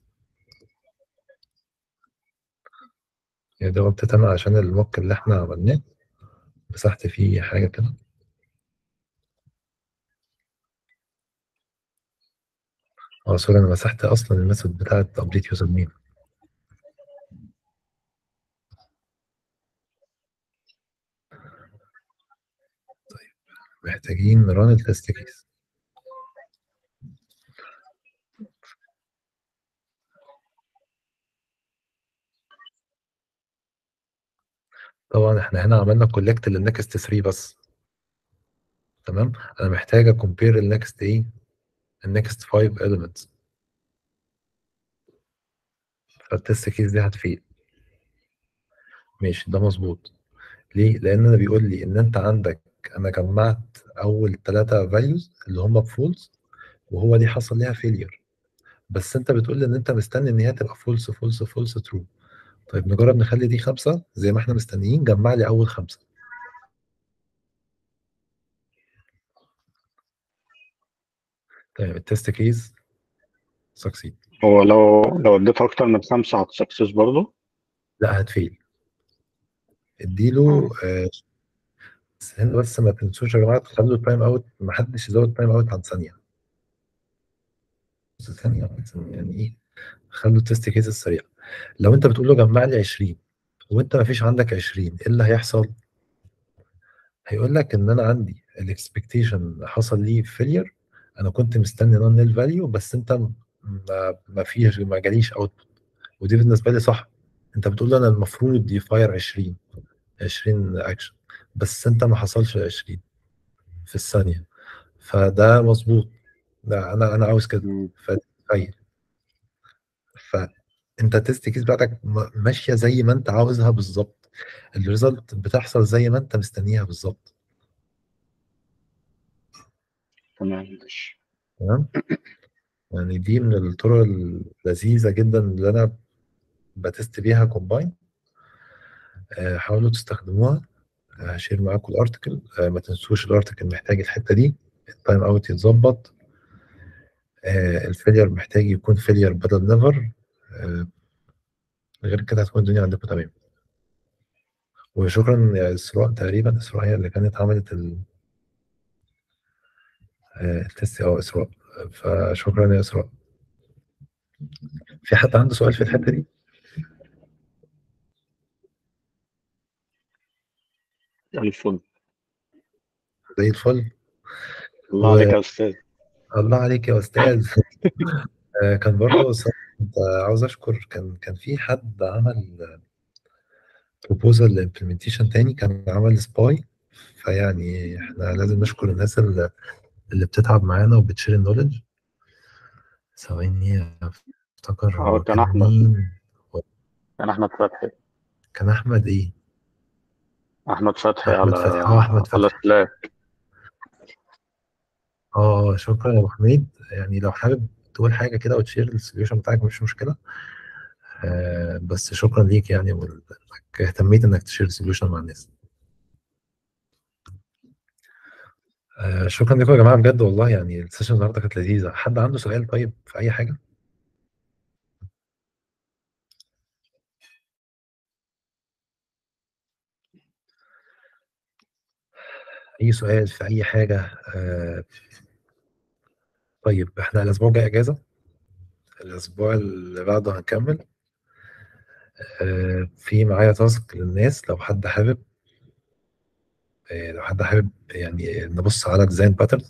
يا ده غلطت انا عشان الموك اللي احنا عملناه مسحت فيه حاجة كده اه سوري انا مسحت اصلا الميثود بتاعت ابديت يوزر نيم محتاجين نران التست كيس طبعا احنا هنا عملنا كولكت للنكست 3 بس تمام انا محتاج اكمبير النكست ايه النكست 5 elements فالتست كيس دي هتفيد ماشي ده مظبوط ليه لان انا بيقول لي ان انت عندك انا جمعت اول ثلاثة values اللي هم بفولس وهو دي حصل ليها فيلير بس انت بتقول ان انت مستني ان هي تبقى فولس فولس فولس ترو طيب نجرب نخلي دي خمسة زي ما احنا مستنيين جمع لي اول خمسة طيب التست كيس سكسيد هو لو لو اديت اكتر من خمسة هتسكسس برضه لا هتفيل اديله آه بس هنا بس ما تنسوش يا جماعه تخلوا التايم اوت ما حدش يزود التايم اوت عن ثانيه نص ثانيه عن ثانية، يعني ايه خلوا التست كيس السريع لو انت بتقول له جمع لي 20 وانت ما فيش عندك 20 ايه اللي هيحصل؟ هيقول لك ان انا عندي الاكسبكتيشن حصل لي فيلير انا كنت مستني نون نيل فاليو بس انت م- ما ما فيش ما جاليش اوتبوت ودي بالنسبه لي صح انت بتقول لي انا المفروض يفاير 20 20 اكشن بس انت ما حصلش 20 في الثانيه فده مظبوط ده انا انا عاوز كده فتخيل فانت التست كيس بتاعتك م- ماشيه زي ما انت عاوزها بالظبط الريزلت بتحصل زي ما انت مستنيها بالظبط تمام ماشي تمام يعني دي من الطرق اللذيذه جدا اللي انا بتست بيها كومباين حاولوا تستخدموها آه، هشير معاكم الارتكل آه، ما تنسوش الارتكل محتاج الحته دي التايم اوت يتظبط آه، الفيلير محتاج يكون فيلير بدل نيفر غير كده هتكون الدنيا عندكم تمام وشكرا يا اسراء تقريبا اسراء هي اللي كانت عملت ال آه، التست اه اسراء فشكرا يا اسراء في حد عنده سؤال في الحته دي؟ الفل زي الفل الله عليك يا استاذ الله عليك يا استاذ آه، كان برضه أستاذ، كنت عاوز اشكر كان كان في حد عمل بروبوزال لامبلمنتيشن تاني كان عمل سباي فيعني احنا لازم نشكر الناس اللي, اللي بتتعب معانا وبتشير النولج ثواني افتكر اه هو كان كان احمد مين كان احمد فتحي كان احمد ايه احمد فتحي احمد على فتحي اه احمد على فتحي سلاك اه شكرا يا ابو حميد يعني لو حابب تقول حاجه كده وتشير السوليوشن بتاعك مش مشكله آه بس شكرا ليك يعني وال- انك اهتميت انك تشير السوليوشن مع الناس آه شكرا لكم يا جماعه بجد والله يعني السيشن النهارده كانت لذيذه حد عنده سؤال طيب في اي حاجه اي سؤال في اي حاجه آه طيب احنا الاسبوع الجاي اجازه الاسبوع اللي بعده هنكمل آه في معايا تاسك للناس لو حد حابب آه لو حد حابب يعني نبص على ديزاين باترن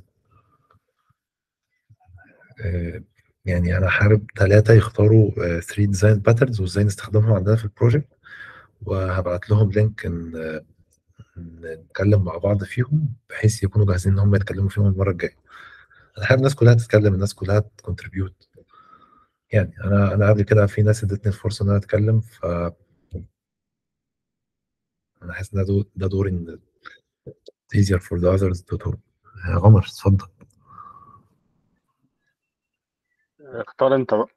آه يعني انا حابب ثلاثه يختاروا 3 ديزاين باترنز وازاي نستخدمهم عندنا في البروجكت وهبعت لهم لينك ن- نتكلم مع بعض فيهم بحيث يكونوا جاهزين ان هم يتكلموا فيهم المره الجايه انا حابب الناس كلها تتكلم الناس كلها تكونتريبيوت يعني انا انا قبل كده في ناس ادتني الفرصه ان انا اتكلم ف انا حاسس ان ده دو- ده دوري ان it's easier for the others to talk يا عمر اتفضل اختار انت بقى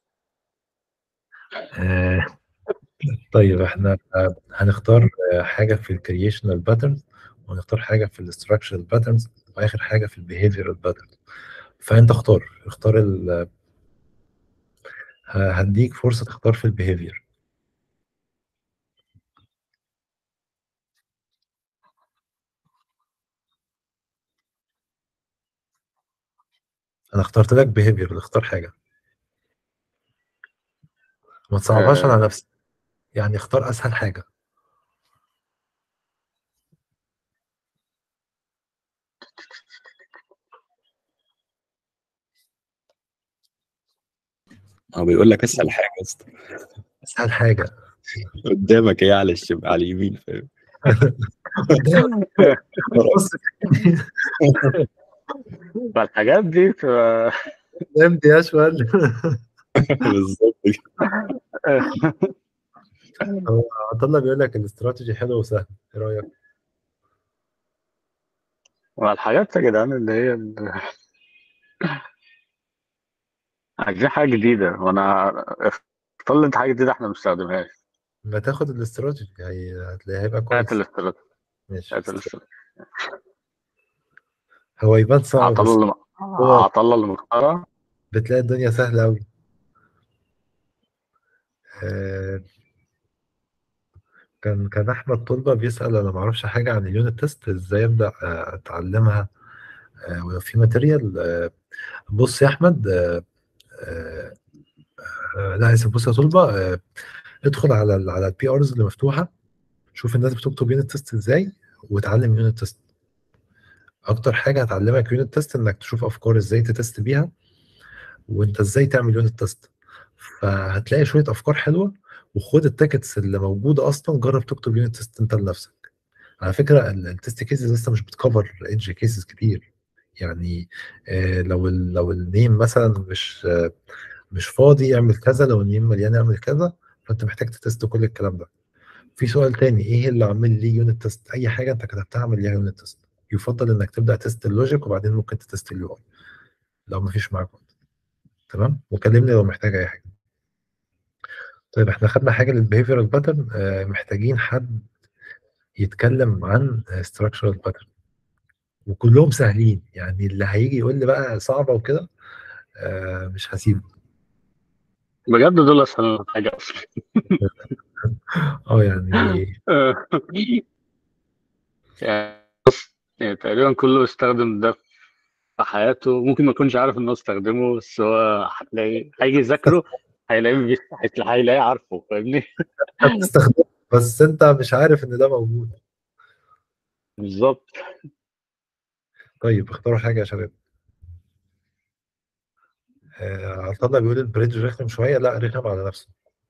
آه طيب احنا آه، هنختار آه، حاجه في الكرييشنال باترنز وهنختار حاجه في الاستراكشرال باترنز واخر حاجه في البيهيفيرال باترنز فانت اختار اختار ال ه- هديك فرصه تختار في البيهيفير انا اخترت لك بيهيفير اختار حاجه ما تصعبهاش على آه نفسك يعني اختار اسهل حاجه هو بيقول لك اسهل حاجه يا اسطى اسهل حاجه قدامك ايه على الشمال على اليمين فاهم بص فالحاجات دي بتبقى فهمت يا شوال بالظبط كده. هو عبد الله بيقول لك الاستراتيجي حلو وسهل ايه رايك؟ الحاجات يا جدعان اللي هي ال- عايزين حاجة جديدة وأنا اختار لي أنت حاجة جديدة إحنا ما بنستخدمهاش ما تاخد الاستراتيجي هي- هتلاقيه هيبقى هات كويس الاستراتيجي ماشي هات الاستراتيجي هو يبان صعب بس عطل هو عطل اللي مختارها بتلاقي الدنيا سهلة أوي آه، كان كان أحمد طلبة بيسأل أنا معرفش حاجة عن اليونت تيست إزاي أبدأ آه، أتعلمها آه، ولو في ماتيريال آه، بص يا أحمد آه، آه، آه، لا آسف بص يا طلبة آه، ادخل على ال على البي ارز اللي مفتوحة شوف الناس بتكتب يونت تيست إزاي وتعلم يونت تيست أكتر حاجة هتعلمك يونت تيست إنك تشوف أفكار إزاي تتست بيها وانت ازاي تعمل يونت تيست فهتلاقي شويه افكار حلوه وخد التاكتس اللي موجوده اصلا جرب تكتب يونت تيست انت لنفسك على فكره ال- التست كيسز لسه مش بتكفر ايدج كيسز كتير يعني آه، لو ال لو النيم مثلا مش آه، مش فاضي اعمل كذا لو النيم مليان اعمل كذا فانت محتاج تتست كل الكلام ده في سؤال تاني ايه اللي عامل لي يونت تيست اي حاجه انت كتبتها اعمل ليها يونت تيست يفضل انك تبدا تيست اللوجيك وبعدين ممكن تتست اليو اي لو مفيش معاك وقت تمام وكلمني لو محتاج اي حاجه طيب احنا خدنا حاجه للبيهيفيرال باترن محتاجين حد يتكلم عن structural باترن وكلهم سهلين يعني اللي هيجي يقول لي بقى صعبه وكده آه، مش هسيبه بجد دول أسهل حاجة أصلا اه يعني يعني بص يعني تقريبا كله استخدم ده في حياته ممكن ما يكونش عارف إنه استخدمه بس هو هتلاقي هيجي يذاكره هيلاقيه بي- هتلاقيه هيلاقيه عارفه فاهمني هتستخدمه بس انت مش عارف ان ده موجود بالظبط طيب اختاروا حاجه يا شباب آه، عطا الله بيقول البريدج رخم شويه لا رخم على نفسه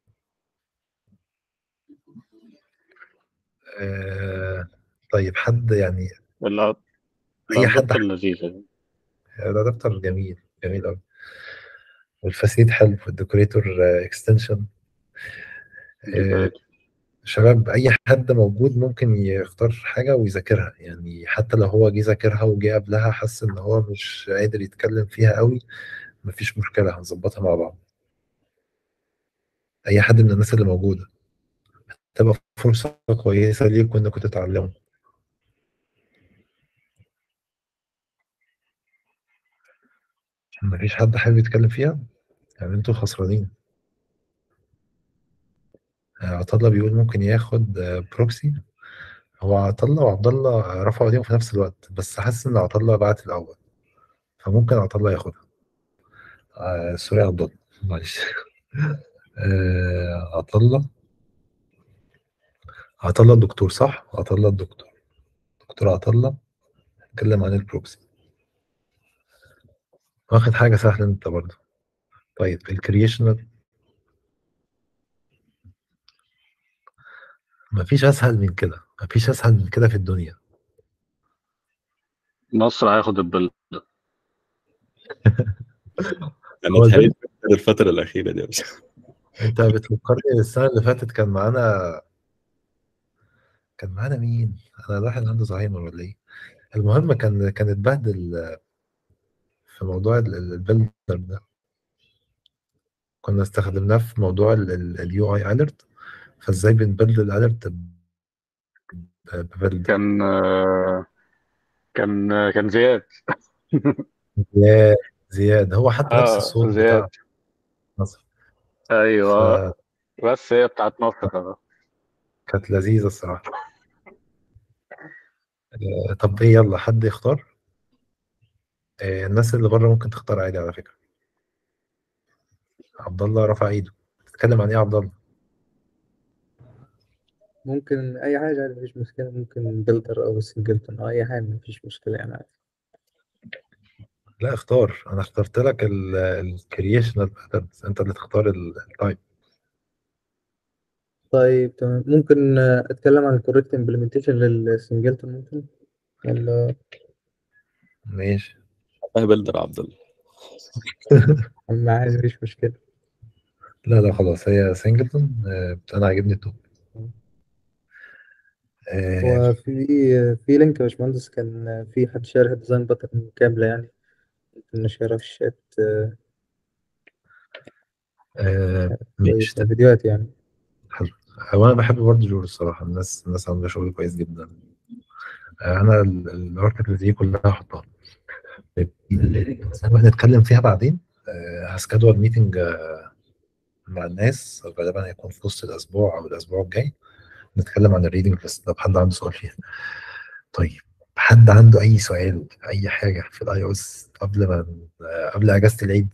آه، طيب حد يعني لا اي حد الأدابتر لذيذة ده دفتر جميل جميل قوي والفاسيد حلو والديكوريتور اكستنشن ديكوريتور شباب اي حد موجود ممكن يختار حاجه ويذاكرها يعني حتى لو هو جه ذاكرها وجه قبلها حس ان هو مش قادر يتكلم فيها قوي مفيش مشكله هنظبطها مع بعض اي حد من الناس اللي موجوده تبقى فرصه كويسه ليكم انكم تتعلموا مفيش حد حابب يتكلم فيها يعني انتوا خسرانين آه، عطله بيقول ممكن ياخد آه، بروكسي هو عطله وعبد الله رفعوا ايديهم في نفس الوقت بس حاسس ان عطله بعت الاول فممكن عطله ياخدها آه سوري يا عبد الله معلش آه عطله عطله الدكتور صح عطله الدكتور دكتور عطله اتكلم عن البروكسي واخد حاجه سهله انت برضه طيب الكرييشنال مفيش اسهل من كده مفيش اسهل من كده في الدنيا مصر هياخد البلد انا هو اتهريت البلد من الفتره الاخيره دي بس انت بتفكرني السنه اللي فاتت كان معانا كان معانا مين انا الواحد عنده زهايمر ولا ايه المهم كان كان اتبهدل في موضوع البيلدر ده كنا استخدمناه في موضوع اليو اي اليرت فازاي بنبدل الاليرت ببيلدر كان آه، كان آه، كان زياد زياد زياد هو حتى نفس اه الصوت زياد بتاع مصر ايوه فكانت بس هي بتاعت مصر طبعا لذيذة الصراحة آه، طب ايه يلا حد يختار آه، الناس اللي بره ممكن تختار عادي على فكرة عبد الله رفع ايده تتكلم عن ايه يا عبد الله ممكن أي حاجة عادي مفيش مشكلة ممكن بيلدر أو سنجلتون أو أي حاجة مفيش مشكلة يعني عادي لا اختار انا اخترت لك الكرييشنال باترنز انت اللي تختار التايب طيب تمام ممكن آه، أتكلم عن الكوريكت امبلمنتيشن للسنجلتون ممكن ولا ماشي والله بلدر عبد الله عم عادي مفيش مشكلة لا لا خلاص هي سنجلتون آه، انا عاجبني التوب آه، هو في في لينك يا باشمهندس كان في حد شارح ديزاين باترن كاملة يعني ممكن نشيرها في الشات آه، آه ماشي كويس فيديوهات يعني حلو هو انا بحب برضه جور الصراحه الناس الناس عامله شغل كويس جدا آه انا الارتكل دي كلها هحطها زي ما هنتكلم فيها بعدين آه هسكادول ميتنج آه مع الناس غالبا هيكون في وسط الاسبوع او الاسبوع الجاي نتكلم عن الريدنج بس لو حد عنده سؤال فيها طيب حد عنده اي سؤال اي حاجه في الاي او اس قبل ما آه قبل اجازه العيد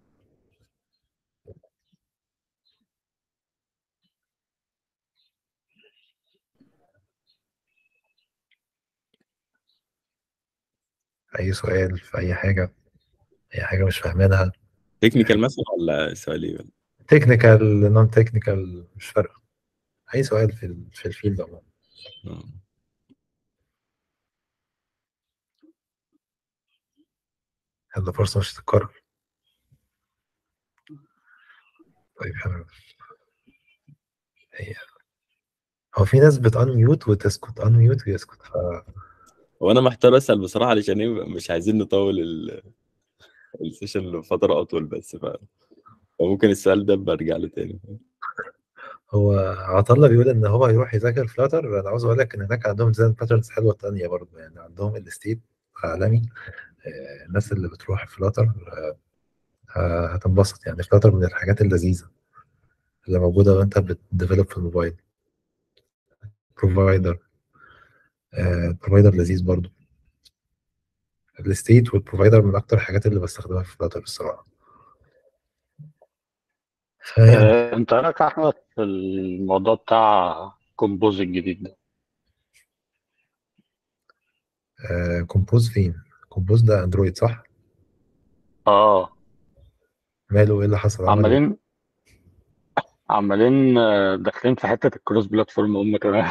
اي سؤال في اي حاجه اي حاجه مش فاهمينها تكنيكال مثلا ولا سؤال ايه تكنيكال نون تكنيكال مش فارقه اي سؤال في ال- في الفيلد عموما آه. هذا فرصه مش هتتكرر طيب حلو هي هو في ناس بتان ميوت وتسكت ان ميوت ويسكت ف هو انا محتار اسال بصراحه علشان ايه مش عايزين نطول ال- السيشن لفتره اطول بس ف فممكن السؤال ده برجع له تاني هو عطله بيقول ان هو هيروح يذاكر فلاتر انا عاوز اقول لك ان هناك عندهم ديزاين باترنز حلوه تانية برضه يعني عندهم الستيت عالمي آه، الناس اللي بتروح فلاتر هتنبسط يعني فلاتر من الحاجات اللذيذه اللي موجوده وانت بتديفلوب في الموبايل بروفايدر بروفايدر لذيذ برضه الستيت والبروفايدر من اكتر الحاجات اللي بستخدمها في فلاتر الصراحه فيعني آه، انت رايك يا احمد في الموضوع بتاع كومبوز الجديد ده آه كومبوز فين كومبوز ده اندرويد صح اه ماله ايه اللي حصل عمل ايه عمالين عمالين آه، داخلين في حته الكروس بلاتفورم هم كمان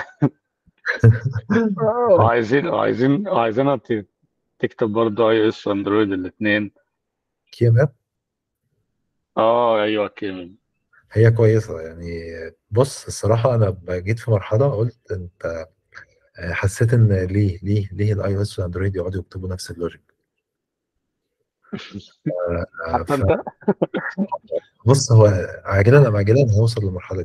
وعايزين وعايزين وعايزينها ت- تكتب برضه اي اس واندرويد الاثنين كي ام اب اه ايوه كده هي كويسه يعني بص الصراحه انا جيت في مرحله قلت انت آه، حسيت ان ليه ليه ليه الاي او اس والاندرويد يقعدوا يكتبوا نفس اللوجيك آه، آه، حتى ف- انت بص هو عاجلا ام اجلا هنوصل للمرحله دي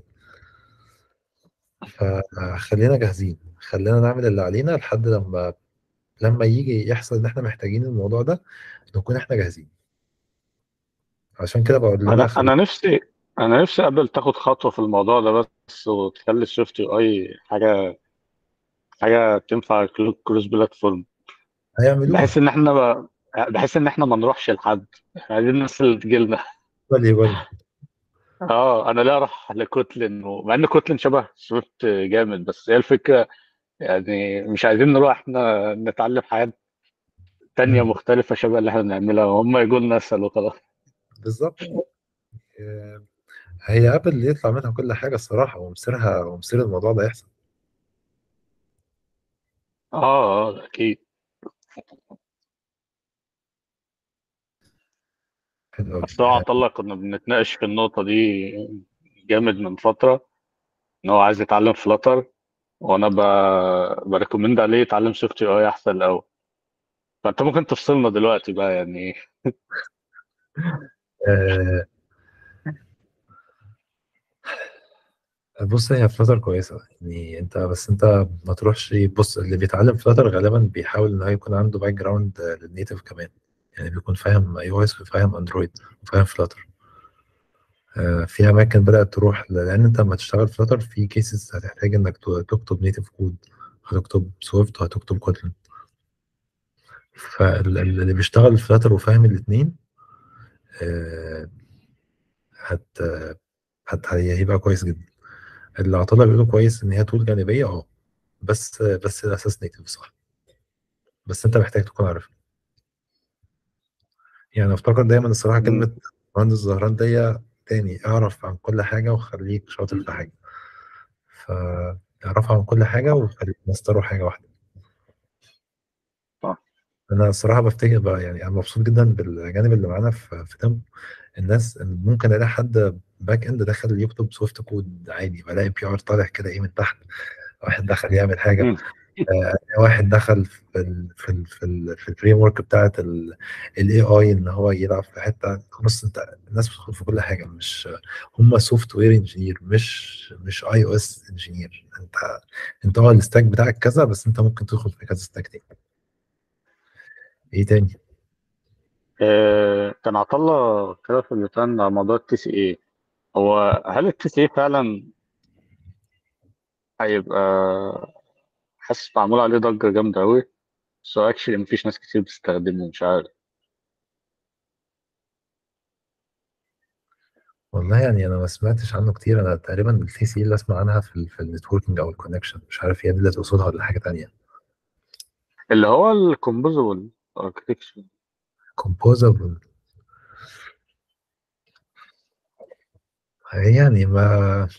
فخلينا جاهزين خلينا نعمل اللي علينا لحد لما لما يجي يحصل ان احنا محتاجين الموضوع ده نكون احنا جاهزين عشان كده بقول لنا انا خلي انا نفسي انا نفسي قبل تاخد خطوه في الموضوع ده بس وتخلي السوفت يو اي حاجه حاجه تنفع كروس بلاتفورم هيعملوها بحيث ان احنا ب... بحيث ان احنا ما نروحش لحد احنا عايزين الناس اللي تجيلنا ولي ولي اه انا لا اروح لكوتلين و... مع ان كوتلين شبه سويفت جامد بس هي الفكره يعني مش عايزين نروح احنا نتعلم حاجات تانية مم. مختلفة شبه اللي احنا بنعملها وهم يقولوا لنا اسأل وخلاص بالظبط آه، هي ابل اللي يطلع منها كل حاجه الصراحه ومصيرها ومصير الموضوع ده يحصل اه اه اكيد حلو أوي. بس هو عطلة كنا بنتناقش في النقطة دي جامد من فترة ان هو عايز يتعلم فلاتر وانا ب... بريكومند عليه يتعلم سوفت وير اي احسن الاول فانت ممكن تفصلنا دلوقتي بقى يعني آه، بص هي فلاتر كويسه يعني انت بس انت ما تروحش بص اللي بيتعلم فلاتر غالبا بيحاول ان هو يكون عنده باك جراوند للنيتف كمان يعني بيكون فاهم اي او اس وفاهم اندرويد وفاهم فلاتر آه، في اماكن بدات تروح لان انت لما تشتغل فلاتر في كيسز هتحتاج انك ت- تكتب نيتف كود هتكتب سويفت وهتكتب كوتلين فاللي بيشتغل فلاتر وفاهم الاثنين هت هت هيبقى كويس جدا اللي عطله بيقولوا كويس ان هي طول جانبيه اه بس بس الاساس نيتف صح بس انت محتاج تكون عارف يعني افتكر دايما الصراحه كلمه مهندس زهران دي تاني اعرف عن كل حاجه وخليك شاطر في حاجه فاعرف عن كل حاجه وخليك مستر حاجه واحده صح. انا الصراحه بفتكر بقى يعني انا مبسوط جدا بالاجانب اللي معانا في في تم الناس ممكن الاقي حد باك اند دخل يكتب سوفت كود عادي بلاقي بي ار طالع كده ايه من تحت واحد دخل يعمل حاجه مم. آه، واحد دخل في ال في ال في ال في الفريم ورك بتاعت الاي اي ان هو يلعب في حته بص انت الناس بتدخل في كل حاجه مش هم سوفت وير انجينير مش مش اي او اس انجينير انت انت اه الستاك بتاعك كذا بس انت ممكن تدخل في كذا ستاك تاني ايه تاني؟ آه، كان عطله كده في البتان على موضوع التي سي اي هو هل التي سي اي فعلا هيبقى حاسس معمول عليه ضجة جامدة أوي بس هو اكشلي مفيش ناس كتير بتستخدمه مش عارف والله يعني انا ما سمعتش عنه كتير انا تقريبا التي سي اللي اسمع عنها في ال في النتوركينج او الكونكشن مش عارف هي دي اللي تقصدها ولا حاجه تانيه اللي هو الكومبوزبل اركتكشر كومبوزبل يعني ما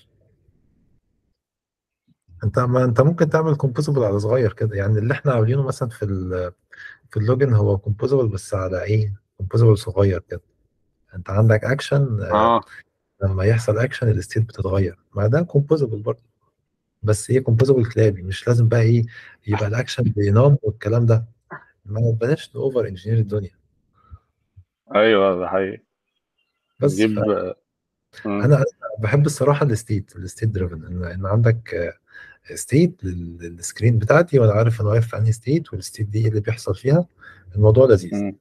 انت ما انت ممكن تعمل كومبوزبل على صغير كده يعني اللي احنا عاملينه مثلا في ال في اللوجن هو كومبوزبل بس على ايه كومبوزبل صغير كده انت عندك اكشن اه لما يحصل اكشن الستيت بتتغير ما ده كومبوزبل برضه بس ايه كومبوزبل كلابي مش لازم بقى ايه يبقى الاكشن بينام والكلام ده ما بلاش اوفر انجينير الدنيا ايوه ده حقيقي بس نجيب ف... مم. انا أنا بحب الصراحه الستيت الستيت دريفن ان ان عندك ستيت للسكرين بتاعتي وانا عارف انا واقف في انهي ستيت والستيت دي ايه اللي بيحصل فيها الموضوع لذيذ مم.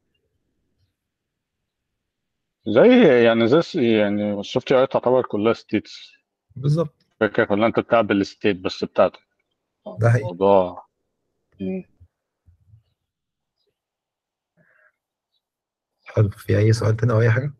زي يعني زي يعني السوفت وير تعتبر كلها ستيتس بالظبط الفكرة كلها انت بتعمل الستيت بس بتاعتك ده حقيقي الموضوع مم. حلو في اي سؤال تاني او اي حاجه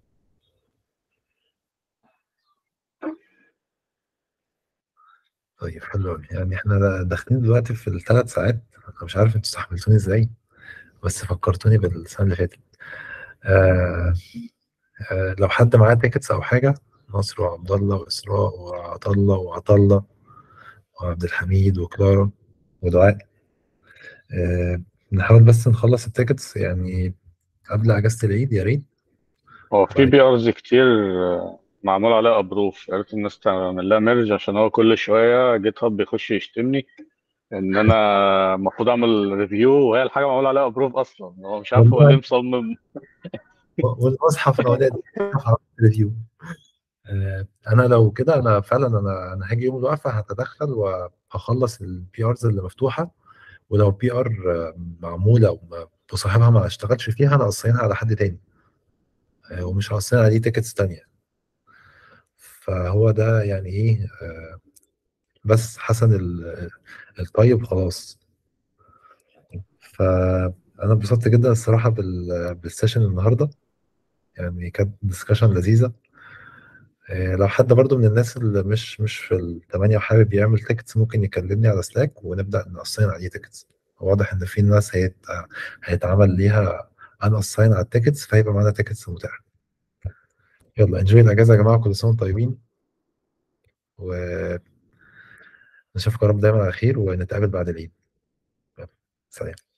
طيب حلو أوي. يعني احنا داخلين دلوقتي في الثلاث ساعات انا مش عارف انتوا استحملتوني ازاي بس فكرتوني بالسنه اللي فاتت آه آه لو حد معاه تيكتس او حاجه نصر وعبد الله واسراء وعطله وعطله وعبد الحميد وكلارا ودعاء آه نحاول بس نخلص التيكتس يعني قبل اجازه العيد يا ريت هو في بي ارز كتير آه، معمول عليها ابروف يا ريت الناس تعمل لها ميرج عشان هو كل شويه جيت هاب بيخش يشتمني ان انا المفروض اعمل ريفيو وهي الحاجه معمول عليها ابروف اصلا هو مش عارف هو ليه والله مصمم والمصحف اولاد المصحف ريفيو آه، انا لو كده انا فعلا انا انا هاجي يوم الوقفه هتدخل وهخلص البي ارز اللي مفتوحه ولو بي ار معموله وما- وصاحبها ما اشتغلش فيها انا قصينها على حد تاني آه، ومش قصينها عليه تيكتس تانية فهو ده يعني ايه آه، بس حسن ال- الطيب خلاص فانا انبسطت جدا الصراحه بال- بالسيشن النهارده يعني كانت ديسكشن لذيذه آه، لو حد برضو من الناس اللي مش مش في الثمانية وحابب يعمل تيكتس ممكن يكلمني على سلاك ونبدأ نقصين عليه تيكتس واضح ان في ناس هيت... هيتعمل ليها ان اساين على التيكتس فهيبقى معانا تيكتس متاحة يلا انجوي الاجازة يا جماعة كل سنة وانتم طيبين ونشوفكم يا رب دايما على خير ونتقابل بعد العيد يلا، سلام